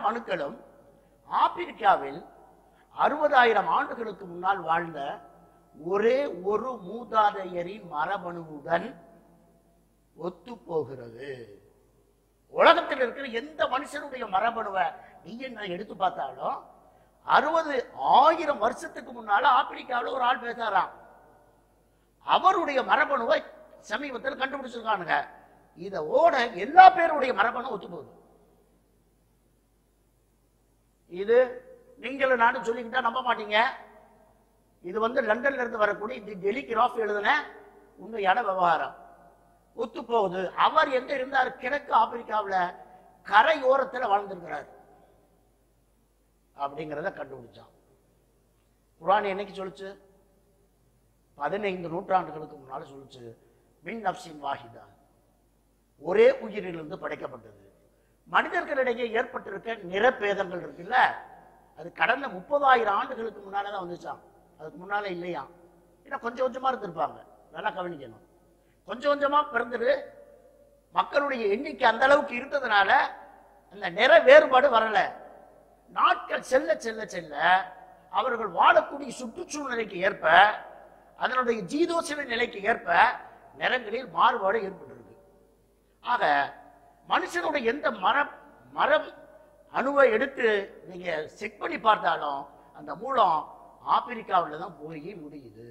மரபணுக்களும் ஆப்பிரிக்காவில் அறுபதாயிரம் ஆண்டுகளுக்கு முன்னால் வாழ்ந்த ஒரே ஒரு மூதாதையரின் மரபணுவுடன் ஒத்து போகிறது உலகத்தில் இருக்கிற எந்த மனுஷனுடைய மரபணுவை நீங்க நான் எடுத்து பார்த்தாலும் அறுபது ஆயிரம் வருஷத்துக்கு முன்னால ஆப்பிரிக்காவில் ஒரு ஆள் பேசாராம் அவருடைய மரபணுவை சமீபத்தில் கண்டுபிடிச்சிருக்கானுங்க இத ஓட எல்லா பேருடைய மரபணு ஒத்து போகுது இது நீங்களும் நானும் சொல்லிக்கிட்டா நம்ப மாட்டீங்க இது வந்து லண்டன்ல இருந்து வரக்கூடிய தி டெலிகிராஃப் எழுதின உண்மையான விவகாரம் ஒத்து போகுது அவர் எங்க இருந்தார் கிழக்கு ஆப்பிரிக்காவுல கரை ஓரத்துல வாழ்ந்திருக்கிறார் அப்படிங்கிறத கண்டுபிடிச்சான் குரான் என்னைக்கு சொல்லுச்சு பதினைந்து நூற்றாண்டுகளுக்கு முன்னால சொல்லுச்சு மின் நப்சின் வாஹிதா ஒரே உயிரிலிருந்து படைக்கப்பட்டது மனிதர்களிடையே ஏற்பட்டிருக்க நிறப்பேதங்கள் இருக்குல்ல அது கடந்த முப்பதாயிரம் ஆண்டுகளுக்கு முன்னால தான் வந்துச்சாம் அதுக்கு முன்னால இல்லையா ஏன்னா கொஞ்சம் கொஞ்சமா இருந்திருப்பாங்க நல்லா கவனிக்கணும் கொஞ்சம் கொஞ்சமா பிறந்தது மக்களுடைய எண்ணிக்கை அந்த அளவுக்கு இருந்ததுனால அந்த நிற வேறுபாடு வரல நாட்கள் செல்ல செல்ல செல்ல அவர்கள் வாழக்கூடிய சுற்றுச்சூழ்நிலைக்கு ஏற்ப அதனுடைய ஜீதோசன நிலைக்கு ஏற்ப நிறங்களில் மாறுபாடு ஏற்பட்டிருக்கு ஆக மனுஷனுடைய எந்த மரம் மரம் அணுவை எடுத்து நீங்க செக் பண்ணி பார்த்தாலும் அந்த மூலம் ஆப்பிரிக்காவில் தான் போய் முடியுது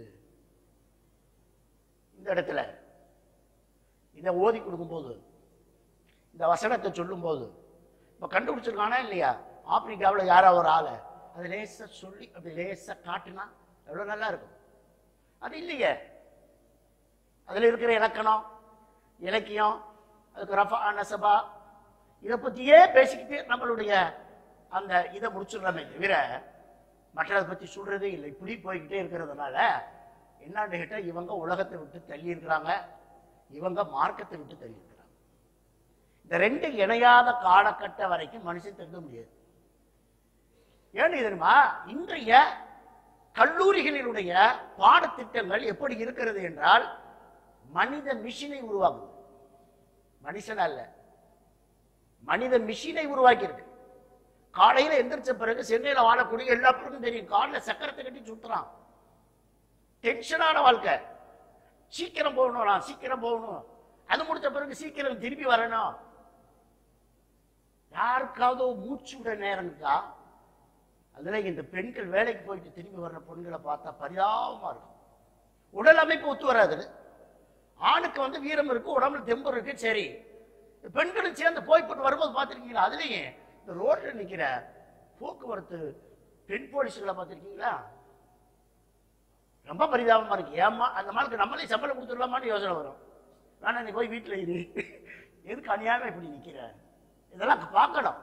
இந்த இடத்துல இதை ஓதி கொடுக்கும்போது இந்த வசனத்தை சொல்லும்போது இப்போ கண்டுபிடிச்சிருக்கானா இல்லையா ஆப்பிரிக்காவில் யாரோ ஒரு ஆளை அது லேசா சொல்லி அப்படி லேசா காட்டுனா எவ்வளோ நல்லா இருக்கும் அது இல்லையே அதில் இருக்கிற இலக்கணம் இலக்கியம் அதுக்கு ரஃபா நசபா இதை பற்றியே பேசிக்கிட்டு நம்மளுடைய அந்த இதை முடிச்சிடுறோமே தவிர மற்றதை பற்றி சொல்றதே இல்லை இப்படி போய்கிட்டே இருக்கிறதுனால என்னன்னு கேட்டால் இவங்க உலகத்தை விட்டு தள்ளி இருக்கிறாங்க இவங்க மார்க்கத்தை விட்டு தள்ளி இருக்கிறாங்க இந்த ரெண்டு இணையாத காலகட்ட வரைக்கும் மனுஷன் திருந்த முடியாது ஏன்னு தெரியுமா இன்றைய கல்லூரிகளினுடைய பாடத்திட்டங்கள் எப்படி இருக்கிறது என்றால் மனித மிஷினை உருவாக்குது மனுஷன் அல்ல மனித மிஷினை உருவாக்கி இருக்கு காலையில எந்திரிச்ச பிறகு சென்னையில வாழக்கூடிய எல்லா பேருக்கும் தெரியும் காலில் சக்கரத்தை கட்டி சுத்துறான் டென்ஷனான வாழ்க்கை சீக்கிரம் போகணும் நான் சீக்கிரம் போகணும் அது முடிச்ச பிறகு சீக்கிரம் திருப்பி வரணும் யாருக்காவது மூச்சு விட நேரம் இருக்கா அதுல இந்த பெண்கள் வேலைக்கு போயிட்டு திரும்பி வர்ற பெண்களை பார்த்தா பரிதாபமா இருக்கும் உடல் அமைப்பு ஒத்து வராது ஆணுக்கு வந்து வீரம் இருக்கு உடம்புல தெம்பு இருக்கு சரி பெண்களும் சேர்ந்து போய்பட்டு வரும்போது பார்த்துருக்கீங்களா அதுலயும் இந்த ரோட்ல நிக்கிற போக்குவரத்து பெண் போலீஸ்களை பார்த்துருக்கீங்களா ரொம்ப பரிதாபமா இருக்கு ஏமா அந்த மாதிரி நம்மளே சம்பளம் கொடுத்துடலாமான்னு யோசனை வரும் வேணா நீ போய் வீட்டுல இரு எதுக்கு அநியாயமா இப்படி நிக்கிற இதெல்லாம் பார்க்கணும்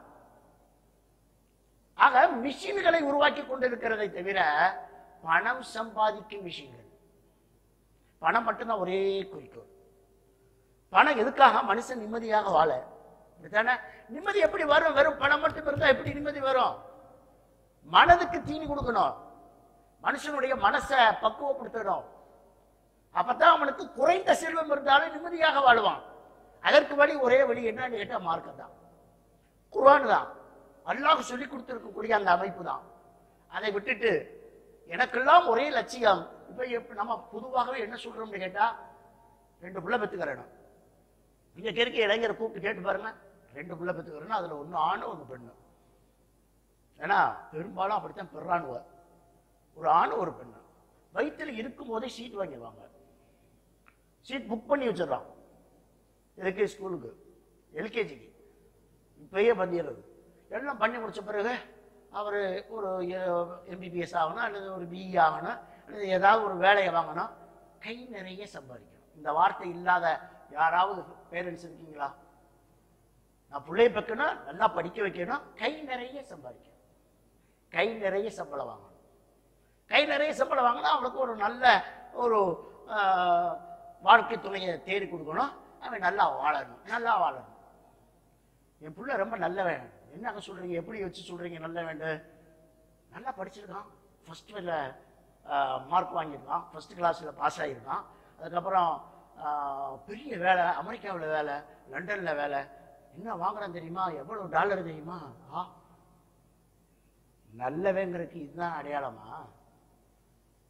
ஆக மிஷின்களை உருவாக்கி கொண்டிருக்கிறதை தவிர பணம் சம்பாதிக்கும் மிஷின்கள் பணம் மட்டும்தான் ஒரே குறிக்கோள் பணம் எதுக்காக மனுஷன் நிம்மதியாக வாழ இப்படித்தானே நிம்மதி எப்படி வரும் வெறும் பணம் மட்டும் இருந்தா எப்படி நிம்மதி வரும் மனதுக்கு தீனி கொடுக்கணும் மனுஷனுடைய மனசை பக்குவப்படுத்தணும் அப்பதான் அவனுக்கு குறைந்த செல்வம் இருந்தாலும் நிம்மதியாக வாழுவான் அதற்கு வழி ஒரே வழி என்னன்னு கேட்டா மார்க்கம் தான் குர்ஆன் தான் அல்லாஹ் சொல்லி கொடுத்திருக்கக்கூடிய அந்த அமைப்பு தான் அதை விட்டுட்டு எனக்கெல்லாம் ஒரே லட்சியம் இப்ப எப்ப நம்ம பொதுவாகவே என்ன சொல்றோம்னு கேட்டா ரெண்டு புள்ள பெத்துக்கிறேன் இங்க இருக்க இளைஞரை கூப்பிட்டு கேட்டு பாருங்க ரெண்டு புள்ள பெத்துக்கிறேன்னா அதுல ஒண்ணு ஆணு ஒண்ணு பெண்ணு ஏன்னா பெரும்பாலும் அப்படித்தான் பெறானுவ ஒரு ஆணு ஒரு பெண்ணு வயிற்றுல இருக்கும் போதே சீட் வாங்கிடுவாங்க சீட் புக் பண்ணி வச்சிடறான் இதுக்கு ஸ்கூலுக்கு எல்கேஜிக்கு இப்பயே பண்ணிடுறது எல்லாம் பண்ணி முடிச்ச பிறகு அவர் ஒரு எம்பிபிஎஸ் ஆகணும் அல்லது ஒரு பிஇ ஆகணும் அல்லது ஏதாவது ஒரு வேலையை வாங்கணும் கை நிறைய சம்பாதிக்கணும் இந்த வார்த்தை இல்லாத யாராவது பேரண்ட்ஸ் இருக்கீங்களா நான் பிள்ளைய பெக்கணும் நல்லா படிக்க வைக்கணும் கை நிறைய சம்பாதிக்கணும் கை நிறைய சம்பளம் வாங்கணும் கை நிறைய சம்பளம் வாங்கினா அவனுக்கு ஒரு நல்ல ஒரு ஆஹ், வாழ்க்கை துணையை தேடி கொடுக்கணும் அவன் நல்லா வாழணும் நல்லா வாழணும் என் புள்ள ரொம்ப நல்லவன் என்னங்க சொல்றீங்க எப்படி வச்சு சொல்றீங்க நல்லவன் நல்லா படிச்சிருக்கான் ஃபர்ஸ்ட் வேல மார்க் வாங்கியிருக்கான் ஃபர்ஸ்ட் கிளாஸில் பாஸ் ஆகியிருக்கான் அதுக்கப்புறம் ஆஹ், பெரிய வேலை அமெரிக்காவில் வேலை லண்டனில் வேலை என்ன வாங்குறான் தெரியுமா எவ்வளோ டாலர் தெரியுமா ஆ நல்லவங்கிறதுக்கு இதுதான் அடையாளமா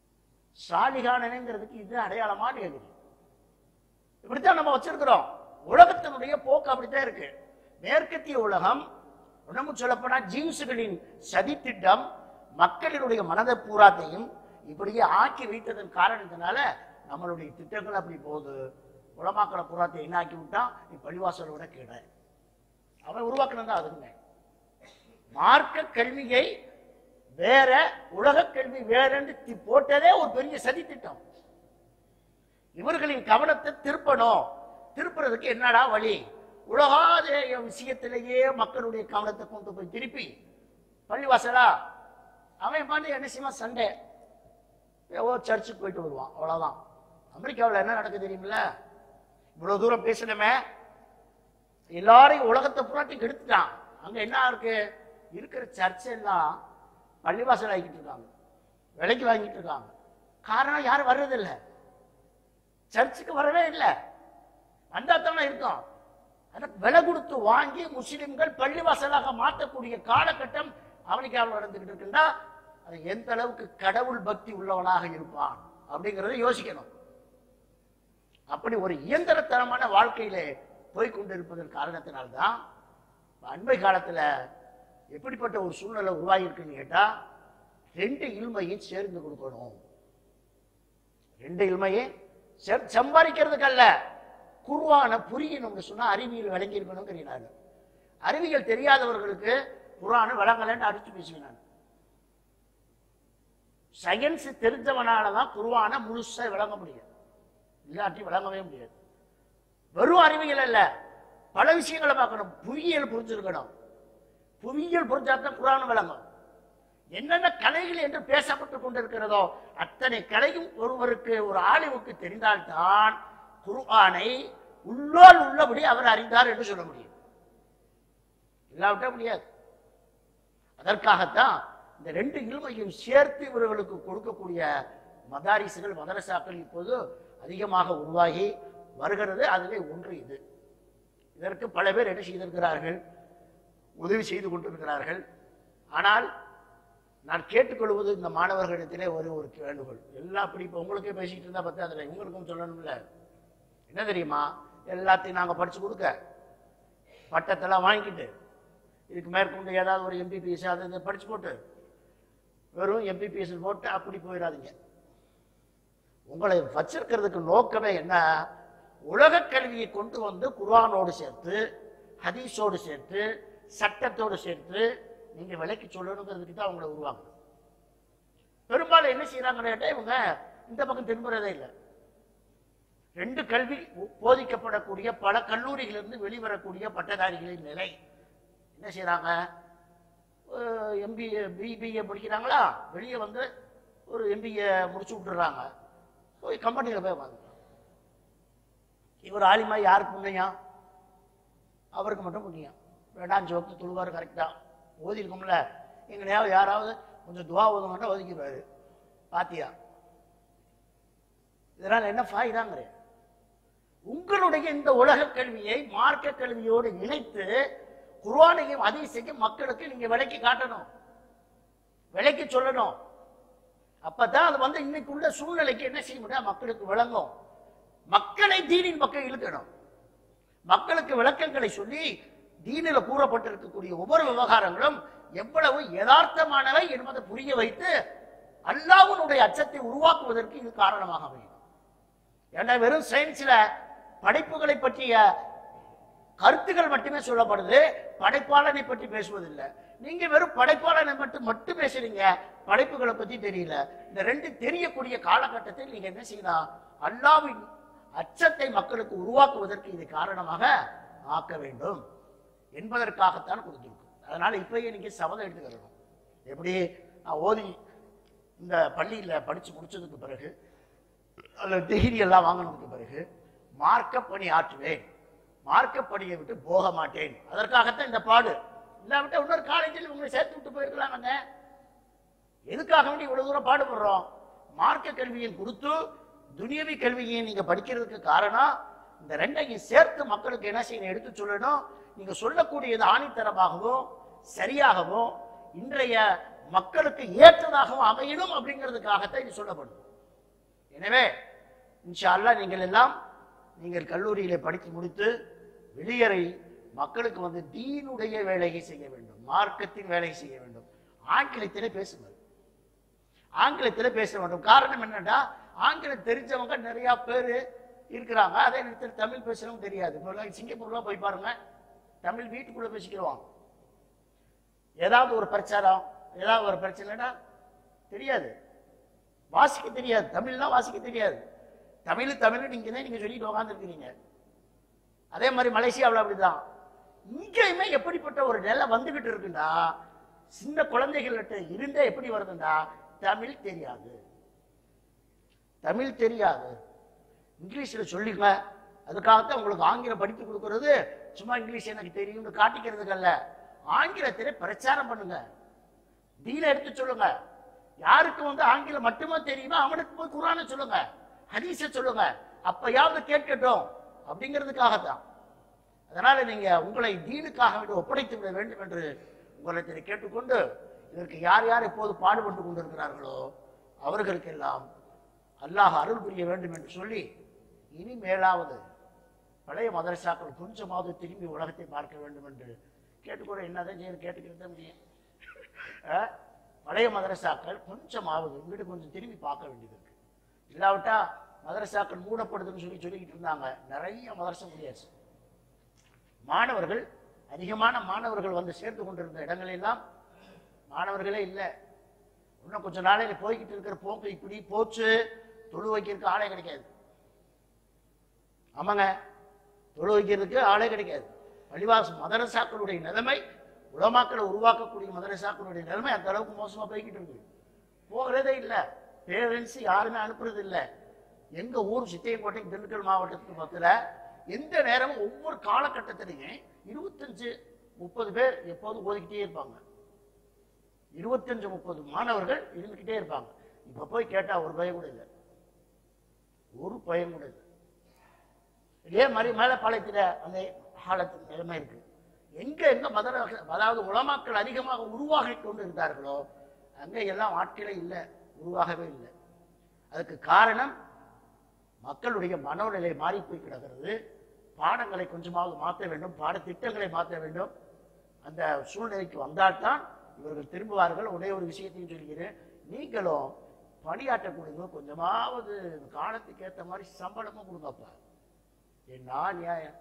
சாலிகானங்கிறதுக்கு இது அடையாளமா கேக்குது இப்படித்தான் நம்ம வச்சிருக்கிறோம் உலகத்தினுடைய போக்கு அப்படித்தான் இருக்கு மேற்கத்திய உலகம் உடம்பு சொல்லப்போனா ஜீன்ஸுகளின் சதித்திட்டம் மக்களினுடைய மனதை பூராத்தையும் இப்படியே ஆக்கி வைத்ததன் காரணத்தினால நம்மளுடைய திட்டங்கள் அப்படி போகுது உலமாக்களை பூராத்தை என்ன ஆக்கி விட்டான் நீ பள்ளிவாசலை விட கீழே அவன் உருவாக்கினது தான் அதுங்க மார்க்க கல்வியை வேற உலக கல்வி வேறன்னு தி- போட்டதே ஒரு பெரிய சதி திட்டம் இவர்களின் கவனத்தை திருப்பணும் திருப்புறதுக்கு என்னடா வழி உலகாதேய விஷயத்திலேயே மக்களுடைய கவனத்தை கொண்டு போய் திருப்பி பள்ளிவாசலா அவன் பாட்டு என்ன செய்வான் சண்டே ஏதோ சர்ச்சுக்கு போயிட்டு வருவான் அவ்வளவுதான் அமெரிக்காவில் என்ன நடக்குது தெரியுமில்ல இவ்வளவு தூரம் பேசணுமே எல்லாரையும் உலகத்தை புராட்டி கெடுத்துட்டான் அங்க என்ன இருக்கு இருக்கிற சர்ச் எல்லாம் பள்ளிவாசல் ஆகிட்டு இருக்காங்க விலைக்கு வாங்கிட்டு இருக்காங்க காரணம் யாரும் வர்றதில்லை சர்ச்சுக்கு வரவே இல்லை வந்தா தானே இருக்கும் அதை விலை கொடுத்து வாங்கி முஸ்லிம்கள் பள்ளிவாசலாக மாற்றக்கூடிய காலகட்டம் அமெரிக்காவில் நடந்துகிட்டு இருக்குன்னா அது எந்த அளவுக்கு கடவுள் பக்தி உள்ளவனாக இருப்பான் அப்படிங்கறத யோசிக்கணும் அப்படி ஒரு இயந்திரத்தனமான வாழ்க்கையிலே போய் கொண்டிருப்பதன் காரணத்தினால்தான் அண்மை காலத்துல எப்படிப்பட்ட ஒரு சூழ்நிலை உருவாகி இருக்குன்னு கேட்டா ரெண்டு இல்மையும் சேர்ந்து கொடுக்கணும் ரெண்டு இல்மையும் செ- சம்பாதிக்கிறதுக்கு அல்ல குருவான புரியணும்னு சொன்னா அறிவியல் விளங்கி இருக்கணுங்கிறாங்க அறிவியல் தெரியாதவர்களுக்கு குரான விளங்கலைன்னு அடிச்சு பேசுவேன் நான் சயின்ஸ் தெரிஞ்சவனால தான் குருவான முழுசா விளங்க முடியும் இல்லாட்டி விளங்கவே முடியாது வெறும் அறிவியல் அல்ல பல விஷயங்களை பார்க்கணும் புவியியல் புரிஞ்சிருக்கணும் புவியியல் புரிஞ்சாதான் குரான் விளங்கும் என்னென்ன கலைகள் என்று பேசப்பட்டு கொண்டிருக்கிறதோ அத்தனை கலையும் ஒருவருக்கு ஒரு ஆலிவுக்கு தெரிந்தால்தான் குர்ஆனை உள்ளோல் உள்ளபடி அவர் அறிந்தார் என்று சொல்ல முடியும் இல்லாவிட்டா முடியாது அதற்காகத்தான் இந்த ரெண்டு இல்மையும் சேர்த்து இவர்களுக்கு கொடுக்கக்கூடிய மதாரிசுகள் மதரசாக்கள் இப்போது அதிகமாக உருவாகி வருகிறது அதிலே ஒன்று இது இதற்கு பல பேர் என்ன செய்திருக்கிறார்கள் உதவி செய்து கொண்டிருக்கிறார்கள் ஆனால் நான் கேட்டுக்கொள்வது இந்த மாணவர்களிடத்திலே ஒரு ஒரு வேண்டுகோள் எல்லா அப்படி இப்போ உங்களுக்கே பேசிக்கிட்டு இருந்தா பத்தாதுல உங்களுக்கும் சொல்லணும்ல என்ன தெரியுமா எல்லாத்தையும் நாங்கள் படிச்சு கொடுக்க பட்டத்தெல்லாம் வாங்கிக்கிட்டு இதுக்கு மேற்கொண்டு ஏதாவது ஒரு எம்பிபிஎஸ் அதை இதை படிச்சு போட்டு வெறும் எம்பிபிஎஸ் போட்டு அப்படி போயிடாதீங்க உங்களை வச்சிருக்கிறதுக்கு நோக்கமே என்ன உலக கல்வியை கொண்டு வந்து குர்ஆனோடு சேர்த்து ஹதீஸோடு சேர்த்து சட்டத்தோடு சேர்த்து நீங்க விலைக்கு சொல்லணுங்கிறதுக்கு தான் அவங்கள உருவாக்கணும் பெரும்பாலும் என்ன செய்யறாங்கன்னு கேட்டா இவங்க இந்த பக்கம் திரும்புறதே இல்லை ரெண்டு கல்வி போதிக்கப்படக்கூடிய பல கல்லூரிகளிலிருந்து வெளிவரக்கூடிய பட்டதாரிகளின் நிலை என்ன செய்றாங்க எம்பிஏ பிபிஏ படிக்கிறாங்களா வெளியே வந்து ஒரு எம்பிஏ முடிச்சு விட்டுறாங்க போய் கம்பெனியில் போய் வாங்க இவர் ஆலிமா யாருக்கு புண்ணியம் அவருக்கு மட்டும் புண்ணியம் ரெண்டாம் வகுப்பு தொழுவார் கரெக்டாக ஓதி இருக்கும்ல எங்கனையாவது யாராவது கொஞ்சம் துவா ஓதுங்கன்னா ஒதுக்கிடுவாரு பாத்தியா இதனால் என்ன ஃபாயிதாங்கிறேன் உங்களுடைய இந்த உலக கல்வியை மார்க்க கல்வியோடு இணைத்து குர்ஆனையும் ஹதீஸையும் மக்களுக்கு நீங்க விலைக்கு காட்டணும் விலைக்கு சொல்லணும் அப்பதான் அது வந்து இன்னைக்கு உள்ள சூழ்நிலைக்கு என்ன செய்ய முடியும் மக்களுக்கு விளங்கும் மக்களை தீனின் பக்கம் இழுக்கணும் மக்களுக்கு விளக்கங்களை சொல்லி தீனில் கூறப்பட்டிருக்கக்கூடிய ஒவ்வொரு விவகாரங்களும் எவ்வளவு யதார்த்தமானவை என்பதை புரிய வைத்து அல்லாஹ்வுடைய அச்சத்தை உருவாக்குவதற்கு இது காரணமாக அமையும் ஏன்னா வெறும் சயின்ஸ்ல படைப்புகளை பற்றிய கருத்துக்கள் மட்டுமே சொல்லப்படுது படைப்பாளனை பற்றி பேசுவதில்லை நீங்க வெறும் படைப்பாளனை மட்டும் மட்டும் பேசுறீங்க படைப்புகளை பத்தி தெரியல இந்த ரெண்டு தெரியக்கூடிய காலகட்டத்தில் நீங்க என்ன செய்யலாம் அல்லாவின் அச்சத்தை மக்களுக்கு உருவாக்குவதற்கு இது காரணமாக ஆக்க வேண்டும் என்பதற்காகத்தான் கொடுத்திருக்கும் அதனால இப்பயே நீங்க சபதம் எடுத்துக்கிறணும் எப்படி நான் ஓதி இந்த பள்ளியில படிச்சு முடிச்சதுக்கு பிறகு அல்ல டிகிரி எல்லாம் வாங்கினதுக்கு பிறகு மார்க்க பணி ஆற்றுவேன் மார்க்க பணியை விட்டு போக மாட்டேன் அதற்காகத்தான் இந்த பாடு இல்லாவிட்ட இன்னொரு காலேஜில் உங்களை சேர்த்து விட்டு போயிருக்கலாமாங்க எதுக்காக வேண்டி இவ்வளவு தூரம் பாடுபடுறோம் மார்க்க கல்வியை கொடுத்து துனியவி கல்வியை நீங்க படிக்கிறதுக்கு காரணம் இந்த ரெண்டையும் சேர்த்து மக்களுக்கு என்ன செய்யணும் எடுத்து சொல்லணும் நீங்க சொல்லக்கூடியது ஆணித்தரமாகவும் சரியாகவும் இன்றைய மக்களுக்கு ஏற்றதாகவும் அமையணும் அப்படிங்கிறதுக்காகத்தான் இது சொல்லப்படுது எனவே இன்ஷா அல்லாஹ் நீங்கள் எல்லாம் நீங்கள் கல்லூரியிலே படித்து முடித்து வெளியேறி மக்களுக்கு வந்து தீனுடைய வேலையை செய்ய வேண்டும் மார்க்கத்தின் வேலையை செய்ய வேண்டும் ஆங்கிலத்திலே பேசுங்கள் ஆங்கிலத்தில் பேச வேண்டும் காரணம் என்னன்னா ஆங்கிலம் தெரிஞ்சவங்க நிறைய பேர் இருக்கிறாங்க அதே நேரத்தில் தமிழ் பேசுறவங்க தெரியாது இப்ப சிங்கப்பூர்லாம் போய் பாருங்க தமிழ் வீட்டுக்குள்ள பேசிக்கிறோம் ஏதாவது ஒரு பிரச்சாரம் ஏதாவது ஒரு பிரச்சனைனா தெரியாது வாசிக்க தெரியாது தமிழ்லாம் வாசிக்க தெரியாது தமிழ் தமிழ் நீங்க தான் நீங்க சொல்லிட்டு உட்காந்துருக்கிறீங்க அதே மாதிரி மலேசியாவில் அப்படிதான் இங்கேயுமே எப்படிப்பட்ட ஒரு நிலை வந்துகிட்டு இருக்குன்னா சின்ன குழந்தைகள்கிட்ட இருந்தே எப்படி வருதுன்னா தமிழ் தெரியாது தமிழ் தெரியாது இங்கிலீஷ்ல சொல்லுங்க அதுக்காகத்தான் உங்களுக்கு ஆங்கிலம் படித்து கொடுக்கறது சும்மா இங்கிலீஷ் எனக்கு தெரியும்னு காட்டிக்கிறதுக்கு அல்ல ஆங்கிலத்திலே பிரச்சாரம் பண்ணுங்க தீன எடுத்து சொல்லுங்க யாருக்கு வந்து ஆங்கிலம் மட்டுமே தெரியுமோ அவனுக்கு போய் குரானை சொல்லுங்க ஹதீஸை சொல்லுங்க அப்பயாவது கேட்கட்டும் அப்படிங்கிறதுக்காகத்தான் அதனால நீங்க உங்களை தீனுக்காக வேண்டி ஒப்படைத்து விட வேண்டும் என்று உங்களை இதை கேட்டுக்கொண்டு இதற்கு யார் யார் இப்போது பாடுபட்டு கொண்டிருக்கிறார்களோ அவர்களுக்கெல்லாம் அல்லாஹ் அருள் புரிய வேண்டும் என்று சொல்லி இனி மேலாவது பழைய மதரசாக்கள் கொஞ்சமாவது திரும்பி உலகத்தை பார்க்க வேண்டும் என்று கேட்டுக்கூட என்னதான் செய்ய கேட்டுக்கிட்டு தான் முடியும் அஹ், பழைய மதரசாக்கள் கொஞ்சமாவது இங்கிட்டு கொஞ்சம் திரும்பி பார்க்க வேண்டியது இருக்கு இல்லாவிட்டா மதரசாக்கள் மூடப்படுதுன்னு சொல்லி சொல்லிக்கிட்டு இருந்தாங்க நிறைய மதரசா முடியாச்சு மாணவர்கள் அதிகமான மாணவர்கள் வந்து சேர்ந்து கொண்டிருந்த இடங்களெல்லாம் மாணவர்களே இல்லை இன்னும் கொஞ்ச நாளையில போய்கிட்டு இருக்கிற போக்கு இப்படி போச்சு தொழு வைக்கிறதுக்கு ஆளே கிடைக்காது ஆமாங்க தொழு வைக்கிறதுக்கு ஆளே கிடைக்காது பள்ளிவாச மதரசாக்களுடைய நிலைமை உலமாக்களை உருவாக்கக்கூடிய மதரசாக்களுடைய நிலைமை அந்த அளவுக்கு மோசமா போய்கிட்டு இருக்கு போகிறதே இல்லை பேரண்ட்ஸ் யாருமே அனுப்புறது இல்லை எங்க ஊர் சித்தையங்கோட்டை திண்டுக்கல் மாவட்டத்துக்கு பக்கத்துல எந்த நேரமும் ஒவ்வொரு காலகட்டத்திலையும் இருபத்தஞ்சு முப்பது பேர் எப்போதும் ஓதிக்கிட்டே இருப்பாங்க இருபத்தஞ்சு முப்பது மாணவர்கள் இருந்துக்கிட்டே இருப்பாங்க இப்ப போய் கேட்டா ஒரு பயம் கூட இல்லை ஒரு பயம் கூட இல்லை இதே மாதிரி மேலப்பாளையத்தில் அந்த காலத்து நிலைமை இருக்கு எங்க எங்க மதர அதாவது உலமாக்கள் அதிகமாக உருவாகி கொண்டு இருந்தார்களோ அங்க எல்லாம் ஆட்களே இல்லை உருவாகவே இல்லை அதுக்கு காரணம் மக்களுடைய மனோநிலை மாறி போய் கிடக்கிறது பாடங்களை கொஞ்சமாவது மாற்ற வேண்டும் பாடத்திட்டங்களை மாற்ற வேண்டும் அந்த சூழ்நிலைக்கு வந்தால்தான் இவர்கள் திரும்புவார்கள் ஒரே ஒரு விஷயத்தையும் சொல்கிறேன் நீங்களும் பணியாற்றக்கூடியவங்க கொஞ்சமாவது இந்த காலத்துக்கு ஏற்ற மாதிரி சம்பளமும் கொடுங்கப்பா என்ன நியாயம்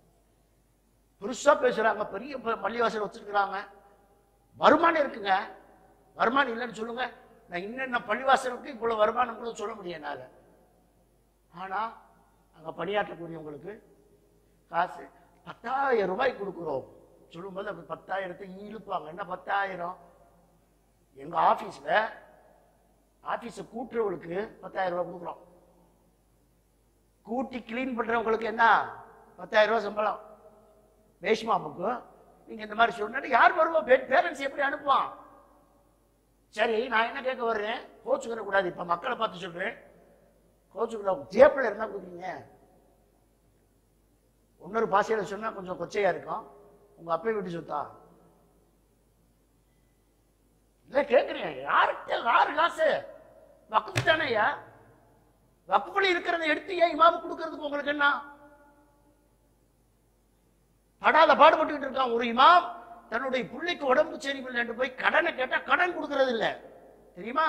பெருசா பேசுறாங்க பெரிய ப- பள்ளிவாசல் வச்சிருக்கிறாங்க வருமானம் இருக்குங்க வருமானம் இல்லைன்னு சொல்லுங்க நான் இன்னென்ன பள்ளிவாசலுக்கு இவ்வளவு வருமானம் கூட சொல்ல முடியும் என்னால ஆனா அங்க பணியாற்றக்கூடியவங்களுக்கு காசு பத்தாயிரம் ரூபாய் கொடுக்குறோம் சொல்லும்போது அப்படி பத்தாயிரத்தை இழுப்பாங்க என்ன பத்தாயிரம் எங்க ஆபீஸ்ல ஆபீஸை கூட்டுறவங்களுக்கு பத்தாயிரம் ரூபாய் கொடுக்குறோம் கூட்டி கிளீன் பண்றவங்களுக்கு என்ன பத்தாயிரம் ரூபாய் சம்பளம் ரேஷ்மாவுக்கு நீங்க இந்த மாதிரி சொன்னா யார் வருவா பேரண்ட்ஸ் எப்படி அனுப்புவான் சரி நான் என்ன கேட்க வர்றேன் கோச்சுக்கிற கூடாது இப்ப மக்களை பார்த்து சொல்றேன் கோச்சுக்கிற ஜேப்பில் இருந்தா கொடுக்குறீங்க இன்னொரு பாஷையில சொன்னா கொஞ்சம் கொச்சையா இருக்கும் உங்க அப்பா வீட்டு சொத்தா இல்ல கேக்குறேன் யாருக்கு யாரு காசு வக்குப்பு தானேயா வக்குப்புல இருக்கிறத எடுத்து ஏன் இமாமு கொடுக்கறதுக்கு உங்களுக்கு என்ன படாத பாடுபட்டுக்கிட்டு இருக்கான் ஒரு இமாம் தன்னுடைய பிள்ளைக்கு உடம்பு சரியில்லை என்று போய் கடனை கேட்டா கடன் கொடுக்கறது இல்ல தெரியுமா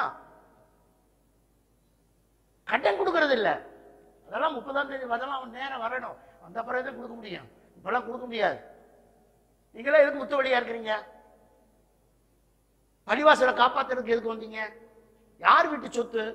கடன் கொடுக்கறது இல்ல அதெல்லாம் முப்பதாம் தேதி அதெல்லாம் அவன் நேரம் வரணும் அந்த பிறகு தான் கொடுக்க முடியும் இப்பெல்லாம் கொடுக்க முடியாது நீங்களே எதுக்கு முத்து வழியா இருக்கிறீங்க பள்ளிவாசலை காப்பாத்துறதுக்கு எதுக்கு வந்தீங்க யார் வீட்டு சொத்து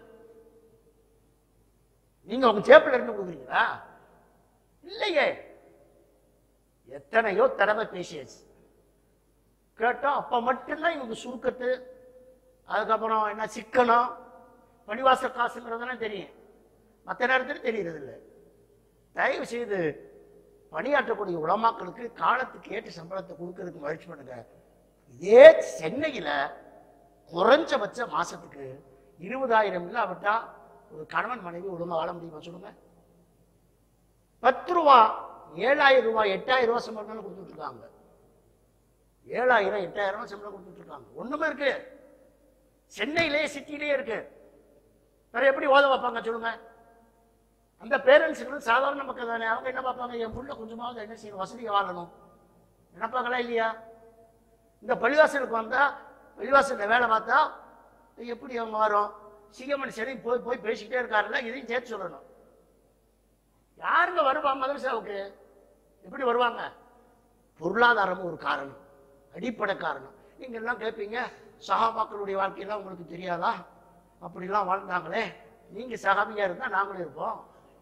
நீங்க உங்க சேப்பில் இருந்து கொடுக்குறீங்களா இல்லையே எத்தனையோ தடவை பேசியாச்சு கேட்டோம் அப்ப மட்டும்தான் இவங்க சுருக்கத்து அதுக்கப்புறம் என்ன சிக்கனம் பணிவாச காசுங்கிறதெல்லாம் தெரியும் மற்ற நேரத்தில் தெரியறது இல்லை தயவு செய்து பணியாற்றக்கூடிய உலமாக்களுக்கு காலத்துக்கு ஏற்ற சம்பளத்தை கொடுக்கறதுக்கு முயற்சி பண்ணுங்க இதே சென்னையில குறைஞ்சபட்ச மாசத்துக்கு இருபதாயிரம் இல்லாவிட்டா ஒரு கணவன் மனைவி ஒழுங்கா வாழ முடியுமா சொல்லுங்க பத்து ரூபா ஏழாயிரம் ரூபாய் எட்டாயிரம் ரூபாய் சம்பளம் கொடுத்துட்டு இருக்காங்க ஏழாயிரம் எட்டாயிரம் ரூபாய் சம்பளம் கொடுத்துட்டு இருக்காங்க ஒண்ணுமே இருக்கு சென்னையிலேயே சிட்டிலேயே இருக்கு வேற எப்படி ஓத வைப்பாங்க சொல்லுங்க அந்த பேரண்ட்ஸுக்கு சாதாரண மக்கள் தானே அவங்க என்ன பார்ப்பாங்க என் புள்ள கொஞ்சமாவது என்ன செய்யணும் வசதியை வாழணும் நினைப்பாங்களா இல்லையா இந்த பள்ளிவாசலுக்கு வந்தா பள்ளிவாசல்ல வேலை பார்த்தா எப்படி அவங்க வரும் சிங்கமணி சரி போய் போய் பேசிக்கிட்டே இருக்காருல்ல இதையும் சேர்த்து சொல்லணும் யாருங்க வருவா மதரசாவுக்கு எப்படி வருவாங்க பொருளாதாரம் ஒரு காரணம் அடிப்படை காரணம் நீங்க எல்லாம் கேட்பீங்க சகாபாக்களுடைய வாழ்க்கையெல்லாம் உங்களுக்கு தெரியாதா அப்படிலாம் வாழ்ந்தாங்களே நீங்க சகாபியா இருந்தா நாங்களும் இருப்போம்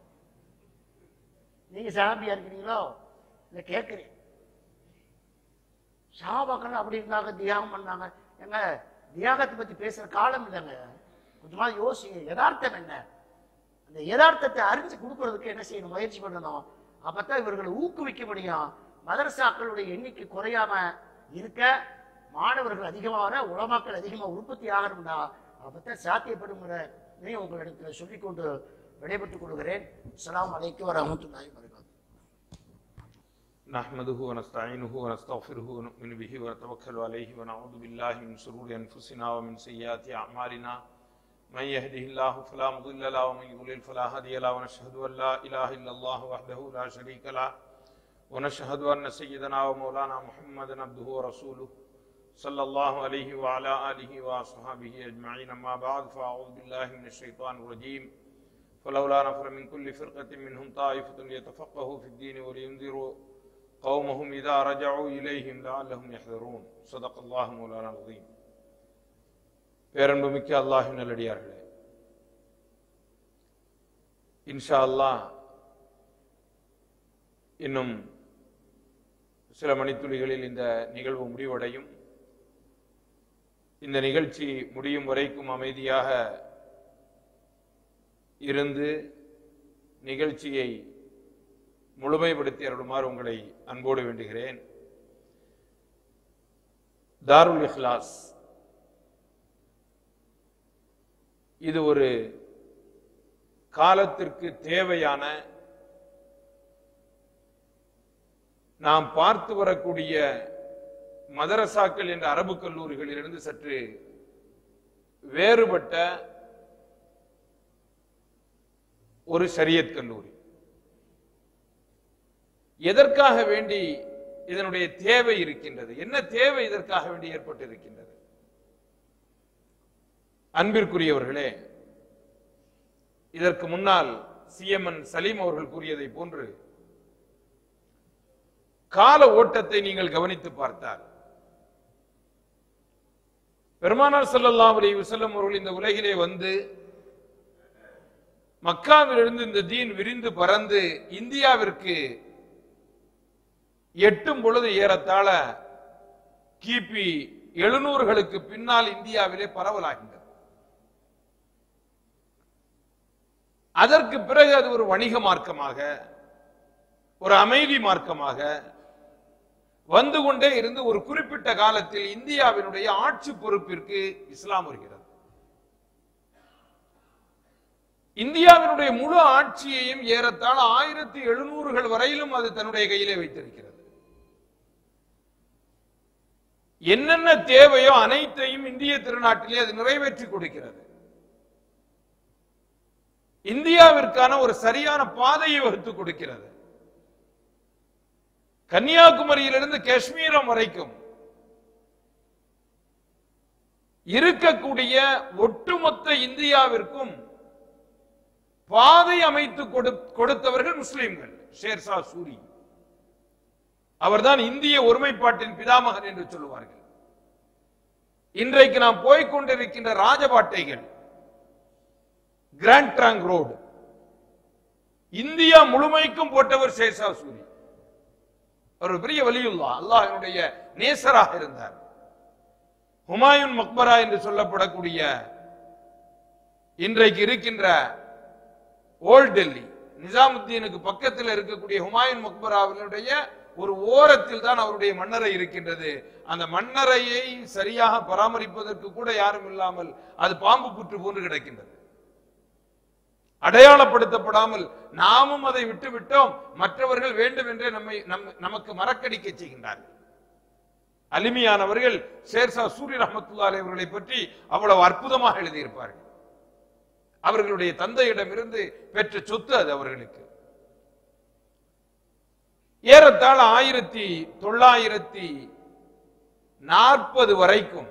நீங்க சகாபியா இருக்கிறீங்களோ இல்லை கேட்குறேன் சகாபாக்கள் அப்படி இருந்தாங்க தியாகம் பண்ணாங்க எங்க தியாகத்தை பத்தி பேசுற காலம் இல்லைங்க கொஞ்சமா யோசிங்க யதார்த்தம் என்ன அந்த யதார்த்தத்தை அறிஞ்சு கொடுக்கறதுக்கு என்ன செய்யணும் முயற்சி பண்ணணும் அப்பதான் இவர்களை ஊக்குவிக்க முடியும் மதரசாக்களுடைய எண்ணிக்கை குறையாம இருக்க மாணவர்கள் அதிகமாக வர உலமாக்கள் அதிகமாக உற்பத்தி ஆகணும்னா அப்பதான் சாத்தியப்படுங்கிற உங்களிடத்தில் சொல்லிக்கொண்டு விடைபெற்றுக் கொள்கிறேன் அஸ்ஸலாமு அலைக்கும் வரஹ்மத்துல்லாஹி வபரகாத்துஹு نحمده ونستعينه ونستغفره ونؤمن به ونتوكل عليه ونعوذ بالله من شرور انفسنا ومن سيئات اعمالنا من يهده الله فلا مضل له ومن يضلل فلا هادي له ونشهد ان لا اله الا الله وحده لا شريك له ونشهد ان سيدنا ومولانا محمدا عبده ورسوله صلى الله عليه وعلى اله واصحابه اجمعين اما بعد فاعوذ بالله من الشيطان الرجيم فلولا نفر من كل فرقة منهم طائفة ليتفقهوا في الدين ولينذروا قومهم إذا رجعوا إليهم لعلهم يحذرون صدق الله مولانا العظيم பேரன்புமிக்க அல்லாஹின் நல்லடியார்களே இன்ஷா அல்லாஹ் இன்னும் சில மணித்துளிகளில் இந்த நிகழ்வு முடிவடையும் இந்த நிகழ்ச்சி முடியும் வரைக்கும் அமைதியாக இருந்து நிகழ்ச்சியை முழுமைப்படுத்தி அருளுமாறு உங்களை அன்போடு வேண்டுகிறேன் தாருல் இஹ்லாஸ் இது ஒரு காலத்திற்கு தேவையான நாம் பார்த்து வரக்கூடிய மதரசாக்கள் என்ற அரபு கல்லூரிகளிலிருந்து சற்று வேறுபட்ட ஒரு ஷரியத் கல்லூரி எதற்காக வேண்டி இதனுடைய தேவை இருக்கின்றது என்ன தேவை இதற்காக வேண்டி ஏற்பட்டிருக்கின்றது அன்பிற்குரியவர்களே இதற்கு முன்னால் சிஎம்என் சலீம் அவர்கள் கூறியதை போன்று கால ஓட்டத்தை நீங்கள் கவனித்து பார்த்தால் பெருமானார் ஸல்லல்லாஹு அலைஹி வஸல்லம் அவர்கள் இந்த உலகிலே வந்து மக்காவிலிருந்து இந்த தீன் விரிந்து பறந்து இந்தியாவிற்கு எட்டும் பொழுது ஏறத்தாழ கிபி எழுநூறுகளுக்கு பின்னால் இந்தியாவிலே பரவலாகின்றது அதற்கு பிறகு அது ஒரு வணிக மார்க்கமாக ஒரு அமைதி மார்க்கமாக வந்து கொண்டே இருந்து ஒரு குறிப்பிட்ட காலத்தில் இந்தியாவினுடைய ஆட்சி பொறுப்பிற்கு இஸ்லாம் வருகிறது இந்தியாவினுடைய முழு ஆட்சியையும் ஏறத்தாழ ஆயிரத்தி எழுநூறுகள் வரையிலும் அது தன்னுடைய கையிலே வைத்திருக்கிறது என்னென்ன தேவையோ அனைத்தையும் இந்திய திருநாட்டிலே அது நிறைவேற்றி கொடுக்கிறது இந்தியாவிற்கான ஒரு சரியான பாதையை வகுத்து கொடுக்கிறது கன்னியாகுமரியிலிருந்து காஷ்மீரம் வரைக்கும் இருக்கக்கூடிய ஒட்டுமொத்த இந்தியாவிற்கும் பாதை அமைத்து கொடு- கொடுத்தவர்கள் முஸ்லிம்கள் ஷேர்ஷா சூரி அவர்தான் இந்திய ஒருமைப்பாட்டின் பிதாமகன் என்று சொல்லுவார்கள் இன்றைக்கு நாம் போய்க் கொண்டிருக்கின்ற ராஜபாட்டைகள் கிராண்ட் ட்ராங்க் ரோடு இந்தியா முழுமைக்கும் போட்டவர் ஷேர்ஷா சூரி அவர் ஒரு பெரிய வலியுல்லா அல்லாஹ்வினுடைய நேசராக இருந்தார் ஹுமாயூன் மக்பரா என்று சொல்லப்படக்கூடிய இன்றைக்கு இருக்கின்ற ஓல்ட் டெல்லி நிசாமுத்தீனுக்கு பக்கத்தில் இருக்கக்கூடிய ஹுமாயூன் மக்பராவினுடைய ஒரு ஓரத்தில் தான் அவருடைய மன்னரை இருக்கின்றது அந்த மன்னரையை சரியாக பராமரிப்பதற்கு கூட யாரும் இல்லாமல் அது பாம்பு புற்று போன்று கிடக்கின்றது அடையாளப்படுத்தப்படாமல் நாமும் அதை விட்டு விட்டோம் மற்றவர்கள் வேண்டும் என்றே நம்மை நம் நமக்கு மறக்கடிக்க செய்கின்றார்கள் அலிமியானவர்கள் ஷேர்ஷா சூரிய ரஹமத்துல்லாலே அவர்களை பற்றி அவ்வளவு அற்புதமாக எழுதியிருப்பார்கள் அவர்களுடைய தந்தையிடமிருந்து பெற்ற சொத்து அது அவர்களுக்கு ஏறத்தாழ ஆயிரத்தி தொள்ளாயிரத்தி நாற்பது வரைக்கும்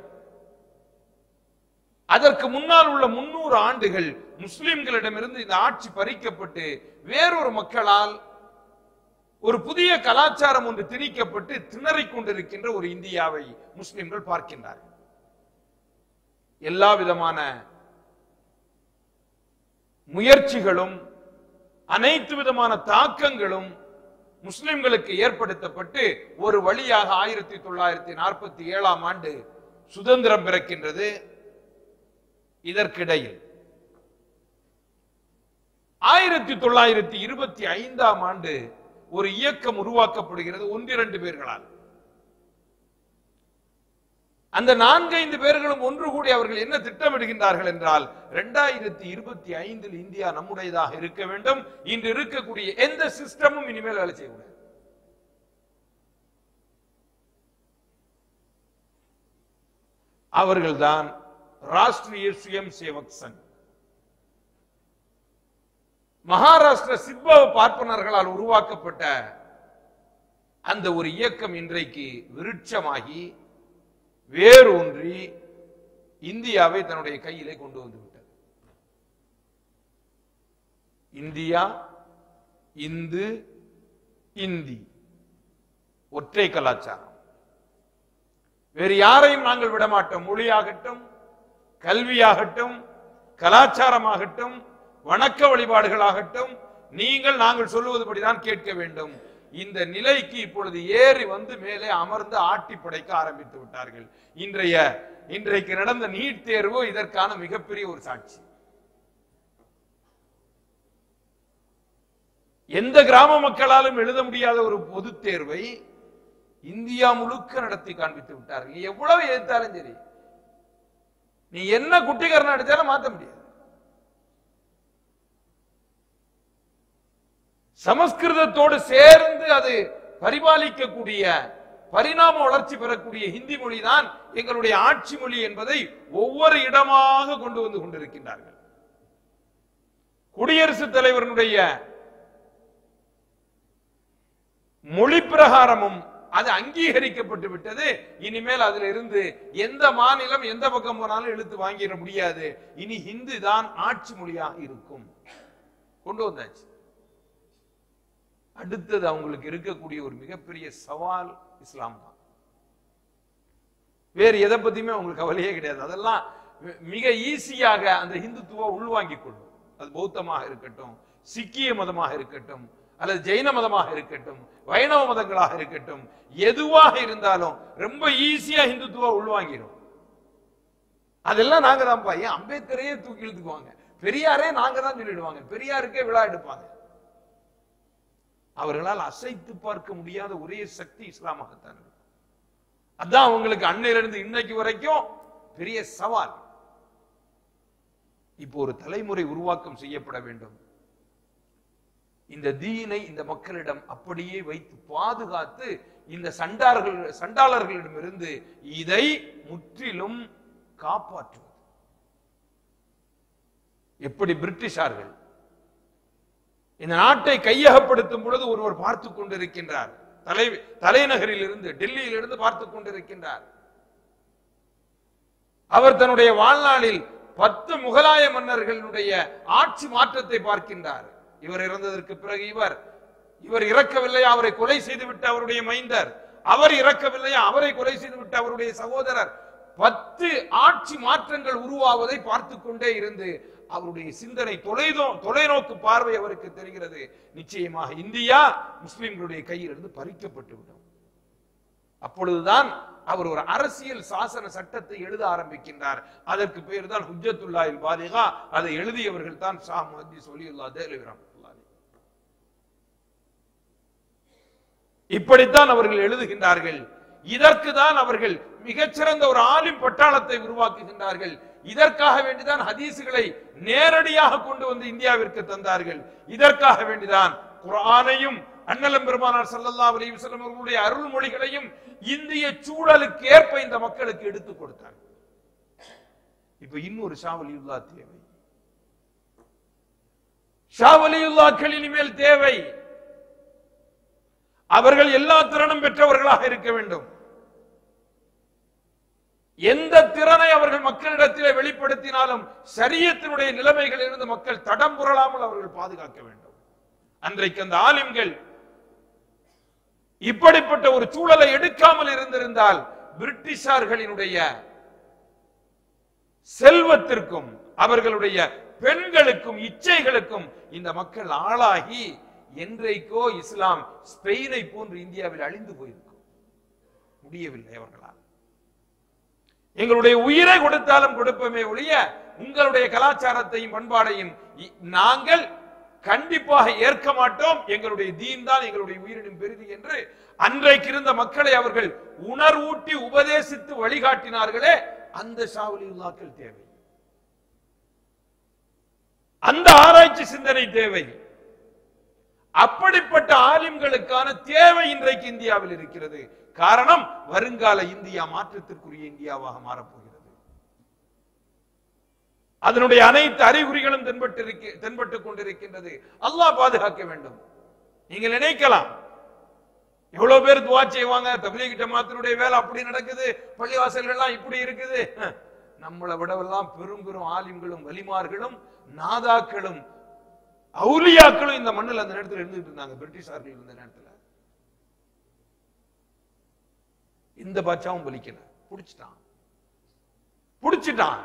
அதற்கு முன்னால் உள்ள முன்னூறு ஆண்டுகள் முஸ்லிம்களிடமிருந்து இந்த ஆட்சி பறிக்கப்பட்டு வேறொரு மக்களால் ஒரு புதிய கலாச்சாரம் ஒன்று திணிக்கப்பட்டு திணறிக் கொண்டிருக்கின்ற ஒரு இந்தியாவை முஸ்லிம்கள் பார்க்கின்றார்கள் எல்லா விதமான முயற்சிகளும் அனைத்து விதமான தாக்கங்களும் முஸ்லிம்களுக்கு ஏற்படுத்தப்பட்டு ஒரு வழியாக ஆயிரத்தி தொள்ளாயிரத்தி நாற்பத்தி ஏழாம் ஆண்டு சுதந்திரம் பிறக்கின்றது இதற்கிடையில் ஆயிரத்தி தொள்ளாயிரத்தி இருபத்தி ஐந்தாம் ஆண்டு ஒரு இயக்கம் உருவாக்கப்படுகிறது ஒன்றிரண்டு பேர்களால் அந்த நான்கைந்து பேர்களும் ஒன்று கூடி அவர்கள் என்ன திட்டமிடுகின்றார்கள் என்றால் இரண்டாயிரத்தி இருபத்தி ஐந்தில் இந்தியா நம்முடையதாக இருக்க வேண்டும் இன்று இருக்கக்கூடிய எந்த சிஸ்டமும் இனிமேல் வேலை செய்யக்கூடாது அவர்கள்தான் ராஷ்டிரிய சுயம் சேவக் சங் மகாராஷ்டிர சித்பவ பார்ப்பனர்களால் உருவாக்கப்பட்ட அந்த ஒரு இயக்கம் இன்றைக்கு விருட்சமாகி வேரூன்றி இந்தியாவை தன்னுடைய கையிலே கொண்டு வந்து விட்டது இந்தியா இந்து இந்தி ஒற்றை கலாச்சாரம் வேறு யாரையும் நாங்கள் விடமாட்டோம் மொழியாகட்டும் கல்வியாகட்டும் கலாச்சாரமாகட்டும் வணக்க வழிபாடுகளாகட்டும் நீங்கள் நாங்கள் சொல்லுவதுபடிதான் கேட்க வேண்டும் இந்த நிலைக்கு இப்பொழுது ஏறி வந்து மேலே அமர்ந்து ஆட்டி படைக்க ஆரம்பித்து விட்டார்கள் இன்றைய இன்றைக்கு நடந்த நீட் தேர்வு இதற்கான மிகப்பெரிய ஒரு சாட்சி எந்த கிராம மக்களாலும் எழுத முடியாத ஒரு பொது தேர்வை இந்தியா முழுக்க நடத்தி காண்பித்து விட்டார்கள் நீ எவ்வளவு எதிர்த்தாலும் சரி நீ என்ன குட்டிகரணம் அடிச்சாலும் மாத்த முடியாது சமஸ்கிருதத்தோடு சேர்ந்து அது பரிபாலிக்கக்கூடிய பரிணாம வளர்ச்சி பெறக்கூடிய ஹிந்தி மொழிதான் எங்களுடைய ஆட்சி மொழி என்பதை ஒவ்வொரு இடமாக கொண்டு வந்து கொண்டிருக்கின்றார்கள் குடியரசுத் தலைவருடைய மொழி பிரகாரமும் அது அங்கீகரிக்கப்பட்டு விட்டது இனிமேல் அதுல இருந்து எந்த மாநிலம் எந்த பக்கம் போனாலும் இழுத்து வாங்கிட முடியாது இனி ஹிந்தி தான் ஆட்சி மொழியாக இருக்கும் கொண்டு வந்தாச்சு அடுத்தது அவங்களுக்கு இருக்கக்கூடிய ஒரு மிகப்பெரிய சவால் இஸ்லாம் தான் வேறு எதை பத்தியுமே அவங்களுக்கு கவலையே கிடையாது அதெல்லாம் மி- மிக ஈஸியாக அந்த ஹிந்துத்துவ உள்வாங்கிக் கொள்ளும் அது பௌத்தமாக இருக்கட்டும் சிக்கிய மதமாக இருக்கட்டும் அல்லது ஜெயின மதமாக இருக்கட்டும் வைணவ மதங்களாக இருக்கட்டும் எதுவாக இருந்தாலும் ரொம்ப ஈஸியா ஹிந்துத்துவ உள்வாங்கிடும் அதெல்லாம் நாங்க தான் ஏன் அம்பேத்கரையே தூக்கி இழுத்துக்குவாங்க பெரியாரே நாங்க தான் சொல்லிடுவாங்க பெரியாருக்கே விழா எடுப்பாங்க அவர்களால் அசைத்து பார்க்க முடியாத ஒரே சக்தி இஸ்லாமாகத்தான் இருக்கும் அதான் அவங்களுக்கு அன்னையிலிருந்து இன்னைக்கு வரைக்கும் பெரிய சவால் இப்போ ஒரு தலைமுறை உருவாக்கம் செய்யப்பட வேண்டும் இந்த தீனை இந்த மக்களிடம் அப்படியே வைத்து பாதுகாத்து இந்த சண்டார்கள் சண்டாளர்களிடமிருந்து இதை முற்றிலும் காப்பாற்றுவது எப்படி பிரிட்டிஷார்கள் இந்த நாட்டை கையகப்படுத்தும் பொழுது ஒருவர் பார்த்து கொண்டிருக்கின்றார் தலை தலைநகரில் இருந்து டெல்லியில் இருந்து பார்த்து கொண்டிருக்கின்றார் அவர் தன்னுடைய வாழ்நாளில் பத்து முகலாய மன்னர்களுடைய ஆட்சி மாற்றத்தை பார்க்கின்றார் இவர் இறந்ததற்கு பிறகு இவர் இவர் இறக்கவில்லையா அவரை கொலை செய்துவிட்டு அவருடைய மைந்தர் அவர் இறக்கவில்லையா அவரை கொலை செய்துவிட்டு அவருடைய சகோதரர் பத்து ஆட்சி மாற்றங்கள் உருவாவதை பார்த்து கொண்டே இருந்து அவருடைய சிந்தனை தொலைதோ தொலைநோக்கு பார்வை அவருக்கு தெரிகிறது நிச்சயமாக இந்தியா முஸ்லிம்களுடைய கையில் இருந்து பறிக்கப்பட்டு விடும் அப்பொழுதுதான் அவர் ஒரு அரசியல் சாசன சட்டத்தை எழுத ஆரம்பிக்கின்றார் அதற்கு பேர் தான் ஹுஜத்துல்லாஹில் பாலிகா அதை எழுதியவர்கள் தான் ஷா முஹத்தி சொலியுல்லா தேலவி ரஹ்மத்துல்லாஹி இப்படித்தான் அவர்கள் எழுதுகின்றார்கள் இதற்கு தான் அவர்கள் மிகச்சிறந்த ஒரு ஆலிம் பட்டாளத்தை உருவாக்குகின்றார்கள் இதற்காக வேண்டிதான் ஹதீசுகளை நேரடியாக கொண்டு வந்து இந்தியாவிற்கு தந்தார்கள் இதற்காக வேண்டிதான் குர்ஆனையும் அண்ணலம் பெருமானார் ஸல்லல்லாஹு அலைஹி வஸல்லம் அவர்களுடைய அருள்மொழிகளையும் இந்திய சூழலுக்கு ஏற்ப இந்த மக்களுக்கு எடுத்துக் கொடுத்தார்கள் இப்ப இன்னொரு ஷாவலியுல்லா தேவை ஷாவலியுல்லாக்கள் இனிமேல் தேவை அவர்கள் எல்லா திறனும் பெற்றவர்களாக இருக்க வேண்டும் எந்த திறனை அவர்கள் மக்களிடத்திலே வெளிப்படுத்தினாலும் சரியத்தினுடைய நிலைமைகள் இருந்து மக்கள் தடம் புரளாமல் அவர்கள் பாதுகாக்க வேண்டும் அன்றைக்கு அந்த ஆலிம்கள் இப்படிப்பட்ட ஒரு சூழலை எடுக்காமல் இருந்திருந்தால் பிரிட்டிஷார்களினுடைய செல்வத்திற்கும் அவர்களுடைய பெண்களுக்கும் இச்சைகளுக்கும் இந்த மக்கள் ஆளாகி என்றைக்கோ இஸ்லாம் ஸ்பெயினை போன்று இந்தியாவில் அழிந்து போயிருக்கும் முடியவில்லை அவர்களால் எங்களுடைய உயிரை கொடுத்தாலும் கொடுப்போமே ஒழிய உங்களுடைய கலாச்சாரத்தையும் பண்பாடையும் இ- நாங்கள் கண்டிப்பாக ஏற்க மாட்டோம் எங்களுடைய தீன் தான் எங்களுடைய உயிரினும் பெரிது என்று அன்றைக்கு இருந்த மக்களை அவர்கள் உணர்வூட்டி உபதேசித்து வழிகாட்டினார்களே அந்த ஷாவலியுல்லாக்கள் தேவை அந்த ஆராய்ச்சி சிந்தனை தேவை அப்படிப்பட்ட ஆலிம்களுக்கான தேவை இன்றைக்கு இந்தியாவில் இருக்கிறது காரணம் வருங்கால இந்தியா மாற்றத்திற்குரிய இந்தியாவாக மாறப்போகிறது அதனுடைய அனைத்து அறிகுறிகளும் தென்பட்டு இருக்க- தென்பட்டுக் கொண்டிருக்கின்றது அல்லாஹ் பாதுகாக்க வேண்டும் நீங்கள் நினைக்கலாம் எவ்வளவு பேர் துவா செய்வாங்க தபிலீக் ஜமாத்தினுடைய வேலை அப்படி நடக்குது பள்ளிவாசல்கள்லாம் இப்படி இருக்குது ஹம், நம்மளை விடவெல்லாம் பெரும் பெரும் ஆலிம்களும் வலிமார்களும் நாதாக்களும் அவுலியாக்களும் இந்த மண்ணில் அந்த நேரத்தில் இருந்துட்டு இருந்தாங்க பிரிட்டிஷார்கள் இருந்த நேரத்தில் இந்த பாட்சாவும் பலிக்கல புடிச்சிட்டான் புடிச்சிட்டான்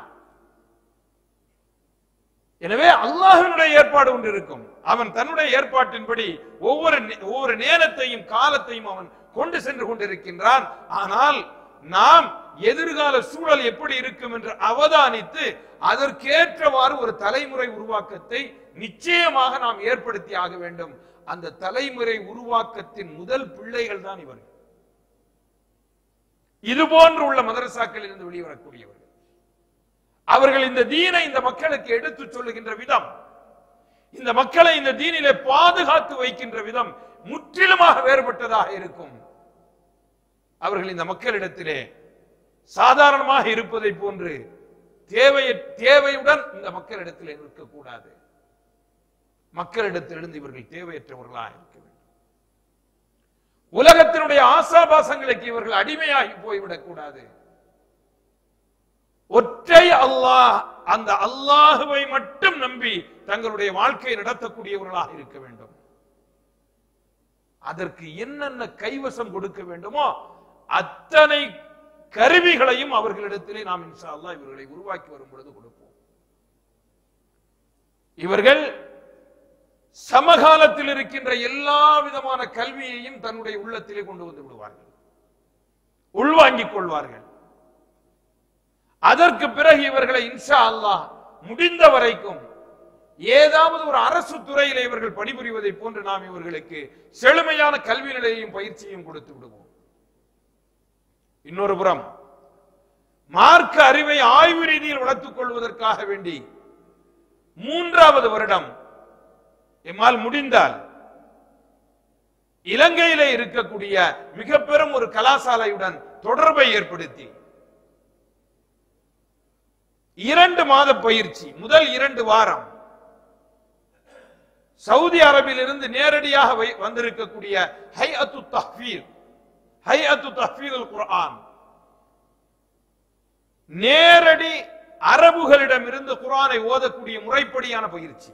எனவே அல்லாஹ்வினுடைய ஏற்பாடு ஒன்று இருக்கும் அவன் தன்னுடைய ஏற்பாட்டின்படி ஒவ்வொரு நே- ஒவ்வொரு நேரத்தையும் காலத்தையும் அவன் கொண்டு சென்று கொண்டிருக்கின்றான் ஆனால் நாம் எதிர்கால சூழல் எப்படி இருக்கும் என்று அவதானித்து அதற்கேற்றவாறு ஒரு தலைமுறை உருவாக்கத்தை நிச்சயமாக நாம் ஏற்படுத்தி ஆக வேண்டும் அந்த தலைமுறை உருவாக்கத்தின் முதல் பிள்ளைகள் தான் இவர்கள் இது போன்று உள்ள மதரசாக்களில் இருந்து வெளிவரக்கூடியவர்கள் அவர்கள் இந்த தீனை இந்த மக்களுக்கு எடுத்து சொல்லுகின்ற விதம் இந்த மக்களை இந்த தீனிலே பாதுகாத்து வைக்கின்ற விதம் முற்றிலுமாக வேறுபட்டதாக இருக்கும் அவர்கள் இந்த மக்களிடத்திலே சாதாரணமாக இருப்பதை போன்று தேவை தேவையுடன் இந்த மக்களிடத்திலே நிற்கக்கூடாது மக்களிடத்திலிருந்து இவர்கள் தேவையற்றவர்களாக இருக்க வேண்டும் உலகத்தினுடைய ஆசாபாசங்களுக்கு இவர்கள் அடிமையாகி போய்விடக் கூடாது ஒற்றை அல்லாஹ் அந்த அல்லாஹுவை மட்டும் நம்பி தங்களுடைய வாழ்க்கையை நடத்தக்கூடியவர்களாக இருக்க வேண்டும் அதற்கு என்னென்ன கைவசம் கொடுக்க வேண்டுமோ அத்தனை கருவிகளையும் அவர்களிடத்திலே நாம் இன்ஷா அல்லாஹ் இவர்களை உருவாக்கி வரும் பொழுது கொடுப்போம் இவர்கள் சமகாலத்தில் இருக்கின்ற எல்லா விதமான கல்வியையும் தன்னுடைய உள்ளத்திலே கொண்டு வந்து விடுவார்கள் உள்வாங்கிக் கொள்வார்கள் அதற்கு பிறகு இவர்களை இன்ஷா அல்லாஹ் முடிந்த வரைக்கும் ஏதாவது ஒரு அரசு துறையில இவர்கள் பணிபுரிவதை போன்று நாம் இவர்களுக்கு செழுமையான கல்வி நிலையையும் பயிற்சியும் கொடுத்து விடுவோம் இன்னொரு புறம் மார்க்க அறிவை ஆய்வு ரீதியில் வளர்த்துக் கொள்வதற்காக வேண்டி மூன்றாவது வருடம் எம்மால் முடிந்தால் இலங்கையிலே இருக்கக்கூடிய மிக பெரும் ஒரு கலாசாலையுடன் தொடர்பை ஏற்படுத்தி இரண்டு மாத பயிற்சி முதல் இரண்டு வாரம் சவுதி அரபிலிருந்து நேரடியாக வை- வந்திருக்கக்கூடிய ஹை அத்து தஹ்பீர் ஹை அத்து தஹ்பீர் குர்ஆன் நேரடி அரபுகளிடமிருந்து குர்ஆனை ஓதக்கூடிய முறைப்படியான பயிற்சி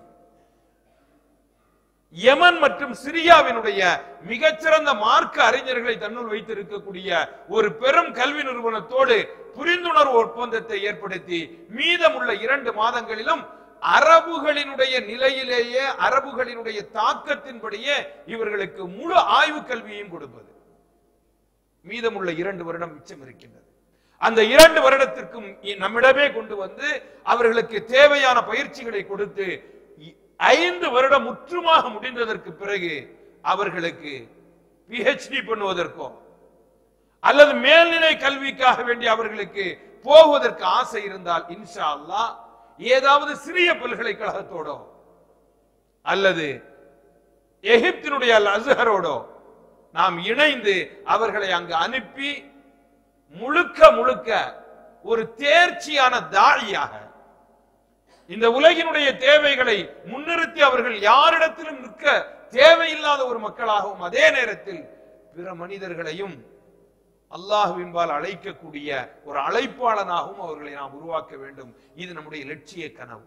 யமன் மற்றும் சிரியாவினுடைய மிகச்சிறந்த மார்க்க அறிஞர்களை தன்னுள் வைத்திருக்கக்கூடிய ஒரு பெரும் கல்வி நிறுவனத்தோடு புரிந்துணர்வு ஒப்பந்தத்தை ஏற்படுத்தி மீதமுள்ள இரண்டு மாதங்களிலும் அரபுகளினுடைய நிலையிலேயே அரபுகளினுடைய தாக்கத்தின்படியே இவர்களுக்கு முழு ஆய்வு கல்வியையும் கொடுப்பது மீதமுள்ள இரண்டு வருடம் மிச்சம் இருக்கின்றது அந்த இரண்டு வருடத்திற்கும் இ- நம்மிடமே கொண்டு வந்து அவர்களுக்கு தேவையான பயிற்சிகளை கொடுத்து இ- ஐந்து வருடம் முற்றுமாக முடிந்ததற்கு பிறகு அவர்களுக்கு பிஹெச்டி பண்ணுவதற்கோ அல்லது மேல்நிலை கல்விக்காக வேண்டி அவர்களுக்கு போவதற்கு ஆசை இருந்தால் இன்ஷா அல்லாஹ் ஏதாவது சிறிய பல்கலைக்கழகத்தோடோ அல்லது எகிப்தினுடைய அல் அஸ்ஹரோடோ நாம் இணைந்து அவர்களை அங்கு அனுப்பி முழுக்க முழுக்க ஒரு தேர்ச்சியான தாழியாக இந்த உலகினுடைய தேவைகளை முன்னிறுத்தி அவர்கள் யாரிடத்திலும் நிற்க தேவையில்லாத ஒரு மக்களாகவும் அதே நேரத்தில் பிற மனிதர்களையும் அல்லாஹுவின்பால் அழைக்கக்கூடிய ஒரு அழைப்பாளனாகவும் அவர்களை நாம் உருவாக்க வேண்டும் இது நம்முடைய லட்சிய கனவு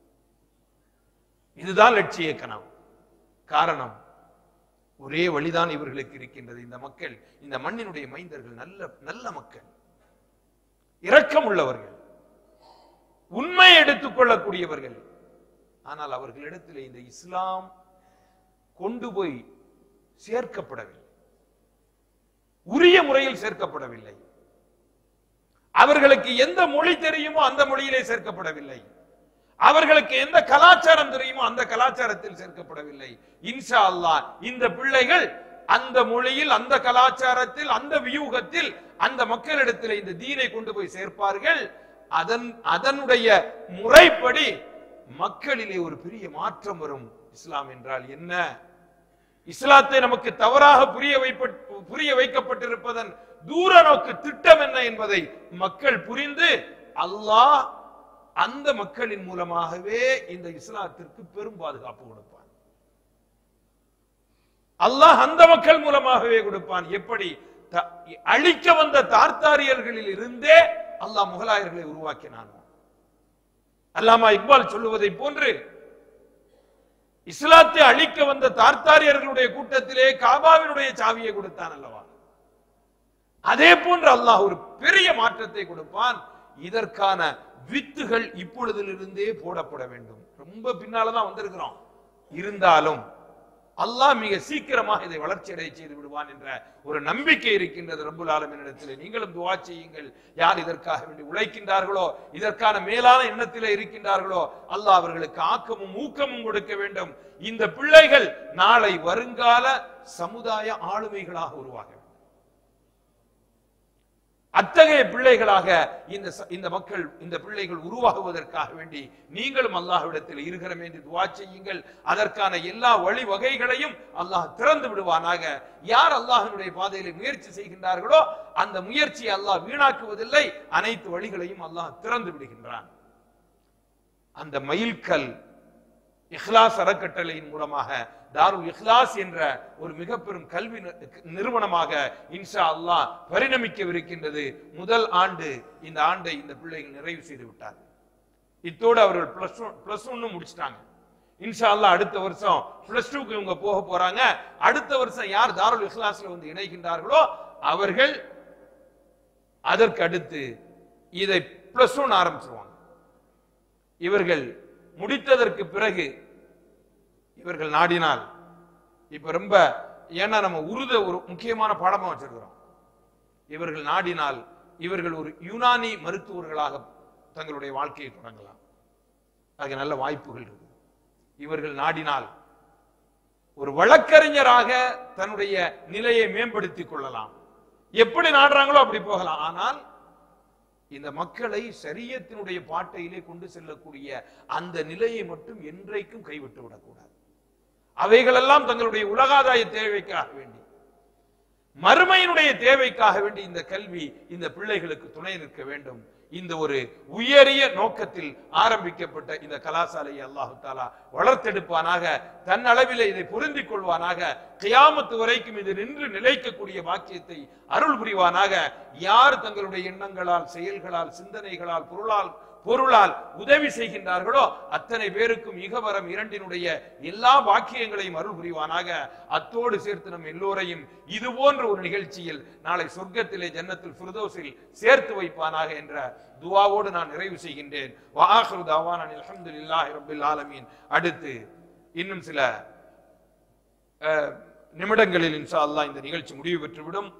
இதுதான் லட்சிய கனவு காரணம் ஒரே வழிதான் இவர்களுக்கு இருக்கின்றது இந்த மக்கள் இந்த மண்ணினுடைய மைந்தர்கள் நல்ல நல்ல மக்கள் இரக்கம் உள்ளவர்கள் உண்மையை எடுத்துக்கொள்ளக்கூடியவர்கள் ஆனால் அவர்களிடத்தில் இந்த இஸ்லாம் கொண்டு போய் சேர்க்கப்படவில்லை உரிய முறையில் சேர்க்கப்படவில்லை அவர்களுக்கு எந்த மொழி தெரியுமோ அந்த மொழியிலே சேர்க்கப்படவில்லை அவர்களுக்கு எந்த கலாச்சாரம் தெரியுமோ அந்த கலாச்சாரத்தில் சேர்க்கப்படவில்லை இன்ஷா அல்லாஹ் இந்த பிள்ளைகள் அந்த மொழியில் அந்த கலாச்சாரத்தில் அந்த வியூகத்தில் அந்த மக்களிடத்தில் இந்த தீனை கொண்டு போய் சேர்ப்பார்கள் அதன் அதனுடைய முறைப்படி மக்களிலே ஒரு பெரிய மாற்றம் வரும் இஸ்லாம் என்றால் என்ன இஸ்லாத்தை நமக்கு தவறாக புரிய வைப்பட் புரிய வைக்கப்பட்டிருப்பதன் தூர நோக்கு திட்டம் என்ன என்பதை மக்கள் புரிந்து அல்லாஹ் அந்த மக்களின் மூலமாகவே இந்த இஸ்லாத்திற்கு பெரும் பாதுகாப்பு கொடுப்பான் அல்லாஹ் அந்த மக்கள் மூலமாகவே கொடுப்பான் எப்படி த- அழிக்க வந்த தார்த்தாரியர்களில் இருந்தே அல்லாஹ் முகலாயர்களை உருவாக்கினான் அல்லாமா இக்பால் சொல்லுவதை போன்று இஸ்லாத்தை அழிக்க வந்த தார்த்தாரியர்களுடைய கூட்டத்திலே காபாவினுடைய சாவியை கொடுத்தான் அல்லவா அதே போன்று அல்லாஹ் ஒரு பெரிய மாற்றத்தை கொடுப்பான் இதற்கான வித்துகள் இப்பொழுதிலிருந்தே போடப்பட வேண்டும் ரொம்ப பின்னாலதான் வந்திருக்கிறோம் இருந்தாலும் அல்லாஹ் மிக சீக்கிரமாக இதை வளர்ச்சி அடைய செய்து விடுவான் என்ற ஒரு நம்பிக்கை இருக்கின்றது ரப்புல் ஆலமீனிடத்திலே நீங்களும் துவா செய்யுங்கள் யார் இதற்காக வேண்டி உழைக்கின்றார்களோ இதற்கான மேலான எண்ணத்திலே இருக்கின்றார்களோ அல்லாஹ் அவர்களுக்கு ஆக்கமும் ஊக்கமும் கொடுக்க வேண்டும் இந்த பிள்ளைகள் நாளை வருங்கால சமுதாய ஆளுமைகளாக உருவாக வேண்டும் அத்தகைய பிள்ளைகளாக இந்த ச- இந்த மக்கள் இந்த பிள்ளைகள் உருவாகுவதற்காக வேண்டி நீங்களும் அல்லாஹ்விடத்தில் இருக்கிறோம் என்று துவா செய்யுங்கள் அதற்கான எல்லா வழிவகைகளையும் அல்லாஹ் திறந்து விடுவானாக யார் அல்லாஹ்வினுடைய பாதையில முயற்சி செய்கின்றார்களோ அந்த முயற்சியை அல்லாஹ் வீணாக்குவதில்லை அனைத்து வழிகளையும் அல்லாஹ் திறந்து விடுகின்றான் அந்த மைல்கல் இஹ்லாஸ் அறக்கட்டளையின் மூலமாக தாருல் இஹ்லாஸ் என்ற ஒரு மிக பெரும் கல்வி நி- நிறுவனமாக இன்ஷா அல்லாஹ் பரிணமிக்கவிருக்கின்றது முதல் ஆண்டு இந்த ஆண்டை இந்த பிள்ளைகள் நிறைவு செய்து விட்டார்கள் இத்தோடு அவர்கள் பிளஸ் ஒன் பிளஸ் ஒன்னு முடிச்சிட்டாங்க இன்ஷா அல்லாஹ் அடுத்த வருஷம் பிளஸ் டூக்கு இவங்க போக போறாங்க அடுத்த வருஷம் யார் தாருல் இஹ்லாஸ்ல வந்து இணைகின்றார்களோ அவர்கள் அதற்கு அடுத்து இதை பிளஸ் ஒன் ஆரம்பிச்சிருவாங்க இவர்கள் முடித்ததற்கு பிறகு இவர்கள் நாடினால் இப்ப ரொம்ப ஏன்னா நம்ம உருத ஒரு முக்கியமான பாடமா வச்சிருக்கிறோம் இவர்கள் நாடினால் இவர்கள் ஒரு யுனானி மருத்துவர்களாக தங்களுடைய வாழ்க்கையை தொடங்கலாம் அதுக்கு நல்ல வாய்ப்புகள் இருக்கு இவர்கள் நாடினால் ஒரு வழக்கறிஞராக தன்னுடைய நிலையை மேம்படுத்திக் கொள்ளலாம் எப்படி நாடுறாங்களோ அப்படி போகலாம் ஆனால் இந்த மக்களை சரியத்தினுடைய பாட்டையிலே கொண்டு செல்லக்கூடிய அந்த நிலையை மட்டும் என்றைக்கும் கைவிட்டு விடக்கூடாது அவைகளெல்லாம் தங்களுடைய உலகாதாய தேவைக்காக வேண்டி மறுமையினுடைய தேவைக்காக வேண்டி இந்த கல்வி இந்த பிள்ளைகளுக்கு துணை நிற்க வேண்டும் இந்த ஒரு உயரிய நோக்கத்தில் ஆரம்பிக்கப்பட்ட இந்த கலாசாலையை அல்லாஹு தாலா வளர்த்தெடுப்பானாக தன் அளவிலே இதை பொருந்திக் கொள்வானாக கியாமத்து வரைக்கும் இது நின்று நிலைக்கக்கூடிய பாக்கியத்தை அருள் புரிவானாக யார் தங்களுடைய எண்ணங்களால் செயல்களால் சிந்தனைகளால் பொருளால் பொருளால் உதவி செய்கின்றார்களோ அத்தனை பேருக்கும் இகவரம் இரண்டினுடைய எல்லா பாக்கியங்களையும் அருள் புரிவானாக அத்தோடு சேர்த்து நம் எல்லோரையும் இது போன்ற ஒரு நிகழ்ச்சியில் நாளை சொர்க்கத்திலே ஜன்னத்தில் ஃபிர்தௌஸில் சேர்த்து வைப்பானாக என்ற துவாவோடு நான் நிறைவு செய்கின்றேன் வாஹிரு தாவான் அல்ஹம்துலில்லாஹி ரப்பில் ஆலமீன் அடுத்து இன்னும் சில அஹ், நிமிடங்களில் இன்ஷா அல்லாஹ் இந்த நிகழ்ச்சி முடிவு பெற்றுவிடும்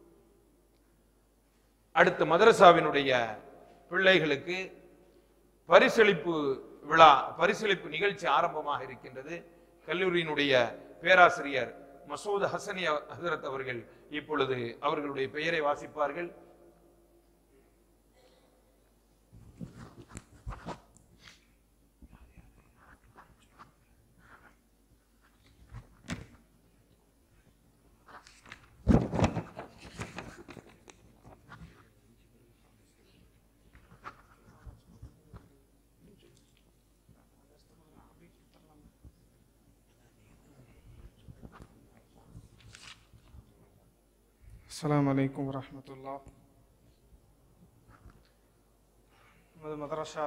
அடுத்து மதரசாவினுடைய பிள்ளைகளுக்கு பரிசளிப்பு விழா பரிசளிப்பு நிகழ்ச்சி ஆரம்பமாக இருக்கின்றது கல்லூரியினுடைய பேராசிரியர் மசூத் ஹசனி ஹசரத் அவர்கள் இப்பொழுது அவர்களுடைய பெயரை வாசிப்பார்கள் السلام عليكم ورحمة الله நமது மதரசா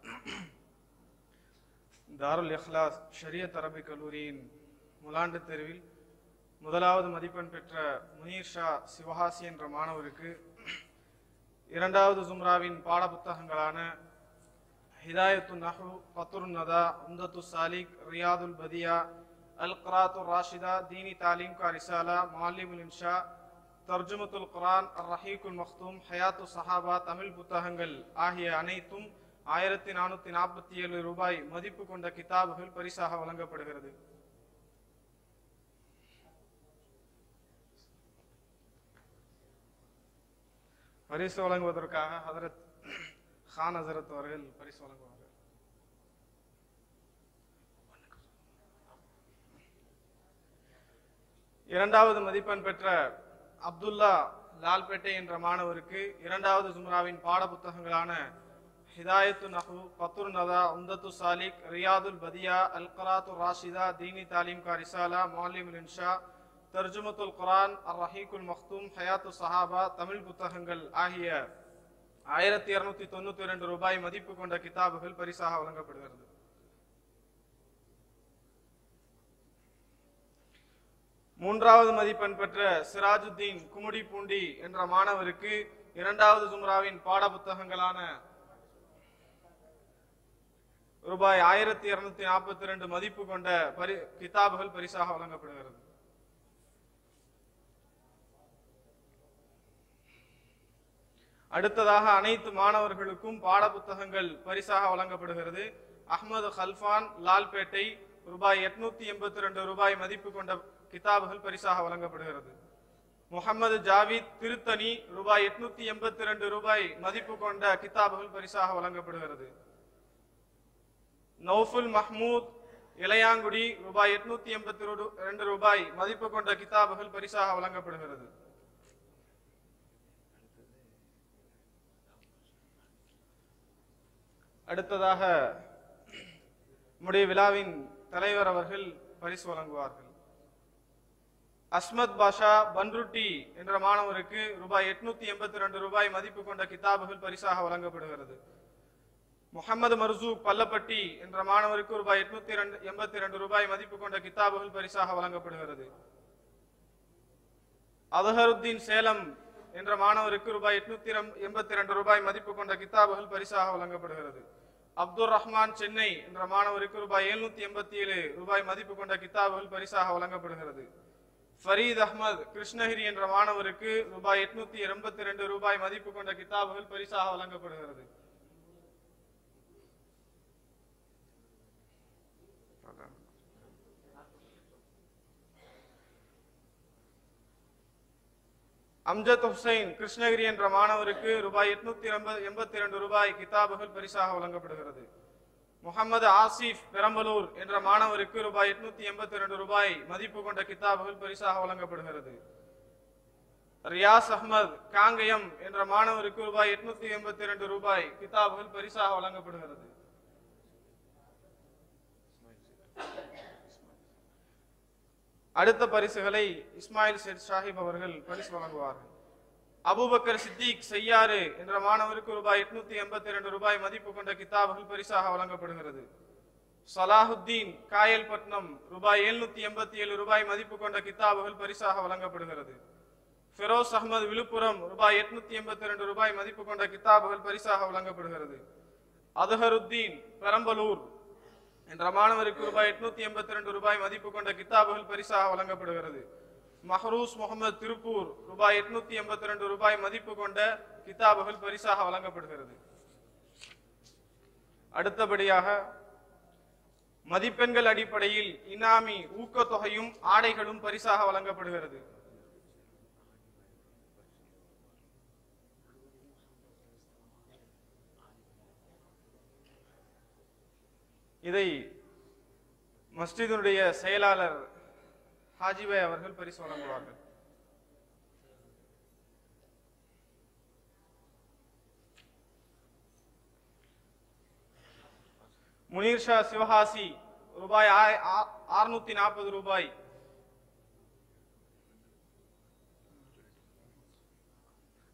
தாருல் இஹ்லாஸ் ஷரியத் அரபிக் கல்லூரியின் முலாண்டு தெருவில் முதலாவது மதிப்பெண் பெற்ற முனீர் ஷா சிவகாசி என்ற மாணவருக்கு இரண்டாவது ஜும்ராவின் பாட புத்தகங்களான ஹிதாயத்து நஹு பத்துரு நதா உம்தத்து சாலிக் ரியாதுல் பதியா அல் கராத்து ராஷிதா தீனி தாலீம் கா ரிசாலா மாலிமுல் இன்ஷா தர்ஜுமத்துல் குரான் அர் ரஹீக்குல் மக்தூம் ஹயாத்து சஹாபா தமிழ் புத்தகங்கள் ஆகிய அனைத்தும் ஆயிரத்தி நானூத்தி நாற்பத்தி ஏழு ரூபாய் மதிப்பு கொண்ட கிதாபுகள் பரிசாக வழங்கப்படுகிறது பரிசு வழங்குவதற்காக ஹதரத் கான் ஹசரத் அவர்கள் பரிசு வழங்குவார்கள் இரண்டாவது மதிப்பெண் பெற்ற அப்துல்லா லால்பேட்டை என்ற மாணவருக்கு இரண்டாவது ஜும்ராவின் பாட புத்தகங்களான ஹிதாயத்து நஹு பத்துர் நதா உம்தத்து சாலிக் ரியாதுல் பதியா அல் கராத்து ராஷிதா தீனி தாலீம் கா ரிசாலா மாலிமுல் இன்ஷா தர்ஜுமத்துல் குரான் அர் ரஹீக்குல் மக்தூம் ஹயாத்து சஹாபா தமிழ் புத்தகங்கள் ஆகிய ஆயிரத்தி இருநூத்தி தொண்ணூத்தி இரண்டு ரூபாய் மதிப்பு கொண்ட கிதாபுகள் பரிசாக வழங்கப்படுகிறது மூன்றாவது மதிப்பெண் பெற்ற சிராஜுத்தீன் குமுடி பூண்டி என்ற மாணவருக்கு இரண்டாவது ஜும்ராவின் பாட புத்தகங்களான ரூபாய் ஆயிரத்தி இருநூத்தி நாற்பத்தி ரெண்டு மதிப்பு கொண்ட பரி கிதாபுகள் பரிசாக வழங்கப்படுகிறது அடுத்ததாக அனைத்து மாணவர்களுக்கும் பாட புத்தகங்கள் பரிசாக வழங்கப்படுகிறது அஹ்மது ஹல்ஃபான் லால்பேட்டை ரூபாய் எட்நூத்தி எண்பத்தி ரெண்டு ரூபாய் மதிப்பு கொண்ட கிதாபுகள் பரிசாக வழங்கப்படுகிறது முகமது ஜாவித் திருத்தணி ரூபாய் எட்நூத்தி எண்பத்தி ரெண்டு ரூபாய் மதிப்பு கொண்ட கிதாபுகள் பரிசாக வழங்கப்படுகிறது நௌஃபுல் மஹ்மூத் இளையாங்குடி ரூபாய் எட்நூத்தி எண்பத்தி ரெண்டு ரூபாய் மதிப்பு கொண்ட கிதாபுகள் பரிசாக வழங்கப்படுகிறது அடுத்ததாக நம்முடைய விழாவின் தலைவர் அவர்கள் பரிசு வழங்குவார்கள் அஸ்மத் பாஷா பன்ருட்டி என்ற மாணவருக்கு ரூபாய் எட்நூத்தி எண்பத்தி ரெண்டு ரூபாய் மதிப்பு கொண்ட கிதாபுகள் பரிசாக வழங்கப்படுகிறது முகமது மர்சூக் பல்லப்பட்டி என்ற மாணவருக்கு ரூபாய் எட்நூத்தி ரெண்டு எண்பத்தி ரெண்டு ரூபாய் மதிப்பு கொண்ட கிதாபுகள் பரிசாக வழங்கப்படுகிறது அதஹருத்தீன் சேலம் என்ற மாணவருக்கு ரூபாய் எட்நூத்தி எண்பத்தி ரெண்டு ரூபாய் மதிப்பு கொண்ட கிதாபுகள் பரிசாக வழங்கப்படுகிறது அப்துல் ரஹ்மான் சென்னை என்ற மாணவருக்கு ரூபாய் எழுநூத்தி எண்பத்தி ஏழு ரூபாய் மதிப்பு கொண்ட கிதாபுகள் பரிசாக வழங்கப்படுகிறது ஃபரீத் அஹ்மத் கிருஷ்ணகிரி என்ற மாணவருக்கு ரூபாய் எட்நூத்தி எண்பத்தி ரெண்டு ரூபாய் மதிப்பு கொண்ட கிதாபுகள் பரிசாக வழங்கப்படுகிறது அம்ஜத் ஹுசைன் கிருஷ்ணகிரி என்ற மாணவருக்கு ரூபாய் எட்நூத்தி எண்பத்தி ரெண்டு ரூபாய் கிதாபுகள் பரிசாக வழங்கப்படுகிறது முகமது ஆசிஃப் பெரம்பலூர் என்ற மாணவருக்கு ரூபாய் எட்நூத்தி எண்பத்தி ரெண்டு ரூபாய் மதிப்பு கொண்ட கிதாபுகள் பரிசாக வழங்கப்படுகிறது ரியாஸ் அஹ்மத் காங்கயம் என்ற மாணவருக்கு ரூபாய் எட்நூத்தி எண்பத்தி ரெண்டு ரூபாய் கிதாபுகள் பரிசாக வழங்கப்படுகிறது அடுத்த பரிசுகளை இஸ்மாயில் ஷேட் சாஹிப் அவர்கள் பரிசு வழங்குவார்கள் அபூபக்கர் சித்திக் செய்யாறு என்ற மாணவருக்கு ரூபாய் எட்நூத்தி எண்பத்தி ரெண்டு ரூபாய் மதிப்பு கொண்ட கிதாபுகள் பரிசாக வழங்கப்படுகிறது சலாஹுத்தீன் காயல்பட்னம் ரூபாய் எழுநூத்தி எண்பத்தி ஏழு ரூபாய் மதிப்பு கொண்ட கிதாபுகள் பரிசாக வழங்கப்படுகிறது ஃபெரோஸ் அகமது விழுப்புரம் ரூபாய் எட்நூத்தி எண்பத்தி ரெண்டு ரூபாய் மதிப்பு கொண்ட கிதாபுகள் பரிசாக வழங்கப்படுகிறது அதுஹருத்தீன் பெரம்பலூர் என்ற மாணவருக்கு ரூபாய் எட்நூத்தி எண்பத்தி ரெண்டு ரூபாய் மதிப்பு கொண்ட கிதாபுகள் பரிசாக வழங்கப்படுகிறது மஹரூஸ் முகமது திருப்பூர் ரூபாய் எட்நூத்தி எண்பத்தி ரெண்டு ரூபாய் மதிப்பு கொண்ட கிதாபுகள் பரிசாக வழங்கப்படுகிறது அடுத்தபடியாக மதிப்பெண்கள் அடிப்படையில் இனாமி ஊக்கத்தொகையும் ஆடைகளும் பரிசாக வழங்கப்படுகிறது இதை மஸ்ஜிதினுடைய செயலாளர் ஹாஜிபாய் அவர்கள் பரிசு வழங்குவார்கள் முனீர் ஷா சிவகாசி ரூபாய் அறுநூத்தி நாற்பது ரூபாய்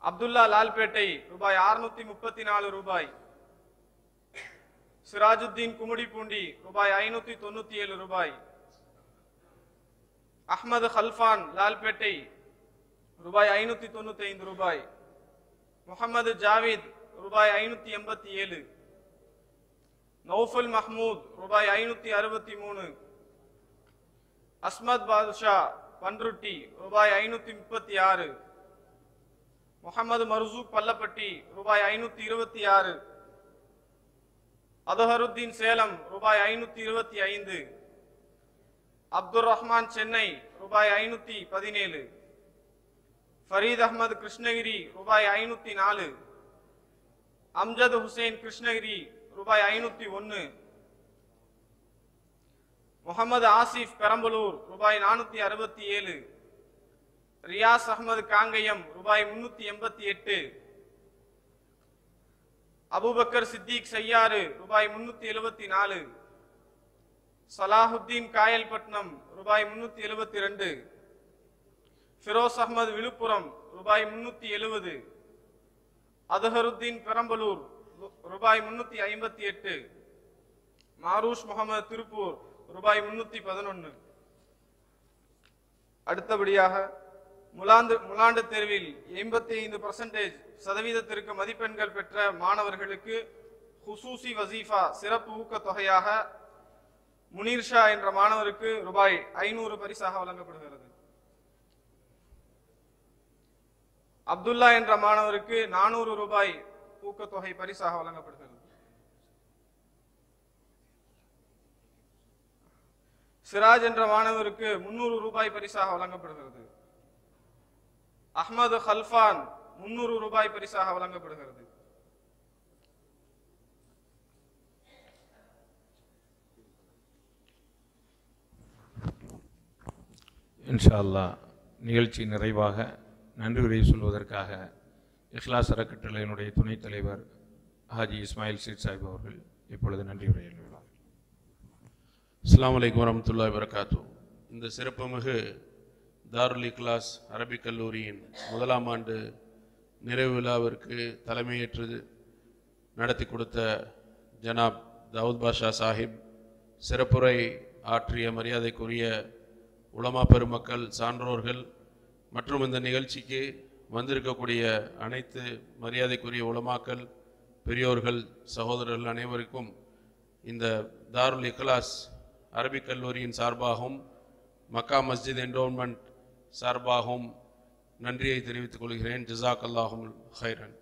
அப்துல்லா லால்பேட்டை ரூபாய் அறுநூத்தி முப்பத்தி நாலு ரூபாய் சிராஜுத்தீன் குமுடிப்பூண்டி ரூபாய் ஐநூத்தி தொண்ணூத்தி ஏழு ரூபாய் அஹ்மது ஹல்ஃபான் லால்பேட்டை ரூபாய் ஐநூத்தி தொண்ணூத்தி ஐந்து ரூபாய் முகமது ஜாவித் ரூபாய் ஐநூத்தி எண்பத்தி ஏழு நௌஃபுல் மஹ்மூத் ரூபாய் ஐநூத்தி அறுபத்தி மூணு அஸ்மத் பாதுஷா பன்ருட்டி ரூபாய் ஐநூத்தி முப்பத்தி ஆறு முகமது மர்சூக் பல்லப்பட்டி ரூபாய் ஐநூத்தி இருபத்தி ஆறு அதஹருத்தீன் சேலம் ரூபாய் ஐநூத்தி இருபத்தி ஐந்து அப்துல் ரஹ்மான் சென்னை ரூபாய் ஐநூத்தி பதினேழு ஃபரீத் அஹ்மது கிருஷ்ணகிரி ரூபாய் ஐநூத்தி நாலு அம்ஜத் ஹுசைன் கிருஷ்ணகிரி ரூபாய் ஐநூத்தி ஒன்னு முகமது ஆசிஃப் பெரம்பலூர் ரூபாய் நானூத்தி அறுபத்தி ஏழு ரியாஸ் அகமது காங்கயம் ரூபாய் முன்னூத்தி எண்பத்தி எட்டு அபூபக்கர் சித்திக் செய்யாறு ரூபாய் முன்னூத்தி எழுபத்தி நாலு சலாஹுத்தீன் காயல்பட்னம் ரூபாய் முன்னூத்தி எழுபத்தி ரெண்டு ஃபிரோஸ் அகமது விழுப்புரம் ரூபாய் முன்னூத்தி எழுபது அதஹருத்தீன் பெரம்பலூர் ரூ- ரூபாய் முன்னூத்தி ஐம்பத்தி எட்டு மாரூஷ் முகமது திருப்பூர் ரூபாய் முன்னூத்தி பதினொன்னு அடுத்தபடியாக முலாந்து முலாண்டு தேர்வில் எண்பத்தி ஐந்து பர்சன்டேஜ் சதவீதத்திற்கு மதிப்பெண்கள் பெற்ற மாணவர்களுக்கு ஹுசூசி வசீஃபா சிறப்பு ஊக்கத் தொகையாக முனீர் ஷா என்ற மாணவருக்கு ரூபாய் ஐநூறு பரிசாக வழங்கப்படுகிறது அப்துல்லா என்ற மாணவருக்கு நானூறு ரூபாய் ஊக்கத்தொகை பரிசாக வழங்கப்படுகிறது சிராஜ் என்ற மாணவருக்கு முன்னூறு ரூபாய் பரிசாக வழங்கப்படுகிறது அஹ்மது ஹல்ஃபான் முன்னூறு ரூபாய் பரிசாக வழங்கப்படுகிறது இன்ஷா அல்லாஹ் நிகழ்ச்சி நிறைவாக நன்றி உரை சொல்வதற்காக இஹ்லாஸ் அறக்கட்டளையினுடைய துணைத் தலைவர் ஹாஜி இஸ்மாயில் சீட் சாஹிப் அவர்கள் இப்பொழுது நன்றி உரையாற்றுவார் அஸ்ஸலாமு அலைக்கும் வரமத்துல்லாஹி வரகாத்து இந்த சிறப்புமிகு தாருல் இக்லாஸ் அரபிக் கல்லூரியின் முதலாம் ஆண்டு நிறைவு விழாவிற்கு தலைமையேற்று நடத்தி கொடுத்த ஜனாப் தாவூத் பாஷா சாஹிப் சிறப்புரை ஆற்றிய மரியாதைக்குரிய உலமா பெருமக்கள் சான்றோர்கள் மற்றும் இந்த நிகழ்ச்சிக்கு வந்திருக்கக்கூடிய அனைத்து மரியாதைக்குரிய உலமாக்கள் பெரியோர்கள் சகோதரர்கள் அனைவருக்கும் இந்த தாருல் இக்லாஸ் அரபிக் கல்லூரியின் சார்பாகவும் மக்கா மஸ்ஜித் என்டோன்மெண்ட் சார்பாகவும் நன்றியை தெரிவித்துக் கொள்கிறேன் ஜிசாக் அல்லாஹும் ஹைரன்